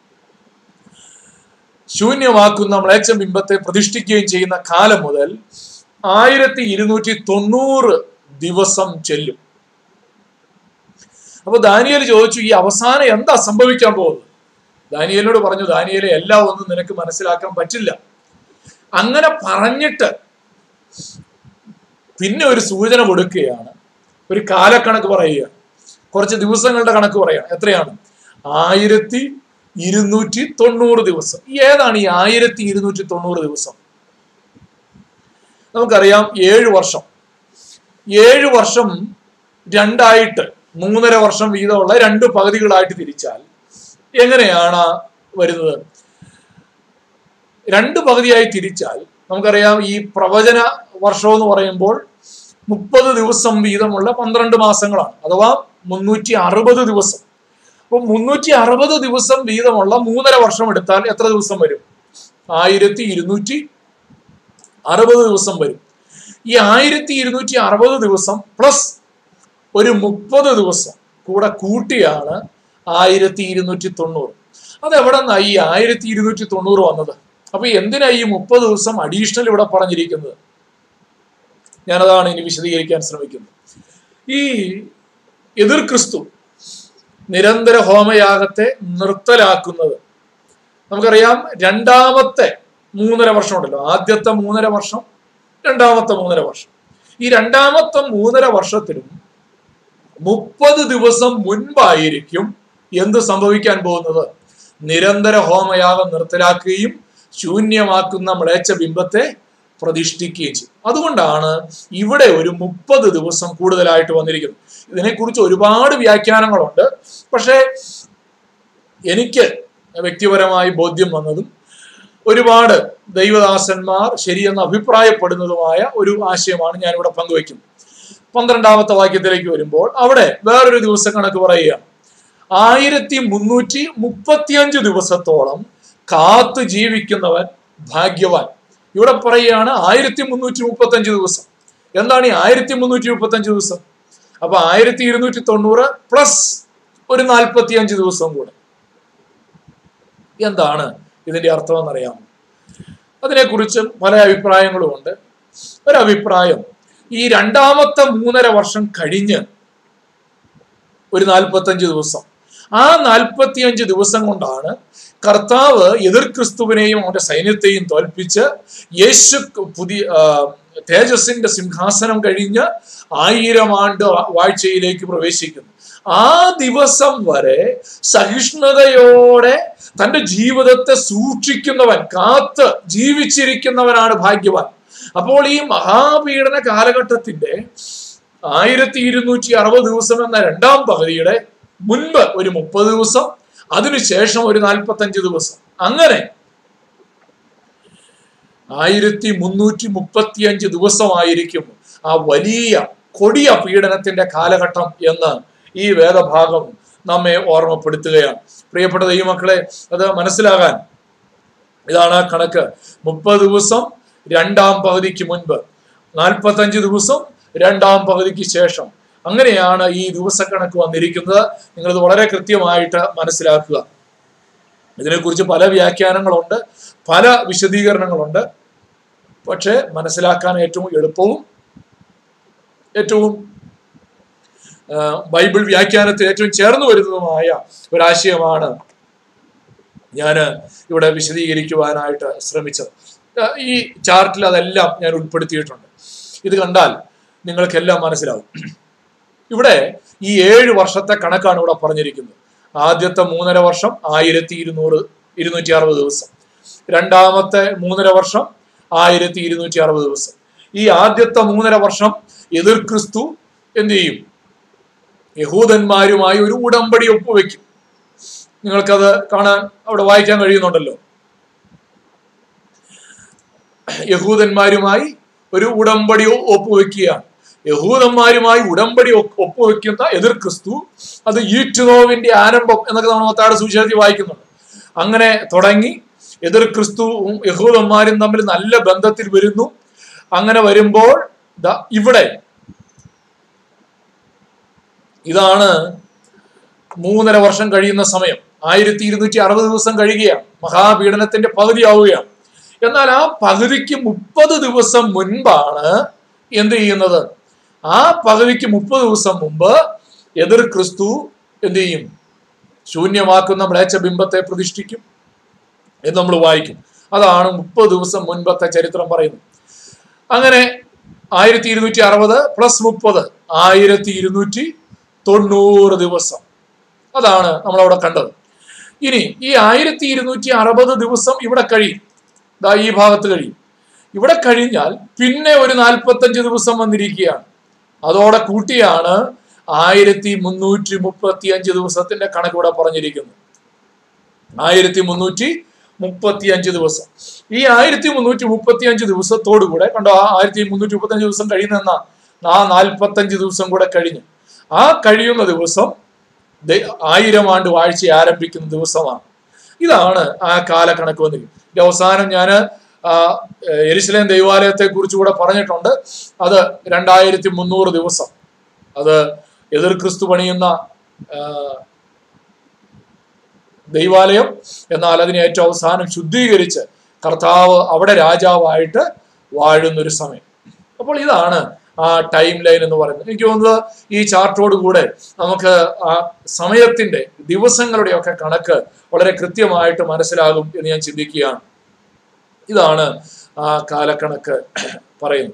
ശൂന്യമാക്കുന്ന മ്ലേച്ഛ ബിംബത്തെ പ്രതിഷ്ഠിക്കുകയും ചെയ്യുന്ന കാലം മുതൽ ആയിരത്തി ഇരുന്നൂറ്റി തൊണ്ണൂറ് ദിവസം ചെല്ലും അപ്പൊ ദാനിയേൽ ചോദിച്ചു ഈ അവസാനം എന്താ സംഭവിക്കാൻ പോകുന്നത് ദാനിയേലിനോട് പറഞ്ഞു ദാനിയേലെ എല്ലാം ഒന്നും നിനക്ക് മനസ്സിലാക്കാൻ പറ്റില്ല അങ്ങനെ പറഞ്ഞിട്ട് പിന്നെ ഒരു സൂചന കൊടുക്കുകയാണ് ഒരു കാലക്കണക്ക് പറയുക കുറച്ച് ദിവസങ്ങളുടെ കണക്ക് പറയുകയാണ് എത്രയാണ് ആയിരത്തി ഇരുന്നൂറ്റി തൊണ്ണൂറ് ദിവസം ഏതാണ് ഈ ആയിരത്തി ഇരുന്നൂറ്റി തൊണ്ണൂറ് ദിവസം നമുക്കറിയാം ഏഴ് വർഷം ഏഴ് വർഷം രണ്ടായിട്ട് മൂന്നര വർഷം വീതമുള്ള രണ്ട് പകുതികളായിട്ട് തിരിച്ചാൽ എങ്ങനെയാണ് വരുന്നത് രണ്ട് പകുതിയായി തിരിച്ചാൽ നമുക്കറിയാം ഈ പ്രവചന വർഷം എന്ന് പറയുമ്പോൾ മുപ്പത് ദിവസം വീതമുള്ള പന്ത്രണ്ട് മാസങ്ങളാണ് അഥവാ മുന്നൂറ്റി അറുപത് ദിവസം അപ്പൊ മുന്നൂറ്റി അറുപത് ദിവസം വീതമുള്ള മൂന്നര വർഷം എടുത്താൽ എത്ര ദിവസം വരും ആയിരത്തി ഇരുന്നൂറ്റി അറുപത് ദിവസം വരും ഈ ആയിരത്തി ഇരുന്നൂറ്റി അറുപത് ദിവസം പ്ലസ് ഒരു മുപ്പത് ദിവസം കൂടെ കൂട്ടിയാണ് ആയിരത്തി ഇരുന്നൂറ്റി തൊണ്ണൂറ് അതെവിടെ നിന്നാണ് ഈ ആയിരത്തി ഇരുന്നൂറ്റി തൊണ്ണൂറ് വന്നത് അപ്പൊ എന്തിനാ ഈ മുപ്പത് ദിവസം അഡീഷണൽ ഇവിടെ പറഞ്ഞിരിക്കുന്നത് ഞാനതാണ് ഇനി വിശദീകരിക്കാൻ ശ്രമിക്കുന്നത് ഈ എതിർ ക്രിസ്തു നിരന്തര ഹോമയാഗത്തെ നിർത്തലാക്കുന്നത് നമുക്കറിയാം രണ്ടാമത്തെ മൂന്നര വർഷം ഉണ്ടല്ലോ ആദ്യത്തെ മൂന്നര വർഷം രണ്ടാമത്തെ മൂന്നര വർഷം ഈ രണ്ടാമത്തെ മൂന്നര വർഷത്തിലും മുപ്പത് ദിവസം മുൻപായിരിക്കും എന്ത് സംഭവിക്കാൻ പോകുന്നത് നിരന്തര ഹോമയാഗം നിർത്തലാക്കുകയും ശൂന്യമാക്കുന്ന മ്ലേച്ഛ ബിംബത്തെ പ്രതിഷ്ഠിക്കുകയും ചെയ്യും അതുകൊണ്ടാണ് ഇവിടെ ഒരു മുപ്പത് ദിവസം കൂടുതലായിട്ട് വന്നിരിക്കുന്നത് ഇതിനെക്കുറിച്ച് ഒരുപാട് വ്യാഖ്യാനങ്ങളുണ്ട് പക്ഷേ എനിക്ക് വ്യക്തിപരമായി ബോധ്യം വന്നതും ഒരുപാട് ദൈവദാസന്മാർ ശരിയെന്ന് അഭിപ്രായപ്പെടുന്നതുമായ ഒരു ആശയമാണ് ഞാനിവിടെ പങ്കുവയ്ക്കുന്നത് പന്ത്രണ്ടാമത്തെ വാക്യത്തിലേക്ക് വരുമ്പോൾ അവിടെ വേറൊരു ദിവസ കണക്ക് പറയുകയാണ് ആയിരത്തി മുന്നൂറ്റി മുപ്പത്തിയഞ്ച് ദിവസത്തോളം കാത്തു ജീവിക്കുന്നവൻ ഭാഗ്യവാൻ ഇവിടെ പറയുകയാണ് ആയിരത്തി മുന്നൂറ്റി മുപ്പത്തഞ്ച് ദിവസം എന്താണ് ഈ ആയിരത്തി മുന്നൂറ്റി മുപ്പത്തഞ്ച് ദിവസം അപ്പൊ ആയിരത്തി ഇരുന്നൂറ്റി തൊണ്ണൂറ് പ്ലസ് ഒരു നാൽപ്പത്തി അഞ്ച് ദിവസം കൂടെ എന്താണ് ഇതിന്റെ അർത്ഥം എന്നറിയാമോ അതിനെക്കുറിച്ച് പല അഭിപ്രായങ്ങളും ഉണ്ട് ഒരഭിപ്രായം ഈ രണ്ടാമത്തെ മൂന്നര വർഷം കഴിഞ്ഞ് ഒരു നാൽപ്പത്തഞ്ച് ദിവസം ആ നാൽപ്പത്തിയഞ്ച് ദിവസം കൊണ്ടാണ് കർത്താവ് എതിർ ക്രിസ്തുവിനെയും അവന്റെ സൈന്യത്തെയും തോൽപ്പിച്ച് യേശു പുതിയ ആ, തേജസ്സിന്റെ സിംഹാസനം കഴിഞ്ഞ് ആയിരം ആണ്ട് വാഴ്ചയിലേക്ക് പ്രവേശിക്കുന്നു ആ ദിവസം വരെ സഹിഷ്ണുതയോടെ തന്റെ ജീവിതത്തെ സൂക്ഷിക്കുന്നവൻ കാത്ത് ജീവിച്ചിരിക്കുന്നവനാണ് ഭാഗ്യവാൻ അപ്പോൾ ഈ മഹാപീഡന കാലഘട്ടത്തിന്റെ ആയിരത്തി ഇരുന്നൂറ്റി അറുപത് ദിവസം എന്ന രണ്ടാം പകുതിയുടെ മുൻപ് ഒരു മുപ്പത് ദിവസം അതിനുശേഷം ഒരു നാൽപ്പത്തഞ്ച് ദിവസം അങ്ങനെ ആയിരത്തി മുന്നൂറ്റി മുപ്പത്തിയഞ്ച് ദിവസമായിരിക്കും ആ വലിയ കൊടിയ പീഡനത്തിന്റെ കാലഘട്ടം എന്ന് ഈ വേദഭാഗം നമ്മെ ഓർമ്മപ്പെടുത്തുകയാണ് പ്രിയപ്പെട്ട ദൈവമക്കളെ അത് മനസ്സിലാകാൻ ഇതാണ് ആ കണക്ക് മുപ്പത് ദിവസം രണ്ടാം പകുതിക്ക് മുൻപ് നാൽപ്പത്തഞ്ച് ദിവസം രണ്ടാം പകുതിക്ക് ശേഷം അങ്ങനെയാണ് ഈ ദിവസക്കണക്ക് വന്നിരിക്കുന്നത് നിങ്ങളിത് വളരെ കൃത്യമായിട്ട് മനസ്സിലാക്കുക ഇതിനെക്കുറിച്ച് പല വ്യാഖ്യാനങ്ങളുണ്ട് പല വിശദീകരണങ്ങളുണ്ട് പക്ഷെ മനസ്സിലാക്കാൻ ഏറ്റവും എളുപ്പവും ഏറ്റവും ആ, ബൈബിൾ വ്യാഖ്യാനത്തിൽ ഏറ്റവും ചേർന്ന് വരുന്നതുമായ ഒരാശയമാണ് ഞാൻ ഇവിടെ വിശദീകരിക്കുവാനായിട്ട് ശ്രമിച്ചത് ആ, ഈ ചാർട്ടിൽ അതെല്ലാം ഞാൻ ഉൾപ്പെടുത്തിയിട്ടുണ്ട് ഇത് കണ്ടാൽ നിങ്ങൾക്കെല്ലാം മനസ്സിലാവും ഇവിടെ ഈ ഏഴ് വർഷത്തെ കണക്കാണ് ഇവിടെ പറഞ്ഞിരിക്കുന്നത് ആദ്യത്തെ മൂന്നര വർഷം ആയിരത്തി ഇരുന്നൂറ് ഇരുന്നൂറ്റി അറുപത് ദിവസം രണ്ടാമത്തെ മൂന്നര വർഷം ആയിരത്തി ഇരുന്നൂറ്റി അറുപത് ദിവസം ഈ ആദ്യത്തെ മൂന്നര വർഷം എതിർ ക്രിസ്തു എന്ത് ചെയ്യും യഹൂദന്മാരുമായി ഒരു ഉടമ്പടി ഒപ്പുവെക്കും നിങ്ങൾക്കത് കാണാൻ അവിടെ വായിക്കാൻ കഴിയുന്നുണ്ടല്ലോ യഹൂദന്മാരുമായി ഒരു ഉടമ്പടി ഒപ്പുവെക്കുകയാണ് യഹൂദന്മാരുമായി ഉടമ്പടി ഒ- ഒപ്പുവെക്കുന്ന എതിർ ക്രിസ്തു അത് ഈറ്റുനോവിന്റെ ആരംഭം എന്നൊക്കെ നമ്മൾ മത്താട് സുവിശേഷത്തിൽ വായിക്കുന്നുണ്ട് അങ്ങനെ തുടങ്ങി എതിർ ക്രിസ്തുവും യഹൂദന്മാരും തമ്മിൽ നല്ല ബന്ധത്തിൽ വരുന്നു അങ്ങനെ വരുമ്പോൾ ദാ ഇവിടെ ഇതാണ് മൂന്നര വർഷം കഴിയുന്ന സമയം ആയിരത്തി ഇരുന്നൂറ്റി അറുപത് ദിവസം കഴിയുകയാണ് മഹാപീഡനത്തിന്റെ പകുതിയാവുകയാണ് എന്നാൽ ആ പകുതിക്ക് മുപ്പത് ദിവസം മുൻപാണ് എന്ത് ചെയ്യുന്നത് ആ പകുതിക്ക് മുപ്പത് ദിവസം മുമ്പ് എതിർ ക്രിസ്തു എന്ത് ചെയ്യും ശൂന്യമാക്കുന്ന മ്ലേച്ഛ ബിംബത്തെ പ്രതിഷ്ഠിക്കും എന്ന് നമ്മൾ വായിക്കും അതാണ് മുപ്പത് ദിവസം മുൻപത്തെ ചരിത്രം പറയുന്നത് അങ്ങനെ ആയിരത്തി ഇരുന്നൂറ്റി അറുപത് പ്ലസ് മുപ്പത് ആയിരത്തി ഇരുന്നൂറ്റി തൊണ്ണൂറ് ദിവസം അതാണ് നമ്മളവിടെ കണ്ടത് ഇനി ഈ ആയിരത്തി ഇരുന്നൂറ്റി അറുപത് ദിവസം ഇവിടെ കഴിയും ദാ ഈ ഭാഗത്ത് കഴിയും ഇവിടെ കഴിഞ്ഞാൽ പിന്നെ ഒരു നാൽപ്പത്തഞ്ച് ദിവസം വന്നിരിക്കുകയാണ് അതോടെ കൂട്ടിയാണ് ആയിരത്തി മുന്നൂറ്റി മുപ്പത്തി അഞ്ച് ദിവസത്തിന്റെ കണക്ക് ഇവിടെ പറഞ്ഞിരിക്കുന്നത് ആയിരത്തി മുന്നൂറ്റി മുപ്പത്തി അഞ്ച് ദിവസം ഈ ആയിരത്തി മുന്നൂറ്റി മുപ്പത്തി അഞ്ച് ദിവസത്തോടു കൂടെ കണ്ടോ ആ ആയിരത്തി മുന്നൂറ്റി മുപ്പത്തി അഞ്ച് ദിവസം കഴിയുന്ന ആ നാൽപ്പത്തഞ്ച് ദിവസം കൂടെ കഴിഞ്ഞു ആ കഴിയുന്ന ദിവസം ദൈ- ആയിരം ആണ്ട് വാഴ്ച ആരംഭിക്കുന്ന ദിവസമാണ് ഇതാണ് ആ കാലക്കണക്ക് വന്നിരിക്കുന്നത് ഇതിന്റെ അവസാനം ഞാൻ എരിശിലേം ദൈവാലയത്തെ കുറിച്ച് കൂടെ പറഞ്ഞിട്ടുണ്ട് അത് രണ്ടായിരത്തി മുന്നൂറ് ദിവസം അത് എതിർ ക്രിസ്തു പണിയുന്ന ആ, ദൈവാലയം എന്നാൽ അതിനെ ഏറ്റവും അവസാനം ശുദ്ധീകരിച്ച് കർത്താവ് അവിടെ രാജാവായിട്ട് വാഴുന്നൊരു സമയം അപ്പോൾ ഇതാണ് ആ ടൈം ലൈൻ എന്ന് പറയുന്നത് എനിക്ക് തോന്നുന്നത് ഈ ചാർട്ടോട് കൂടെ നമുക്ക് ആ സമയത്തിന്റെ ദിവസങ്ങളുടെ ഒക്കെ കണക്ക് വളരെ കൃത്യമായിട്ട് മനസ്സിലാകും എന്ന് ഞാൻ ചിന്തിക്കുകയാണ് ഇതാണ് ആ കാലക്കണക്ക് പറയുന്നത്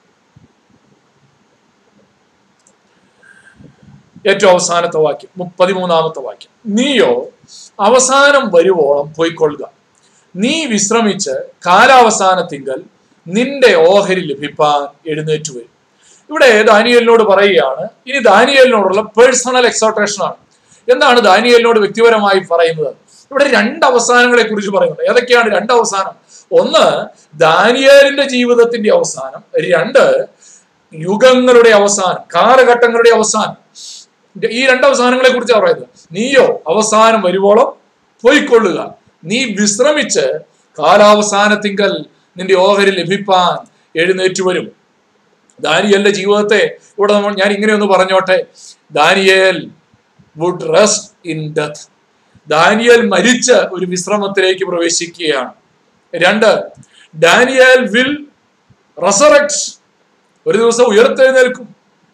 ഏറ്റവും അവസാനത്തെ വാക്യം മുപ്പതിമൂന്നാമത്തെ വാക്യം നീയോ അവസാനം വരുവോളം പോയിക്കൊള്ളുക നീ വിശ്രമിച്ച് കാലാവസാനത്തിങ്കൽ നിന്റെ ഓഹരി ലഭിപ്പാൻ എഴുന്നേറ്റ് വരും ഇവിടെ ദാനിയലിനോട് പറയുകയാണ് ഇനി ദാനിയലിനോടുള്ള പേഴ്സണൽ എക്സോട്രേഷൻ ആണ് എന്താണ് ദാനിയലിനോട് വ്യക്തിപരമായി പറയുന്നത് ഇവിടെ രണ്ട് അവസാനങ്ങളെ കുറിച്ച് പറയുന്നുണ്ട് ഏതൊക്കെയാണ് രണ്ട് അവസാനം ഒന്ന് ദാനിയേലിന്റെ ജീവിതത്തിന്റെ അവസാനം രണ്ട് യുഗങ്ങളുടെ അവസാനം കാലഘട്ടങ്ങളുടെ അവസാനം ഈ രണ്ട് അവസാനങ്ങളെ കുറിച്ചാണ് പറയുന്നത് നീയോ അവസാനം വരുവോളം പോയിക്കൊള്ളുക നീ വിശ്രമിച്ച് കാലാവസാനത്തിങ്കൽ നിന്റെ ഓഹരി ലഭിപ്പാൻ എഴുന്നേറ്റ് വരും ദാനിയലിന്റെ ജീവിതത്തെ ഇവിടെ നമ്മൾ ഞാൻ ഇങ്ങനെ ഒന്ന് പറഞ്ഞോട്ടെ Daniel would rest in death Daniel മരിച്ച് ഒരു വിശ്രമത്തിലേക്ക് പ്രവേശിക്കുകയാണ് രണ്ട് ഡാനിയൽ വിൽ റസറക്ട് ഒരു ദിവസം ഉയർത്തെഴുന്നേൽക്കും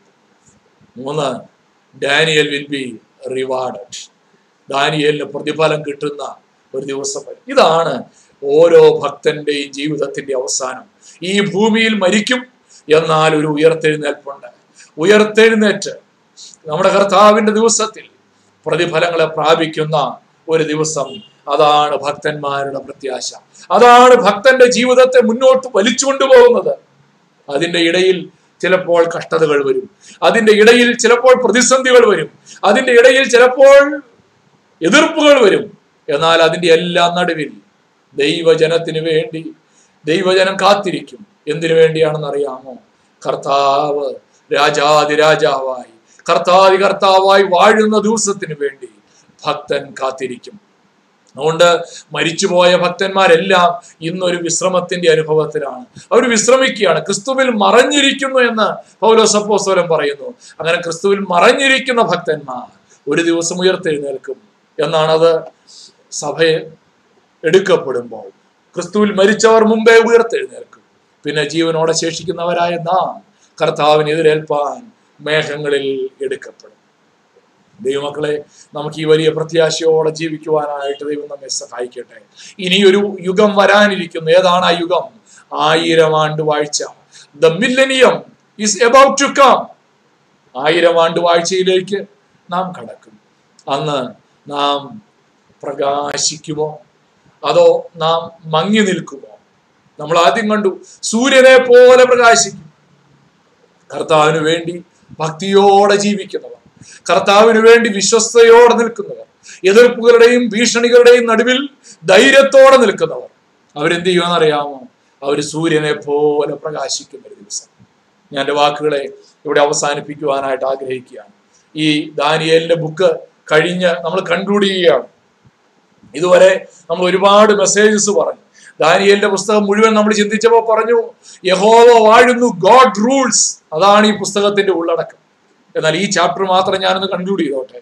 മൂന്ന് ഡാനിയൽ വിൽ ബി റിവാർഡഡ് ദാനിയലിന് പ്രതിഫലം കിട്ടുന്ന ഒരു ദിവസം വരും ഇതാണ് ഓരോ ഭക്തന്റെയും ജീവിതത്തിന്റെ അവസാനം ഈ ഭൂമിയിൽ മരിക്കും എന്നാൽ ഒരു ഉയർത്തെഴുന്നേൽപ്പുണ്ട് ഉയർത്തെഴുന്നേറ്റ് നമ്മുടെ കർത്താവിന്റെ ദിവസത്തിൽ പ്രതിഫലങ്ങളെ പ്രാപിക്കുന്ന ഒരു ദിവസം അതാണ് ഭക്തന്മാരുടെ പ്രത്യാശ അതാണ് ഭക്തന്റെ ജീവിതത്തെ മുന്നോട്ട് വലിച്ചു കൊണ്ടുപോകുന്നത് അതിന്റെ ഇടയിൽ ചിലപ്പോൾ കഷ്ടതകൾ വരും അതിന്റെ ഇടയിൽ ചിലപ്പോൾ പ്രതിസന്ധികൾ വരും അതിന്റെ ഇടയിൽ ചിലപ്പോൾ എതിർപ്പുകൾ വരും എന്നാൽ അതിന്റെ എല്ലാം നടുവിൽ ദൈവജനത്തിന് വേണ്ടി ദൈവജനം കാത്തിരിക്കും എന്തിനു വേണ്ടിയാണെന്ന് അറിയാമോ കർത്താവ് രാജാതിരാജാവായി കർത്താതി കർത്താവായി വാഴുന്ന ദിവസത്തിന് വേണ്ടി ഭക്തൻ കാത്തിരിക്കും അതുകൊണ്ട് മരിച്ചുപോയ ഭക്തന്മാരെല്ലാം ഇന്നൊരു വിശ്രമത്തിന്റെ അനുഭവത്തിലാണ് അവർ വിശ്രമിക്കുകയാണ് ക്രിസ്തുവിൽ മറഞ്ഞിരിക്കുന്നു എന്ന് പൗലോസപ്പോസ്തലം പറയുന്നു അങ്ങനെ ക്രിസ്തുവിൽ മറഞ്ഞിരിക്കുന്ന ഭക്തന്മാർ ഒരു ദിവസം ഉയർത്തെഴുന്നേൽക്കും എന്നാണത് സഭയെ എടുക്കപ്പെടുമ്പോൾ ക്രിസ്തുവിൽ മരിച്ചവർ മുമ്പേ ഉയർത്തെഴുന്നേൽക്കും പിന്നെ ജീവനോടെ ശേഷിക്കുന്നവരായ നാം കർത്താവിന് എതിരേൽപ്പാൻ മേഘങ്ങളിൽ എടുക്കപ്പെടും ദൈവമക്കളെ നമുക്ക് ഈ വലിയ പ്രത്യാശയോടെ ജീവിക്കുവാനായിട്ട് ദൈവം നമ്മെ സഹായിക്കട്ടെ ഇനിയൊരു യുഗം വരാനിരിക്കുന്നു ഏതാണ് ആ യുഗം ആയിരം ആണ്ട് വാഴ്ച the millennium is about to come ആയിരം ആണ്ട് വാഴ്ചയിലേക്ക് നാം കടക്കും അന്ന് നാം പ്രകാശിക്കുമോ അതോ നാം മങ്ങി നിൽക്കുമോ നമ്മൾ ആദ്യം കണ്ടു സൂര്യനെ പോലെ പ്രകാശിക്കും കർത്താവിന് വേണ്ടി ഭക്തിയോടെ ജീവിക്കുന്നവർ കർത്താവിന് വേണ്ടി വിശ്വസ്തയോടെ നിൽക്കുന്നവർ എതിർപ്പുകളുടെയും ഭീഷണികളുടെയും നടുവിൽ ധൈര്യത്തോടെ നിൽക്കുന്നവർ അവരെന്ത് ചെയ്യുമെന്ന് അറിയാമോ അവർ സൂര്യനെ പോലെ പ്രകാശിക്കുന്ന ഒരു ദിവസം ഞാൻ എൻ്റെ വാക്കുകളെ ഇവിടെ അവസാനിപ്പിക്കുവാനായിട്ട് ആഗ്രഹിക്കുകയാണ് ഈ ദാനിയേലിന്റെ ബുക്ക് കഴിഞ്ഞ് നമ്മൾ കൺക്ലൂഡ് ചെയ്യുകയാണ് ഇതുവരെ നമ്മൾ ഒരുപാട് മെസ്സേജസ് പറഞ്ഞു ദാനിയലിന്റെ പുസ്തകം മുഴുവൻ നമ്മൾ ചിന്തിച്ചപ്പോൾ പറഞ്ഞു യഹോവ വാഴുന്നു ഗോഡ് റൂൾസ് അതാണ് ഈ പുസ്തകത്തിന്റെ ഉള്ളടക്കം എന്നാൽ ഈ ചാപ്റ്റർ മാത്രം ഞാനൊന്ന് കൺക്ലൂഡ് ചെയ്തോട്ടെ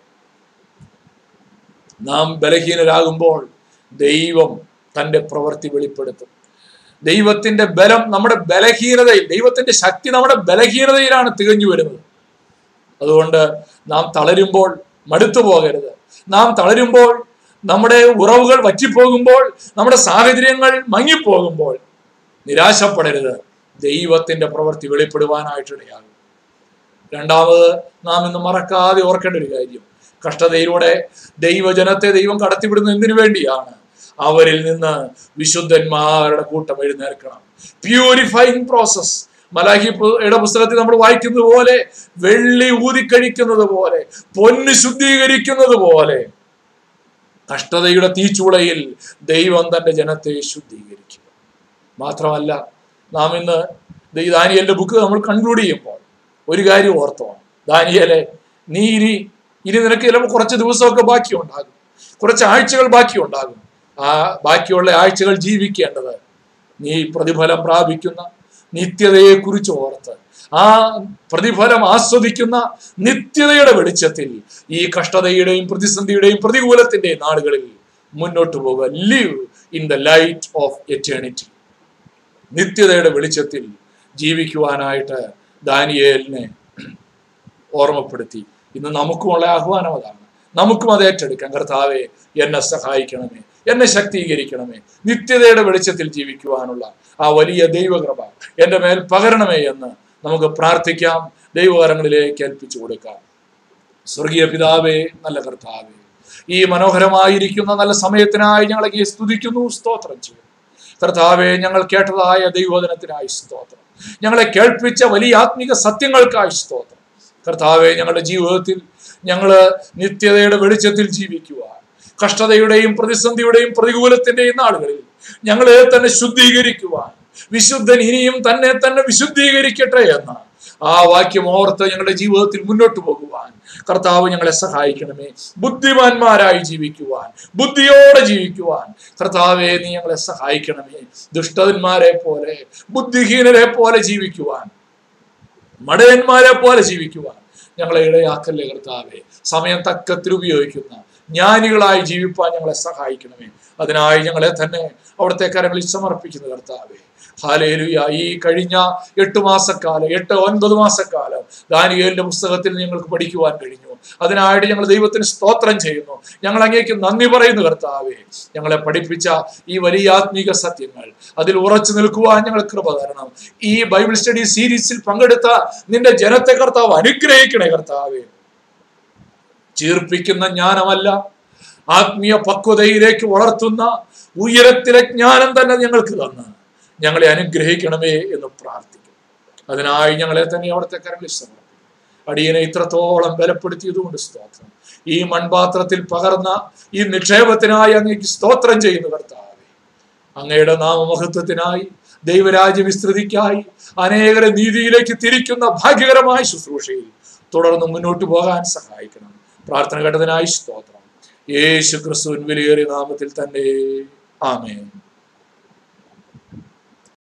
നാം ബലഹീനരാകുമ്പോൾ ദൈവം തന്റെ പ്രവൃത്തി വെളിപ്പെടുത്തും ദൈവത്തിന്റെ ബലം നമ്മുടെ ബലഹീനതയിൽ ദൈവത്തിന്റെ ശക്തി നമ്മുടെ ബലഹീനതയിലാണ് തികഞ്ഞു വരുന്നത് അതുകൊണ്ട് നാം തളരുമ്പോൾ മടുത്തു പോകരുത് നാം തളരുമ്പോൾ നമ്മുടെ ഉറവുകൾ വറ്റിപ്പോകുമ്പോൾ നമ്മുടെ സാഹചര്യങ്ങൾ മങ്ങിപ്പോകുമ്പോൾ നിരാശപ്പെടരുത് ദൈവത്തിന്റെ പ്രവൃത്തി വെളിപ്പെടുവാനായിട്ടിടയാകും രണ്ടാമത് നാം ഇന്ന് മറക്കാതെ ഓർക്കേണ്ട ഒരു കാര്യം കഷ്ടതയിലൂടെ ദൈവജനത്തെ ദൈവം കടത്തിവിടുന്നത് എന്തിനു വേണ്ടിയാണ് അവരിൽ നിന്ന് വിശുദ്ധന്മാരുടെ കൂട്ടം എഴുന്നേൽക്കണം പ്യൂരിഫൈങ് പ്രോസസ് മലാഹിയുടെ പുസ്തകത്തിൽ നമ്മൾ വായിക്കുന്നത് പോലെ വെള്ളി ഊതിക്കഴിക്കുന്നത് പോലെ പൊന്ന് ശുദ്ധീകരിക്കുന്നത് പോലെ കഷ്ടതയുടെ തീച്ചൂളയിൽ ദൈവം തന്റെ ജനത്തെ ശുദ്ധീകരിക്കും മാത്രമല്ല നാം ഇന്ന് ഈ ദാനിയലിന്റെ ബുക്ക് നമ്മൾ കൺക്ലൂഡ് ചെയ്യുമ്പോൾ ഒരു കാര്യം ഓർത്തോണം ദാനിയലെ നീ ഇനി ഇനി നിനക്ക് ചിലപ്പോൾ കുറച്ച് ദിവസമൊക്കെ ബാക്കി ഉണ്ടാകും കുറച്ച് ആഴ്ചകൾ ബാക്കി ഉണ്ടാകും ആ ബാക്കിയുള്ള ആഴ്ചകൾ ജീവിക്കേണ്ടത് നീ പ്രതിഫലം പ്രാപിക്കുന്ന നിത്യതയെക്കുറിച്ച് ഓർത്ത് ആ പ്രതിഫലം ആസ്വദിക്കുന്ന നിത്യതയുടെ വെളിച്ചത്തിൽ ഈ കഷ്ടതയുടെയും പ്രതിസന്ധിയുടെയും പ്രതികൂലത്തിന്റെയും നാടുകളിൽ മുന്നോട്ട് പോകുക live in the light of eternity നിത്യതയുടെ വെളിച്ചത്തിൽ ജീവിക്കുവാനായിട്ട് ദാനിയേലിനെ ഓർമ്മപ്പെടുത്തി ഇന്ന് നമുക്കുമുള്ള ആഹ്വാനം അതാണ് നമുക്കും അത് ഏറ്റെടുക്കാം കർത്താവെ എന്നെ സഹായിക്കണമേ എന്നെ ശക്തീകരിക്കണമേ നിത്യതയുടെ വെളിച്ചത്തിൽ ജീവിക്കുവാനുള്ള ആ വലിയ ദൈവകൃപ എൻ്റെ മേൽ പകരണമേ എന്ന് നമുക്ക് പ്രാർത്ഥിക്കാം ദൈവകരങ്ങളിലേക്ക് ഏൽപ്പിച്ചു കൊടുക്കാം സ്വർഗീയ പിതാവേ നല്ല കർത്താവേ ഈ മനോഹരമായിരിക്കുന്ന നല്ല സമയത്തിനായി ഞങ്ങളെ സ്തുതിക്കുന്നു സ്തോത്രം ചെയ്യുന്നു കർത്താവെ ഞങ്ങൾ കേട്ടതായ ദൈവോധനത്തിനായി സ്തോത്രം ഞങ്ങളെ കേൾപ്പിച്ച വലിയ ആത്മിക സത്യങ്ങൾക്കായി സ്തോത്രം കർത്താവെ ഞങ്ങളുടെ ജീവിതത്തിൽ ഞങ്ങൾ നിത്യതയുടെ വെളിച്ചത്തിൽ ജീവിക്കുവാൻ കഷ്ടതയുടെയും പ്രതിസന്ധിയുടെയും പ്രതികൂലത്തിന്റെയും നാളുകളിൽ ഞങ്ങളെ തന്നെ ശുദ്ധീകരിക്കുവാൻ വിശുദ്ധൻ ഇനിയും തന്നെ തന്നെ വിശുദ്ധീകരിക്കട്ടെ എന്ന ആ വാക്യം ഓർത്ത് ഞങ്ങളുടെ ജീവിതത്തിൽ മുന്നോട്ട് പോകുവാൻ കർത്താവ് ഞങ്ങളെ സഹായിക്കണമേ ബുദ്ധിമാന്മാരായി ജീവിക്കുവാൻ ബുദ്ധിയോടെ ജീവിക്കുവാൻ കർത്താവെ നീ ഞങ്ങളെ സഹായിക്കണമേ ദുഷ്ടന്മാരെ പോലെ ബുദ്ധിഹീനരെ പോലെ ജീവിക്കുവാൻ മടയന്മാരെ പോലെ ജീവിക്കുവാൻ ഞങ്ങളെ ഇടയാക്കല്ലേ കർത്താവെ സമയം തക്കത്തിൽ ഉപയോഗിക്കുന്ന ജ്ഞാനികളായി ജീവിപ്പാൻ ഞങ്ങളെ സഹായിക്കണമേ അതിനായി ഞങ്ങളെ തന്നെ അവിടുത്തെ കരങ്ങളിൽ സമർപ്പിക്കുന്നു കർത്താവെ ഹാലേലുയ ഈ കഴിഞ്ഞ എട്ട് മാസക്കാലം എട്ട് ഒൻപത് മാസക്കാലം ദാനിയേലിന്റെ പുസ്തകത്തിൽ ഞങ്ങൾക്ക് പഠിക്കുവാൻ കഴിഞ്ഞു അതിനായിട്ട് ഞങ്ങൾ ദൈവത്തിന് സ്തോത്രം ചെയ്യുന്നു ഞങ്ങൾ അങ്ങേക്ക് നന്ദി പറയുന്നു കർത്താവെ ഞങ്ങളെ പഠിപ്പിച്ച ഈ വലിയ ആത്മീക സത്യങ്ങൾ അതിൽ ഉറച്ചു നിൽക്കുവാൻ ഞങ്ങൾ കൃപ തരണം ഈ ബൈബിൾ സ്റ്റഡി സീരീസിൽ പങ്കെടുത്ത നിന്റെ ജനത്തെ കർത്താവ് അനുഗ്രഹിക്കണേ കർത്താവെ ചീർപ്പിക്കുന്ന ജ്ഞാനമല്ല ആത്മീയ പക്വതയിലേക്ക് വളർത്തുന്ന ഉയരത്തിലെ ജ്ഞാനം തന്നെ ഞങ്ങൾക്ക് തന്ന് ഞങ്ങളെ അനുഗ്രഹിക്കണമേ എന്ന് പ്രാർത്ഥിക്കും അതിനായി ഞങ്ങളെ തന്നെ അവിടുത്തെ കരങ്ങളിൽ സമർപ്പിക്കും അടിയനെ ഇത്രത്തോളം ബലപ്പെടുത്തിയതുകൊണ്ട് സ്തോത്രം ഈ മൺപാത്രത്തിൽ പകർന്ന ഈ നിക്ഷേപത്തിനായി അങ്ങേക്ക് സ്തോത്രം ചെയ്യുന്നു കർത്താവെ അങ്ങയുടെ നാമമഹത്വത്തിനായി ദൈവരാജ്യ വിസ്തൃതിക്കായി അനേകരെ നീതിയിലേക്ക് തിരിക്കുന്ന ഭാഗ്യകരമായ ശുശ്രൂഷയിൽ തുടർന്ന് മുന്നോട്ട് പോകാൻ സഹായിക്കണം പ്രാർത്ഥന കേട്ടതിനായി സ്തോത്രം യേശു ക്രിസ്തുവിൻ വിലയേറിയ നാമത്തിൽ തന്നെ ആമേൻ